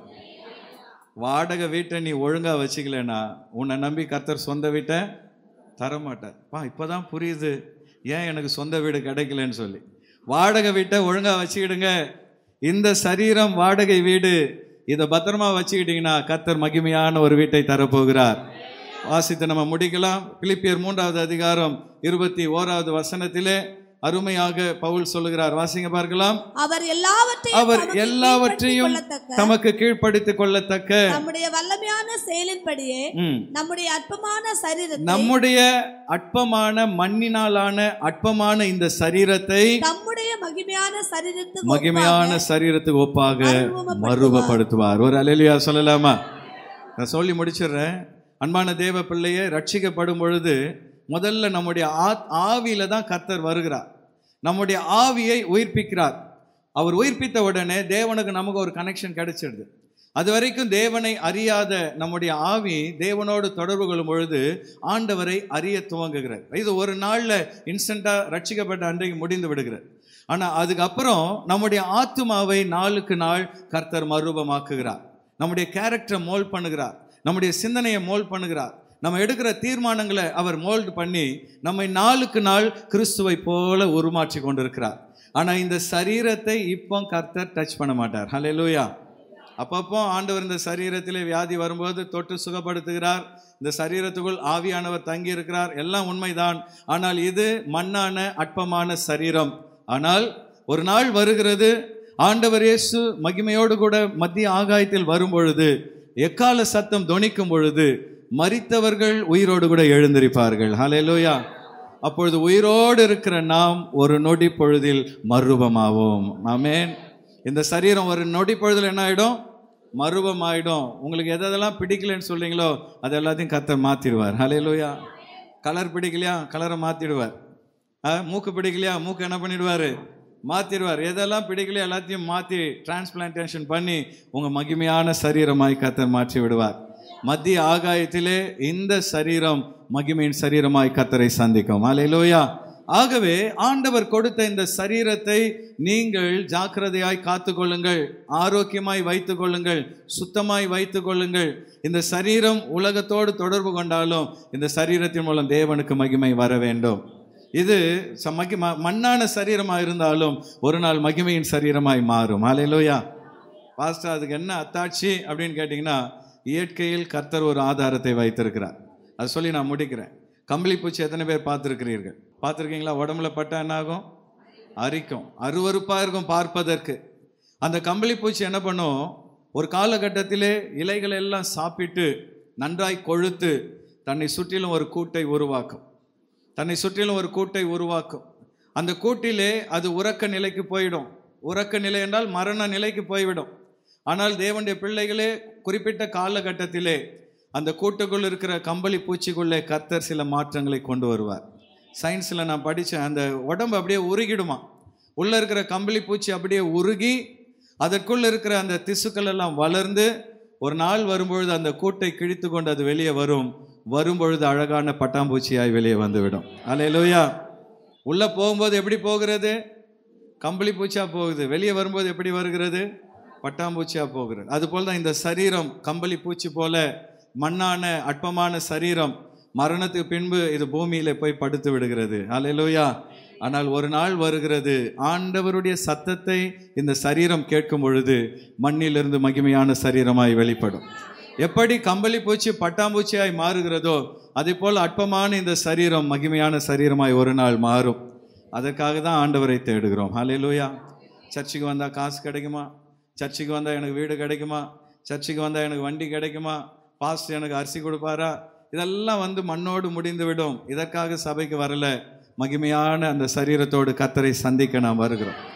வாடகை வீட்டை நீ ஒழுங்கா வச்சுக்கலன்னா உன்னை நம்பி கர்த்தர் சொந்த வீட்டை தரமாட்டார் பா இப்போதான் புரியுது ஏன் எனக்கு சொந்த வீடு கிடைக்கலன்னு சொல்லி வாடகை வீட்டை ஒழுங்கா வச்சுக்கிடுங்க இந்த சரீரம் வாடகை வீடு இதை பத்திரமா வச்சுக்கிட்டீங்கன்னா கர்த்தர் மகிமையான ஒரு வீட்டை தரப்போகிறார் வாசித்து நம்ம முடிக்கலாம் பிலிப்பியர் மூன்றாவது அதிகாரம் இருபத்தி ஓராவது வசனத்திலே அருமையாக பவுல் சொல்லுகிறார் வாசிங்க பார்க்கலாம் அவர் எல்லாவற்றையும் அவர் தமக்கு எல்லாவற்றையும் கீழ்ப்படுத்திக் கொள்ளத்தக்க தமக்கு கீழ்ப்படுத்திக் கொள்ளத்தக்க நம்முடைய வல்லமையான செயலின்படியே ம், நம்முடைய அற்பமான சரீரத்தை நம்முடைய அற்பமான மண்ணினாலான அற்பமான இந்த சரீரத்தை நம்முடைய மகிமையான சரீரத்துக்கு மகிமையான சரீரத்துக்கு ஒப்பாக மறுபப்படுத்துவார் ஒரு அலையிலியா சொல்லலாமா நான் சொல்லி முடிச்சிடுறேன் அன்பான தேவ பிள்ளையே ரட்சிக்கப்படும் பொழுது முதல்ல நம்முடைய ஆத் ஆவியில தான் கர்த்தர் வருகிறார் நம்முடைய ஆவியை உயிர்ப்பிக்கிறார் அவர் உயிர்ப்பித்த உடனே தேவனுக்கு நமக்கு ஒரு கனெக்ஷன் கிடைச்சிடுது அது வரைக்கும் தேவனை அறியாத நம்முடைய ஆவி தேவனோடு தொடர்பு கொள்ளும் பொழுது ஆண்டவரை அறிய துவங்குகிறார் இது ஒரு நாள்ல இன்ஸ்டண்டா ரட்சிக்கப்பட்ட அன்றைக்கு முடிந்து விடுகிறார் ஆனா அதுக்கப்புறம் நம்முடைய ஆத்துமாவை நாளுக்கு நாள் கர்த்தர் மறுரூபமாக்குகிறார் நம்முடைய கேரக்டரை மோல்ட் பண்ணுகிறார் நம்முடைய சிந்தனையை மோல்ட் பண்ணுகிறார் நம்ம எடுக்கிற தீர்மானங்களை அவர் மோல்ட் பண்ணி நம்மை நாளுக்கு நாள் கிறிஸ்துவை போல உருமாற்றி கொண்டிருக்கிறார் ஆனா இந்த சரீரத்தை இப்போ கர்த்தர் டச் பண்ண மாட்டார் ஹalleluya அப்பப்போ ஆண்டவர் இந்த சரீரத்திலே வியாதி வரும்போது தொட்டு சுகப்படுத்துகிறார் இந்த சரீரத்துக்குள் ஆவியானவர் தங்கி இருக்கிறார் எல்லாம் உண்மைதான் ஆனால் இது மண்ணான அற்பமான சரீரம் ஆனால் ஒரு நாள் வருகிறது ஆண்டவர் இயேசு மகிமையோடு கூட மத்திய ஆகாயத்தில் வரும் பொழுது எக்கால சத்தம் தொனிக்கும் பொழுது மரித்தவர்கள் உயிரோடு கூட எழுந்திருப்பார்கள் ஹalleluya அப்பொழுது உயிரோடு இருக்கிற நாம் ஒரு நொடி பொழுதில் மறுரூபமாவோம் ஆமென் இந்த சரீரம் ஒரு நொடி பொழுதில் என்ன ஆயிடும் மறுபம் ஆயிடும் உங்களுக்கு எது எதெல்லாம் பிடிக்கலன்னு சொல்றீங்களோ அது எல்லாத்தையும் கர்த்தர் மாத்திடுவார் ஹalleluya கலர் பிடிக்கலையா கலரை மாத்திடுவார் ஆ, மூக்கு பிடிக்கலையா மூக்கு என்ன பண்ணிடுவாரு மாத்திடுவார் எதெல்லாம் பிடிக்கலையோ எல்லாத்தையும் மாத்தி டிரான்ஸ்பிளான்டேஷன் பண்ணி உங்க மகிமையான சரீரமாய் கர்த்தர் மாற்றி விடுவார் மத்திய ஆகாயத்திலே இந்த சரீரம் மகிமையின் சரீரமாய் கர்த்தரை சந்திக்கும் ஹalleluya ஆகவே ஆண்டவர் கொடுத்த இந்த சரீரத்தை நீங்கள் ஜாக்கிரதையாய் காத்துக்கொள்ளுங்கள் ஆரோக்கியமாய் வைத்துக் கொள்ளுங்கள் சுத்தமாய் வைத்துக் கொள்ளுங்கள் இந்த சரீரம் உலகத்தோடு தொடர்பு கொண்டாலும் இந்த சரீரத்தின் மூலம் தேவனுக்கு மகிமை வர வேண்டும் இது ச- மகி ம- மண்ணான சரீரமாக இருந்தாலும் ஒரு நாள் மகிமையின் சரீரமாய் மாறும் ஹalleluya பாஸ்டர் அதுக்கு என்ன அத்தாட்சி அப்படின்னு கேட்டிங்கன்னா இயற்கையில் கர்த்தர் ஒரு ஆதாரத்தை வைத்திருக்கிறார் அது சொல்லி நான் முடிக்கிறேன் கம்பளி பூச்சி எத்தனை பேர் பார்த்துருக்கிறீர்கள் பார்த்துருக்கீங்களா உடம்புல பட்டா என்ன ஆகும் அரிக்கும் அருவருப்பாக இருக்கும் பார்ப்பதற்கு அந்த கம்பளி பூச்சி என்ன பண்ணும் ஒரு காலகட்டத்திலே இலைகளை எல்லாம் சாப்பிட்டு நன்றாய் கொழுத்து தன்னை சுற்றிலும் ஒரு கூட்டை உருவாக்கும் தன்னை சுற்றிலும் ஒரு கூட்டை உருவாக்கும் அந்த கூட்டிலே அது உறக்க நிலைக்கு போயிடும் உறக்க நிலை என்றால் மரண நிலைக்கு போய்விடும் ஆனால் தேவனுடைய பிள்ளைகளே குறிப்பிட்ட காலகட்டத்திலே அந்த கூட்டுக்குள் இருக்கிற கம்பளி பூச்சிக்குள்ளே கர்த்தர் சில மாற்றங்களை கொண்டு வருவார் சயின்ஸில் நான் படித்தேன் அந்த உடம்பு அப்படியே உருகிடுமா உள்ளே இருக்கிற கம்பளி பூச்சி அப்படியே உருகி அதற்குள்ள இருக்கிற அந்த திசுக்கள் எல்லாம் வளர்ந்து ஒரு நாள் வரும்பொழுது அந்த கூட்டை கிழித்து கொண்டு அது வெளியே வரும் வரும்பொழுது அழகான பட்டாம்பூச்சியாய் வெளியே வந்துவிடும் அல்லேலூயா உள்ள போகும்போது எப்படி போகிறது கம்பளி பூச்சியா போகுது வெளியே வரும்போது எப்படி வருகிறது பட்டாம்பூச்சியா போகிறது அதுபோல் தான் இந்த சரீரம் கம்பளி பூச்சி போல மண்ணான அற்பமான சரீரம் மரணத்துக்கு பின்பு இது பூமியில போய் படுத்து விடுகிறது அல்லேலூயா ஆனால் ஒரு நாள் வருகிறது ஆண்டவருடைய சத்தத்தை இந்த சரீரம் கேட்கும் பொழுது மண்ணிலிருந்து மகிமையான சரீரமாய் வெளிப்படும் எப்படி கம்பளி பூச்சி பட்டாம்பூச்சியாய் மாறுகிறதோ அதே போல் அற்பமான இந்த சரீரம் மகிமையான சரீரமாய் ஒரு நாள் மாறும் அதற்காக தான் ஆண்டவரை தேடுகிறோம் ஹalleluya சர்ச்சுக்கு வந்தால் காசு கிடைக்குமா சர்ச்சுக்கு வந்தால் எனக்கு வீடு கிடைக்குமா சர்ச்சுக்கு வந்தால் எனக்கு வண்டி கிடைக்குமா பாஸ்டர் எனக்கு அரிசி கொடுப்பாரா இதெல்லாம் வந்து மண்ணோடு முடிந்து விடும் இதற்காக சபைக்கு வரல மகிமையான அந்த சரீரத்தோடு கத்தரை சந்திக்க நாம் வருகிறோம்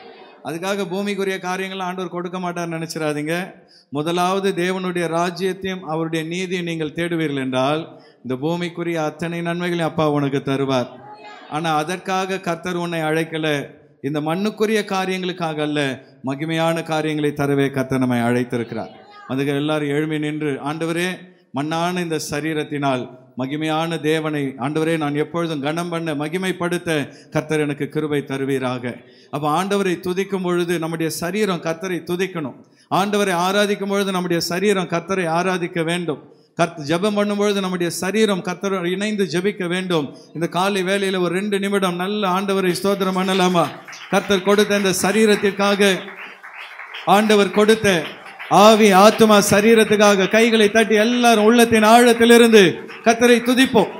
அதுக்காக பூமிக்குரிய காரியங்கள்லாம் ஆண்டவர் கொடுக்க மாட்டார்னு நினைச்சிடாதீங்க முதலாவது தேவனுடைய ராஜ்யத்தையும் அவருடைய நீதியும் நீங்கள் தேடுவீர்கள் என்றால் இந்த பூமிக்குரிய அத்தனை நன்மைகளையும் அப்பா உனக்கு தருவார் ஆனா அதற்காக கர்த்தர் உன்னை அழைக்கல இந்த மண்ணுக்குரிய காரியங்களுக்காக அல்ல மகிமையான காரியங்களை தரவே கர்த்தர் நம்மை அழைத்திருக்கிறார் அதுக்கு எல்லாரும் எழுமி நின்று ஆண்டவரே மண்ணான இந்த சரீரத்தினால் மகிமையான தேவனை ஆண்டவரே நான் எப்பொழுதும் கனம் பண்ண மகிமைப்படுத்த கர்த்தர் எனக்கு கிருபை தருவீராக அப்போ ஆண்டவரை துதிக்கும் பொழுது நம்முடைய சரீரம் கர்த்தரை துதிக்கணும் ஆண்டவரை ஆராதிக்கும் பொழுது நம்முடைய சரீரம் கர்த்தரை ஆராதிக்க வேண்டும் கர்த்த ஜெபம் பண்ணும்பொழுது நம்முடைய சரீரம் கர்த்தர் இணைந்து ஜெபிக்க வேண்டும் இந்த காலை வேளையில ஒரு ரெண்டு நிமிடம் நல்ல ஆண்டவரை ஸ்தோத்திரம் பண்ணலாமா கர்த்தர் கொடுத்த இந்த சரீரத்திற்காக ஆண்டவர் கொடுத்த ஆவி ஆத்துமா சரீரத்துக்காக கைகளை தட்டி எல்லாரும் உள்ளத்தின் ஆழத்திலிருந்து கர்த்தரை துதிப்போம்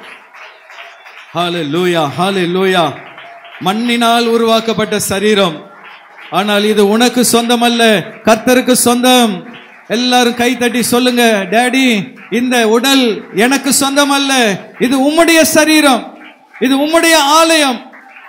ஹாலே லூயா ஹாலே லூயா மண்ணினால் உருவாக்கப்பட்ட சரீரம் ஆனால் இது உனக்கு சொந்தம் அல்ல கர்த்தருக்கு சொந்தம் எல்லாரும் கை தட்டி சொல்லுங்க டேடி இந்த உடல் எனக்கு சொந்தம் அல்ல இது உம்முடைய சரீரம் இது உம்முடைய ஆலயம்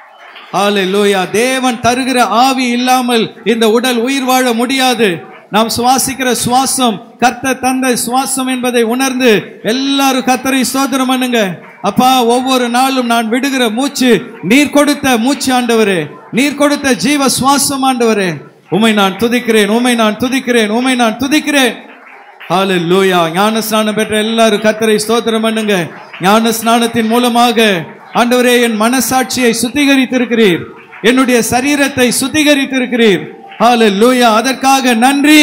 ஹalleluya தேவன் தருகிற ஆவி இல்லாமல் இந்த உடல் உயிர் வாழ முடியாது நாம் சுவாசிக்கிற சுவாசம் கர்த்தர் தந்த சுவாசம் என்பதை உணர்ந்து எல்லாரும் கர்த்தரை ஸ்தோத்திரம் பண்ணுங்க அப்பா ஒவ்வொரு நாளும் நான் விடுகிற மூச்சு நீர் கொடுத்த மூச்சு ஆண்டவரே நீர் கொடுத்த ஜீவ சுவாசம் ஆண்டவரே உமை நான் துதிக்கிறேன் உமை நான் துதிக்கிறேன் உமை நான் துதிக்கிறேன் ஹalleluya ஞான ஸ்நானம் பெற்ற எல்லாரும் கர்த்தரை ஸ்தோத்திரம் பண்ணுங்க ஞான ஸ்நானத்தின் மூலமாக ஆண்டவரே என் மனசாட்சியை சுத்திகரித்திருக்கிறீர் என்னுடைய சரீரத்தை சுத்திகரித்திருக்கிறீர் ஹalleluya அதற்காக நன்றி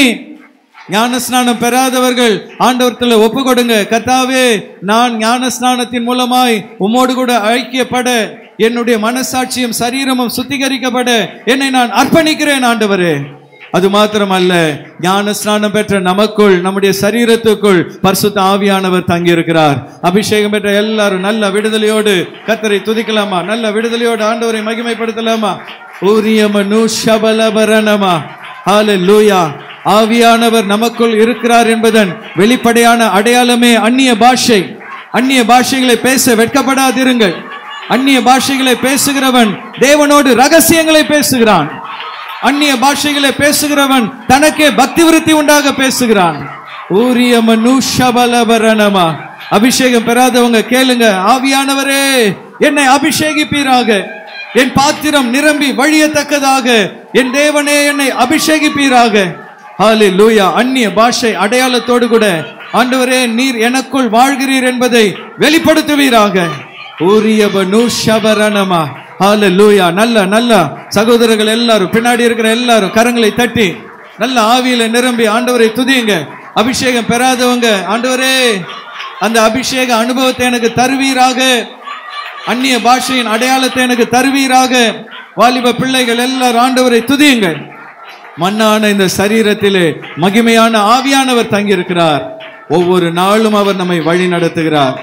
ஞான ஸ்நானம் பெறாதவர்கள் ஆண்டவரத்தில் ஒப்பு கொடுங்க கர்த்தாவே நான் ஞான ஸ்நானத்தின் மூலமாய் உம்மோடு கூட ஐக்கியப்பட என்னுடைய மனசாட்சியும் சரீரமும் சுத்திகரிக்கப்பட என்னை நான் அர்ப்பணிக்கிறேன் ஆண்டவரே அது மாத்திரமல்ல ஞான ஸ்நானம் பெற்ற நமக்குள் நம்முடைய சரீரத்துக்குள் பரிசுத்த ஆவியானவர் தங்கியிருக்கிறார் அபிஷேகம் பெற்ற எல்லாரும் நல்ல விடுதலையோடு கத்தரை துதிக்கலாமா நல்ல விடுதலையோடு ஆண்டவரை மகிமைப்படுத்தலாமா ஊரியமனு ஷபலபரணமா ஹalleluya ஆவியானவர் நமக்குள் இருக்கிறார் என்பதன் வெளிப்படையான அடையாளமே அந்நிய பாஷை அந்நிய பாஷைகளை பேச வெட்கப்படாதிருங்கள் அந்நிய பாஷைகளை பேசுகிறவன் தேவனோடு ரகசியங்களை பேசுகிறான் அந்நிய பாஷைகளை பேசுகிறவன் தனக்கே பக்தி விருத்தி உண்டாக பேசுகிறான் ஊரியமனு ஷபலபரணமா அபிஷேகம் பெறாதவங்க கேளுங்க ஆவியானவரே என்னை அபிஷேகிப்பீராக என் பாத்திரம் நிரம்பி வழியத்தக்கதாக என் தேவனே என்னை அபிஷேகிப்பீராக ஹாலே லூயா அந்நிய பாஷை அடையாளத்தோடு கூட ஆண்டவரே நீர் எனக்குள் வாழ்கிறீர் என்பதை வெளிப்படுத்துவீராக ஊரியபனு ஷபரணமா ஹாலே லூயா நல்ல நல்ல சகோதரர்கள் எல்லாரும் பின்னாடி இருக்கிற எல்லாரும் கரங்களை தட்டி நல்ல ஆவியில நிரம்பி ஆண்டவரை துதியுங்க அபிஷேகம் பெறாதவங்க ஆண்டவரே அந்த அபிஷேக அனுபவத்தை எனக்கு தருவீராக அந்நிய பாஷையின் அடையாளத்தை எனக்கு தருவீராக வாலிப பிள்ளைகள் எல்லாரும் ஆண்டவரை துதியுங்கள் மண்ணான இந்த சரீரத்திலே மகிமையான ஆவியானவர் தங்கியிருக்கிறார் ஒவ்வொரு நாளும் அவர் நம்மை வழி நடத்துகிறார்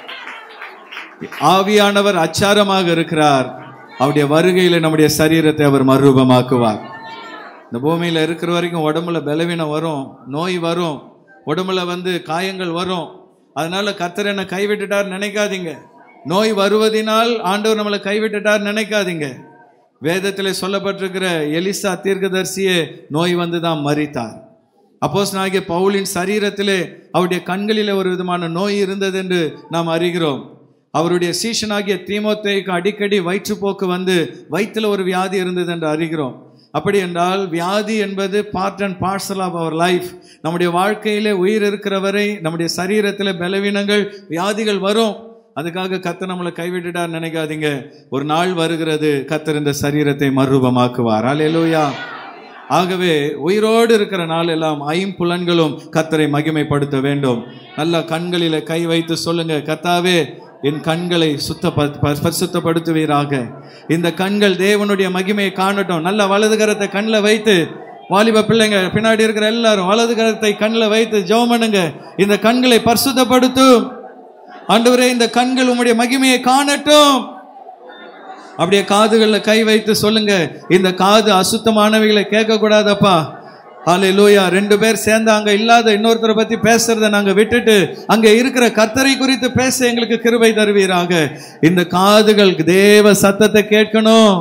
ஆவியானவர் அச்சாரமாக இருக்கிறார் அவருடைய வருகையில நம்முடைய சரீரத்தை அவர் மறுரூபமாக்குவார் இந்த பூமியில இருக்கிற வரைக்கும் உடம்புல பலவீனம் வரும் நோய் வரும் உடம்புல வந்து காயங்கள் வரும் அதனால கர்த்தர் என்னை கைவிட்டுட்டார் நினைக்காதீங்க நோய் வருவதினால் ஆண்டவர் நம்மளை கைவிட்டுட்டார் நினைக்காதீங்க வேதத்தில் சொல்லப்பட்டிருக்கிற எலிசா தீர்க்கதரிசியே நோய் வந்து தான் மறித்தார் அப்போஸ் நாகிய பவுலின் சரீரத்திலே அவருடைய கண்களிலே ஒரு விதமான நோய் இருந்தது என்று நாம் அறிகிறோம் அவருடைய சீஷனாகிய தீமோத்தேயுக்கு அடிக்கடி வயிற்றுப்போக்கு வந்து வயிற்றில் ஒரு வியாதி இருந்தது என்று அறிகிறோம் அப்படி என்றால் வியாதி என்பது part and parcel of our life நம்முடைய வாழ்க்கையிலே உயிர் இருக்கிற வரை நம்முடைய சரீரத்தில் பலவீனங்கள் வியாதிகள் வரும் அதுக்காக கத்தர் நம்மளை கைவிட்டுட்டார் நினைக்காதீங்க ஒரு நாள் வருகிறது கத்தர் இந்த சரீரத்தை மறுரூபமாக்குவார் அல்லேலூயா ஆகவே உயிரோடு இருக்கிற நாள் எல்லாம் ஐம்புலன்களும் கத்தரை மகிமைப்படுத்த வேண்டும் நல்ல கண்களில கை வைத்து சொல்லுங்க கத்தாவே என் கண்களை சுத்த பரிசுத்தப்படுத்துவீராக இந்த கண்கள் தேவனுடைய மகிமையை காணட்டும் நல்ல வலது கரத்தை கண்ணில் வைத்து வாலிப பிள்ளைங்க பின்னாடி இருக்கிற எல்லாரும் வலது கரத்தை கண்ணில் வைத்து ஜெபம் பண்ணுங்க இந்த கண்களை பரிசுத்தப்படுத்தும் ஆண்டவரே இந்த கண்கள் உம்முடைய மகிமையை காணட்டும் அப்படியே காதுகள்ல கை வைத்து சொல்லுங்க இந்த காது அசுத்தமானவைகளை கேட்க கூடாதப்பா ஹாலே லூயா ரெண்டு பேர் சேர்ந்து அங்க இல்லாத இன்னொருத்தரை பத்தி பேசுறத நாங்க விட்டுட்டு அங்க இருக்கிற கர்த்தரை குறித்து பேச எங்களுக்கு கிருபை தருவீராக இந்த காதுகள் தேவ சத்தத்தை கேட்கணும்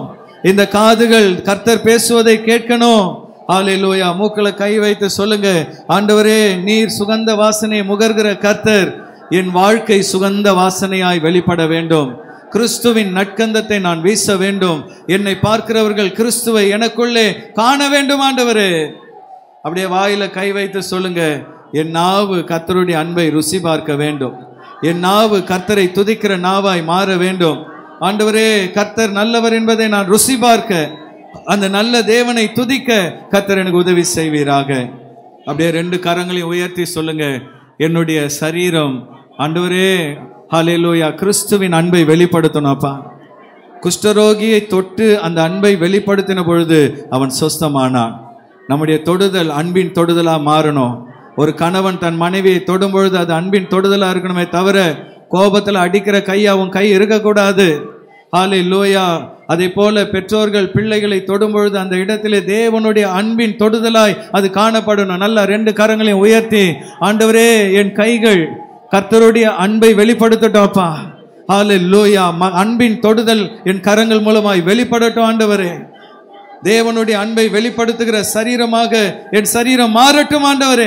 இந்த காதுகள் கர்த்தர் பேசுவதை கேட்கணும் ஹalleluya மூக்களை கை வைத்து சொல்லுங்க ஆண்டவரே நீர் சுகந்த வாசனை முகர்கிற கர்த்தர் என் வாழ்க்கை சுகந்த வாசனையாய் வெளிப்பட வேண்டும் கிறிஸ்துவின் நற்கந்தத்தை நான் வீச வேண்டும் என்னை பார்க்கிறவர்கள் கிறிஸ்துவை எனக்குள்ளே காண வேண்டும் ஆண்டவரே அப்படியே வாயில கை வைத்து சொல்லுங்க என் நாவு கர்த்தருடைய அன்பை ருசி பார்க்க வேண்டும் என் நாவு கர்த்தரை துதிக்கிற நாவாய் மாற வேண்டும் ஆண்டவரே கர்த்தர் நல்லவர் என்பதை நான் ருசி பார்க்க அந்த நல்ல தேவனை துதிக்க கர்த்தர் எனக்கு உதவி செய்வீராக அப்படியே ரெண்டு கரங்களையும் உயர்த்தி சொல்லுங்க என்னுடைய சரீரம் ஆண்டவரே ஹalleluya கிறிஸ்துவின் அன்பை வெளிப்படுத்தணும்ப்பா குஷ்டரோகியை தொட்டு அந்த அன்பை வெளிப்படுத்தின பொழுது அவன் சொஸ்தமானான் நம்முடைய தொடுதல் அன்பின் தொடுதலா மாறணும் ஒரு கணவன் தன் மனைவியை தொடும் பொழுது அது அன்பின் தொடுதலா இருக்கணுமே தவிர கோபத்துல அடிக்கிற கை அவன் கை இருக்கக்கூடாது ஹாலே லோயா அதே போல பெற்றோர்கள் பிள்ளைகளை தொடும் பொழுது அந்த இடத்திலே தேவனுடைய அன்பின் தொடுதலாய் அது காணப்படணும் நல்லா ரெண்டு கரங்களையும் உயர்த்தி ஆண்டவரே என் கைகள் கர்த்தருடைய அன்பை வெளிப்படுத்தட்டோப்பா ஹாலே லோயா அன்பின் தொடுதல் என் கரங்கள் மூலமாய் வெளிப்படட்டும் ஆண்டவரே தேவனுடைய அன்பை வெளிப்படுத்துகிற சரீரமாக என் சரீரம் மாறட்டும் ஆண்டவரே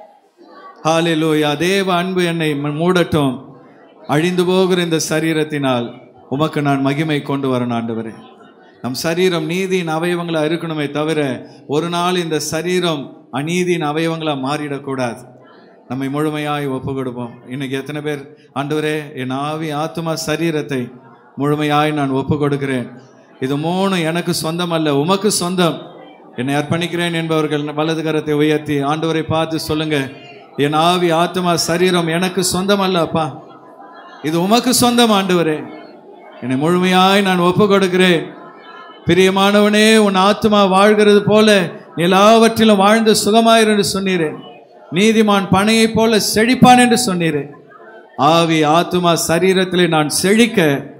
ஹாலே லோயா தேவ அன்பு என்னை மூடட்டும் அழிந்து போகிற இந்த சரீரத்தினால் உமக்கு நான் மகிமை கொண்டு வரணும் ஆண்டவரே நம் சரீரம் நீதியின் அவயவங்களா இருக்கணுமே தவிர ஒரு நாள் இந்த சரீரம் அநீதியின் அவயவங்களா மாறிடக்கூடாது நம்மை முழுமையாய் ஒப்பு கொடுப்போம் இன்னைக்கு எத்தனை பேர் ஆண்டவரே என் ஆவி ஆத்மா சரீரத்தை முழுமையாய் நான் ஒப்பு கொடுக்கிறேன் இது மூணு எனக்கு சொந்தம் அல்ல உமக்கு சொந்தம் என்னை அர்ப்பணிக்கிறேன் என்பவர்கள் வலது கரத்தை உயர்த்தி ஆண்டவரை பார்த்து சொல்லுங்க என் ஆவி ஆத்மா சரீரம் எனக்கு சொந்தம் அல்ல அப்பா இது உமக்கு சொந்தம் ஆண்டவரே என்னை முழுமையாய் நான் ஒப்பு கொடுக்கிறேன் பிரியமானவனே உன் ஆத்மா வாழ்கிறது போல எல்லாவற்றிலும் வாழ்ந்து சுகமாயிரு என்று சொன்னீரே நீதிமான் பனையைப் போல செழிப்பான் என்று சொன்னீரே ஆவி ஆத்மா சரீரத்திலே நான் செழிக்க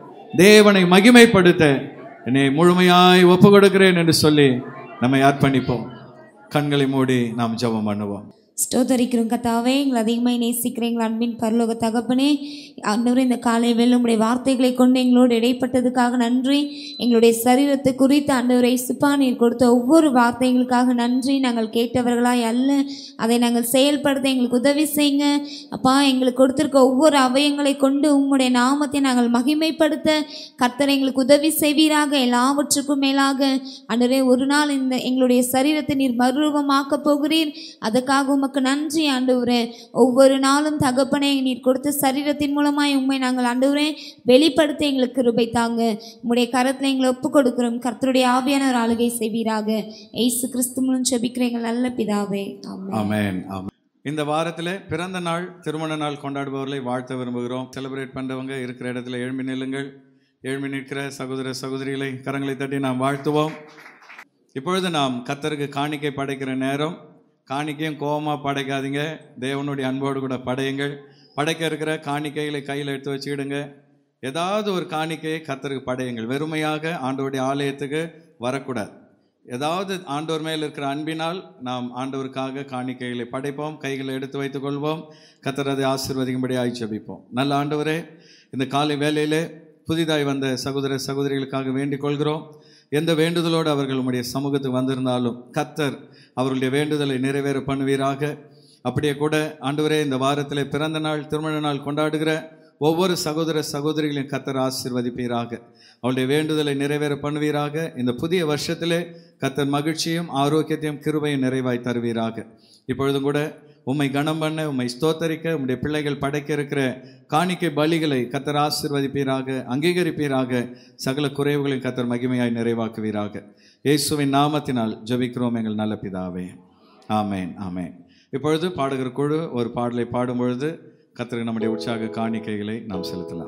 தேவனை மகிமைப்படுத்த என்னை முழுமையாய் ஒப்பு கொடுக்கிறேன் என்று சொல்லி நம்மை அர்ப்பணிப்போம் கண்களை மூடி நாம் ஜெபம் பண்ணுவோம் ஸ்தோத்தரிக்கிறோம் கத்தாவே எங்களை அதிகமாக நேசிக்கிற எங்கள் அன்பின் பரலோக தகப்பனே ஆண்டவரே இந்த காலை வேலை உடைய வார்த்தைகளை கொண்டு எங்களோடு இடைப்பட்டதுக்காக நன்றி எங்களுடைய சரீரத்தை குறித்து ஆண்டவரை இசுப்பா நீர் கொடுத்த ஒவ்வொரு வார்த்தைகளுக்காக நன்றி நாங்கள் கேட்டவர்களாய் அல்ல அதை நாங்கள் செயல்படுத்த எங்களுக்கு உதவி செய்யுங்க அப்பா எங்களுக்கு கொடுத்திருக்க ஒவ்வொரு அவயங்களை கொண்டு உம்முடைய நாமத்தை நாங்கள் மகிமைப்படுத்த கர்த்தர் எங்களுக்கு உதவி செய்வீராக எல்லாவற்றுக்கும் மேலாக ஆண்டவரே ஒரு நாள் இந்த எங்களுடைய சரீரத்தை நீர் மறுரூபமாக்க போகிறீர் அதுக்காக உமக்கு நன்றி ஆண்டவரே ஒவ்வொரு நாளும் தகப்பனே நீர் கொடுத்த சரீரத்தின் மூலமாய் உண்மை நாங்கள் ஆண்டவரே வெளிப்படுத்த எங்களுக்கு கிருபை தாங்க உம்முடைய கரத்தில் எங்களை ஒப்பு கொடுக்கிறோம் கர்த்தருடைய ஆவியான ஒரு ஆளுகை செய்வீராக ஏசு கிறிஸ்து மூலம் செபிக்கிற எங்கள் நல்ல பிதாவே ஆமென் ஆமென் ஆமென் இந்த வாரத்தில் பிறந்த நாள் திருமண நாள் கொண்டாடுபவர்களை வாழ்த்த விரும்புகிறோம் செலிப்ரேட் பண்ணுறவங்க இருக்கிற இடத்துல எழும்பி நில்லுங்கள் எழும்பி நிற்கிற சகோதர சகோதரிகளை கரங்களை தட்டி நாம் வாழ்த்துவோம் இப்பொழுது நாம் கத்தருக்கு காணிக்கை படைக்கிற நேரம் காணிக்கையும் கோபமாக படைக்காதீங்க தேவனுடைய அன்போடு கூட படையுங்கள் படைக்க இருக்கிற காணிக்கைகளை கையில் எடுத்து வச்சுக்கிடுங்க ஏதாவது ஒரு காணிக்கையை கத்தருக்கு படையுங்கள் வெறுமையாக ஆண்டவருடைய ஆலயத்துக்கு வரக்கூடாது ஏதாவது ஆண்டவர் மேல் இருக்கிற அன்பினால் நாம் ஆண்டவருக்காக காணிக்கைகளை படைப்போம் கைகளை எடுத்து வைத்துக் கொள்வோம் கத்தர் அதை ஆசீர்வதிக்கும்படி ஜெபிப்போம் நல்ல ஆண்டவரே இந்த காலை வேளையிலே புதிதாய் வந்த சகோதர சகோதரிகளுக்காக வேண்டிக் கொள்கிறோம் எந்த வேண்டுதலோடு அவர்கள் உம்முடைய சமூகத்துக்கு வந்திருந்தாலும் கத்தர் அவர்களுடைய வேண்டுதலை நிறைவேற பண்ணுவீராக அப்படியே கூட ஆண்டவரே இந்த வாரத்தில் பிறந்த நாள் திருமண நாள் கொண்டாடுகிற ஒவ்வொரு சகோதர சகோதரிகளையும் கத்தர் ஆசீர்வதிப்பீராக அவளுடைய வேண்டுதலை நிறைவேற பண்ணுவீராக இந்த புதிய வருஷத்திலே கத்தர் மகிழ்ச்சியும் ஆரோக்கியத்தையும் கிருபையும் நிறைவாய் தருவீராக இப்பொழுதும் கூட உம்மை கனம் பண்ண உம்மை ஸ்தோத்தரிக்க உம்முடைய பிள்ளைகள் படைக்க இருக்கிற காணிக்கை பலிகளை கத்தர் ஆசீர்வதிப்பீராக அங்கீகரிப்பீராக சகல குறைவுகளையும் கத்தர் மகிமையாய் நிறைவாக்குவீராக இயேசுவின் நாமத்தினால் ஜெபிக்கிறோம் எங்கள் நல்ல பிதாவே ஆமேன் ஆமேன் இப்பொழுது பாடுகிற குழு ஒரு பாடலை பாடும் பொழுது கத்தருக்கு நம்முடைய உற்சாக காணிக்கைகளை நாம் செலுத்தலாம்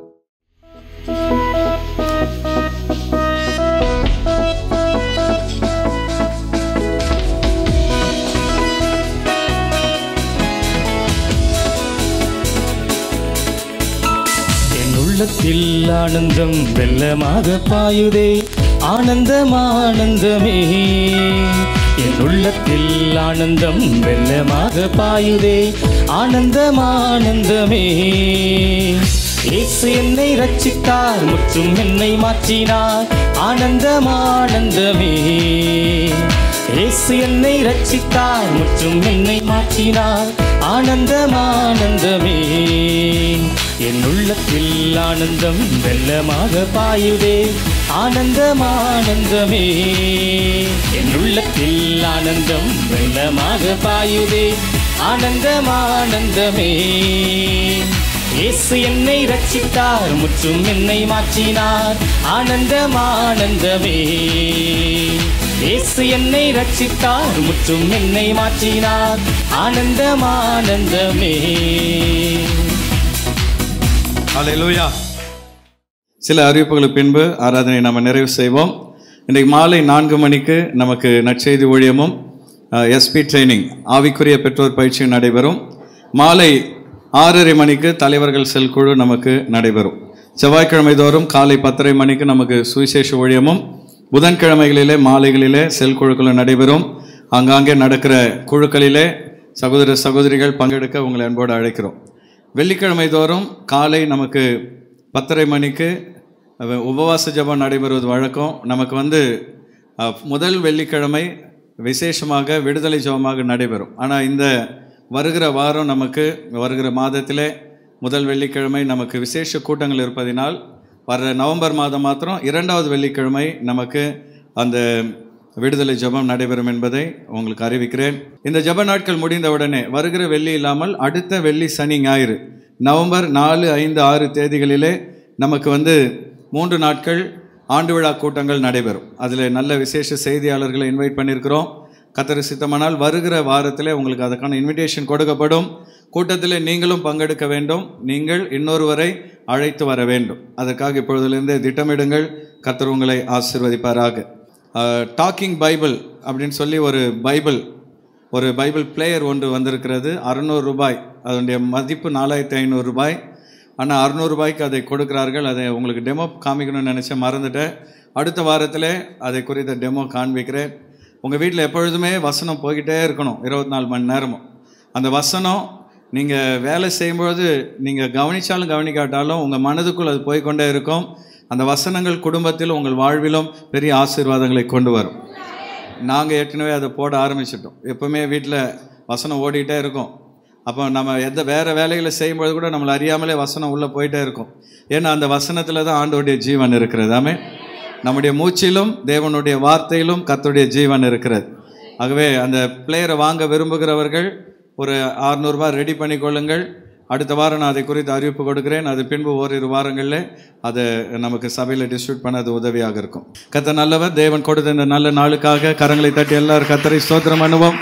என் உள்ளத்தில் ஆனந்தம் வெள்ளமாக பாயுதே ஆனந்தம் ஆனந்தமே என் உள்ளத்தில் ஆனந்தம் வெள்ளமாக பாயுதே ஆனந்தம் ஆனந்தமே இயேசு என்னை ரட்சித்தார் முற்றும் என்னை மாற்றினார் ஆனந்தம் ஆனந்தமே இயேசு என்னை ரட்சித்தார் முற்றும் என்னை மாற்றினார் ஆனந்தம் ஆனந்தமே என் உள்ளத்தில் ஆனந்தம் வெள்ளமாக பாயுதே ஆனந்தம் ஆனந்தமே என் உள்ளத்தில் ஆனந்தம் வெள்ளமாக பாயுதே ஆனந்தம் ஆனந்தமே இயேசு என்னை ரட்சித்தார் முற்றும் என்னை மாற்றினார் ஆனந்தம் ஆனந்தமே இயேசு என்னை ரட்சித்தார் முற்றும் என்னை மாற்றினார் ஆனந்தம் ஆனந்தமே ஹalleluya சில அறிவிப்புகளுக்கு பின்பு ஆராதனை நம்ம நிறைவு செய்வோம் இன்றைக்கு மாலை நான்கு மணிக்கு நமக்கு நற்செய்தி ஊழியமும் எஸ்பி ட்ரைனிங் ஆவிக்குரிய பெற்றோர் பயிற்சியும் நடைபெறும் மாலை ஆறரை மணிக்கு தலைவர்கள் செல் குழு நமக்கு நடைபெறும் செவ்வாய்க்கிழமை தோறும் காலை பத்தரை மணிக்கு நமக்கு சுவிசேஷ ஊழியமும் புதன்கிழமைகளிலே மாலைகளிலே செல் குழுக்களும் நடைபெறும் ஆங்காங்கே நடக்கிற குழுக்களிலே சகோதர சகோதரிகள் பங்கெடுக்க உங்களை அன்போடு அழைக்கிறோம் வெள்ளிக்கிழமை தோறும் காலை நமக்கு பத்தரை மணிக்கு அஹ், உபவாச ஜெபம் நடைபெறுவது வழக்கம் நமக்கு வந்து அஹ், முதல் வெள்ளிக்கிழமை விசேஷமாக விடுதலை ஜெபமாக நடைபெறும் ஆனால் இந்த வருகிற வாரம் நமக்கு வருகிற மாதத்திலே முதல் வெள்ளிக்கிழமை நமக்கு விசேஷ கூட்டங்கள் இருப்பதினால் வர நவம்பர் மாதம் மாத்திரம் இரண்டாவது வெள்ளிக்கிழமை நமக்கு அந்த விடுதலை ஜெபம் நடைபெறும் என்பதை உங்களுக்கு அறிவிக்கிறேன் இந்த ஜெப நாட்கள் முடிந்தவுடனே வருகிற வெள்ளி இல்லாமல் அடுத்த வெள்ளி சனி ஞாயிறு நவம்பர் நாலு ஐந்து ஆறு தேதிகளிலே நமக்கு வந்து மூன்று நாட்கள் ஆண்டு விழா கூட்டங்கள் நடைபெறும் அதில் நல்ல விசேஷ செய்தியாளர்களை இன்வைட் பண்ணியிருக்கிறோம் கத்தரி சித்தமானால் வருகிற வாரத்திலே உங்களுக்கு அதுக்கான இன்விடேஷன் கொடுக்கப்படும் கூட்டத்தில் நீங்களும் பங்கெடுக்க வேண்டும் நீங்கள் இன்னொருவரை அழைத்து வர வேண்டும் அதற்காக இப்பொழுதிலிருந்தே திட்டமிடுங்கள் கத்தர் உங்களை ஆசிர்வதிப்பாராக டாக்கிங் பைபிள் அப்படின்னு சொல்லி ஒரு பைபிள் ஒரு பைபிள் பிளேயர் ஒன்று வந்திருக்கிறது அறநூறு ரூபாய் அதனுடைய மதிப்பு நாலாயிரத்தி ஐநூறு ரூபாய் ஆனால் அறநூறு ரூபாய்க்கு அதை கொடுக்கிறார்கள் அதை உங்களுக்கு டெமோ காமிக்கணும்னு நினச்சேன் மறந்துட்டேன் அடுத்த வாரத்தில் அதை குறித்த டெமோ காண்பிக்கிறேன் உங்கள் வீட்டில் எப்பொழுதுமே வசனம் போய்கிட்டே இருக்கணும் இருபத்தி நாலு மணி நேரமும் அந்த வசனம் நீங்கள் வேலை செய்யும்பொழுது நீங்கள் கவனித்தாலும் கவனிக்காட்டாலும் உங்கள் மனதுக்குள் அது போய்க்கொண்டே இருக்கும் அந்த வசனங்கள் குடும்பத்தில் உங்கள் வாழ்விலும் பெரிய ஆசீர்வாதங்களை கொண்டு வரும் நாங்கள் ஏற்கனவே அதை போட ஆரம்பிச்சிட்டோம் எப்பவுமே வீட்டில் வசனம் ஓடிட்டே இருக்கும் அப்போ நம்ம எந்த வேறு வேலைகளை செய்யும்போது கூட நம்மளை அறியாமலே வசனம் உள்ளே போயிட்டே இருக்கும் ஏன்னா அந்த வசனத்தில் தான் ஆண்டோடைய ஜீவன் இருக்கிறது ஆமே நம்முடைய மூச்சிலும் தேவனுடைய வார்த்தையிலும் கர்த்தருடைய ஜீவன் இருக்கிறது ஆகவே அந்த பிளேயரை வாங்க விரும்புகிறவர்கள் ஒரு அறுநூறுபா ரெடி பண்ணி கொள்ளுங்கள் அடுத்த வாரம் நான் அதை குறித்து அறிவிப்பு கொடுக்கிறேன் அது பின்பு ஓரிரு வாரங்களில் அதை நமக்கு சபையில் டிஸ்ட்ரிபியூட் பண்ண அது உதவியாக இருக்கும் கத்த நல்லவர் தேவன் கொடுத்த இந்த நல்ல நாளுக்காக கரங்களை தட்டி எல்லாரும் கத்தரை ஸ்தோத்திரம் பண்ணுவோம்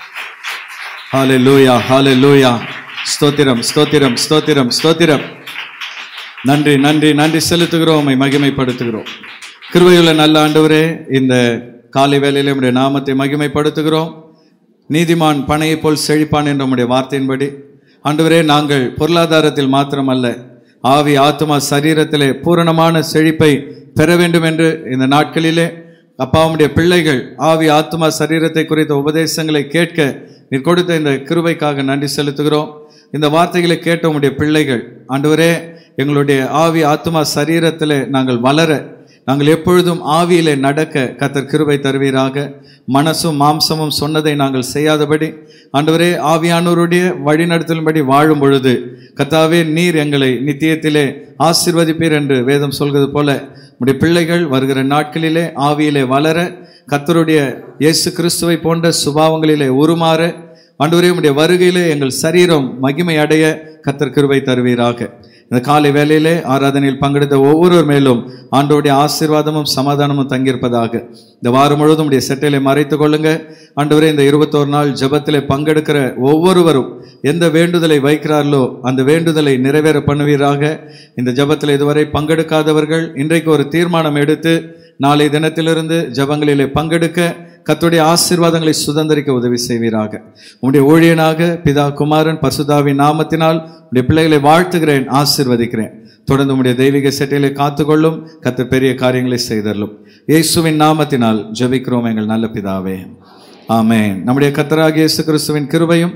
ஹாலே லூயா ஹாலே லூயா ஸ்தோத்திரம் ஸ்தோத்திரம் ஸ்தோத்திரம் ஸ்தோத்திரம் நன்றி நன்றி நன்றி செலுத்துகிறோம் உம்மை மகிமைப்படுத்துகிறோம் கிருபையுள்ள நல்ல ஆண்டவரே இந்த காலை வேளையிலே உம்முடைய நாமத்தை மகிமைப்படுத்துகிறோம் நீதிமான் பனையைப் போல் செழிப்பான் என்ற உம்முடைய வார்த்தையின்படி ஆண்டவரே நாங்கள் பொருளாதாரத்தில் மாத்திரமல்ல ஆவி ஆத்மா சரீரத்திலே பூரணமான செழிப்பை பெற வேண்டும் என்று இந்த நாட்களிலே அப்பாவுடைய பிள்ளைகள் ஆவி ஆத்மா சரீரத்தை குறித்த உபதேசங்களை கேட்க நீர் கொடுத்த இந்த கிருபைக்காக நன்றி செலுத்துகிறோம் இந்த வார்த்தைகளை கேட்ட உம்முடைய பிள்ளைகள் ஆண்டவரே எங்களுடைய ஆவி ஆத்மா சரீரத்திலே நாங்கள் வளர நாங்கள் எப்பொழுதும் ஆவியிலே நடக்க கத்தர் கிருபை தருவீராக மனசும் மாம்சமும் சொன்னதை நாங்கள் செய்யாதபடி ஆண்டவரே ஆவியானோருடைய வழிநடத்தலின்படி வாழும் பொழுது கத்தாவே நீர் எங்களை நித்தியத்திலே ஆசிர்வதிப்பீர் என்று வேதம் சொல்கிறது போல உடைய பிள்ளைகள் வருகிற நாட்களிலே ஆவியிலே வளர கத்தருடைய இயேசு கிறிஸ்துவை போன்ற சுபாவங்களிலே உருமாற ஆண்டவரே உடைய வருகையிலே எங்கள் சரீரம் மகிமை அடைய கத்தர் கிருபை தருவீராக இந்த காலை வேளையிலே ஆராதனையில் பங்கெடுத்த ஒவ்வொருவர் மேலும் ஆண்டோடைய ஆசீர்வாதமும் சமாதானமும் தங்கியிருப்பதாக இந்த வாரம் முழுவதும் உடைய செட்டையிலே மறைத்துக் கொள்ளுங்க ஆண்டவரே இந்த இருபத்தோரு நாள் ஜெபத்திலே பங்கெடுக்கிற ஒவ்வொருவரும் எந்த வேண்டுதலை வைக்கிறார்களோ அந்த வேண்டுதலை நிறைவேற பண்ணுவீராக இந்த ஜெபத்தில் இதுவரை பங்கெடுக்காதவர்கள் இன்றைக்கு ஒரு தீர்மானம் எடுத்து நாளை தினத்திலிருந்து ஜெபங்களிலே பங்கெடுக்க கர்த்தருடைய ஆசீர்வாதங்களை சுதந்திரிக்க உதவி செய்வீராக உம்முடைய ஊழியனாக பிதா குமாரன் பசுதாவின் நாமத்தினால் உடைய பிள்ளைகளை வாழ்த்துகிறேன் ஆசீர்வதிக்கிறேன் தொடர்ந்து உம்முடைய தெய்வீக செட்டையிலே காத்துக்கொள்ளும் கர்த்தர் பெரிய காரியங்களை செய்தரலும் இயேசுவின் நாமத்தினால் ஜெபிக்கிறோம் எங்கள் நல்ல பிதாவே ஆமென் நம்முடைய கர்த்தராகிய இயேசு கிறிஸ்துவின் கிருபையும்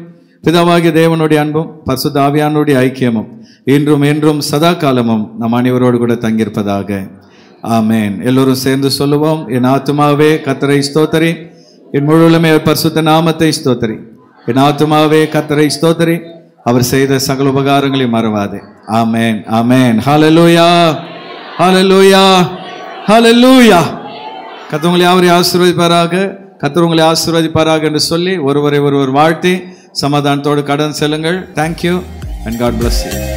பிதாவாகிய தேவனுடைய அன்பும் பரிசுத்த ஆவியானுடைய ஐக்கியமும் இன்றும் என்றும் சதா காலமும் நம் அனைவரோடு கூட தங்கியிருப்பதாக ஆமென் எல்லோரும் சேர்ந்து சொல்லுவோம் என் ஆத்துமாவே கத்தரை ஸ்தோத்தரி என் முழுவலுமே அவர் பரிசுத்த நாமத்தை ஸ்தோத்தரி என் ஆத்துமாவே கத்தரை ஸ்தோத்தரி அவர் செய்த சகல உபகாரங்களையும் மறவாதே ஆமென் ஆமென் ஹalleluya ஹalleluya ஹalleluya கர்த்தர் உங்களை யாவரையும் ஆசீர்வதிப்பாராக கர்த்தர் உங்களை ஆசீர்வதிப்பாராக என்று சொல்லி ஒருவரை ஒருவர் வாழ்த்தி சமாதானத்தோடு கடன் செல்லுங்கள் thank you and God bless you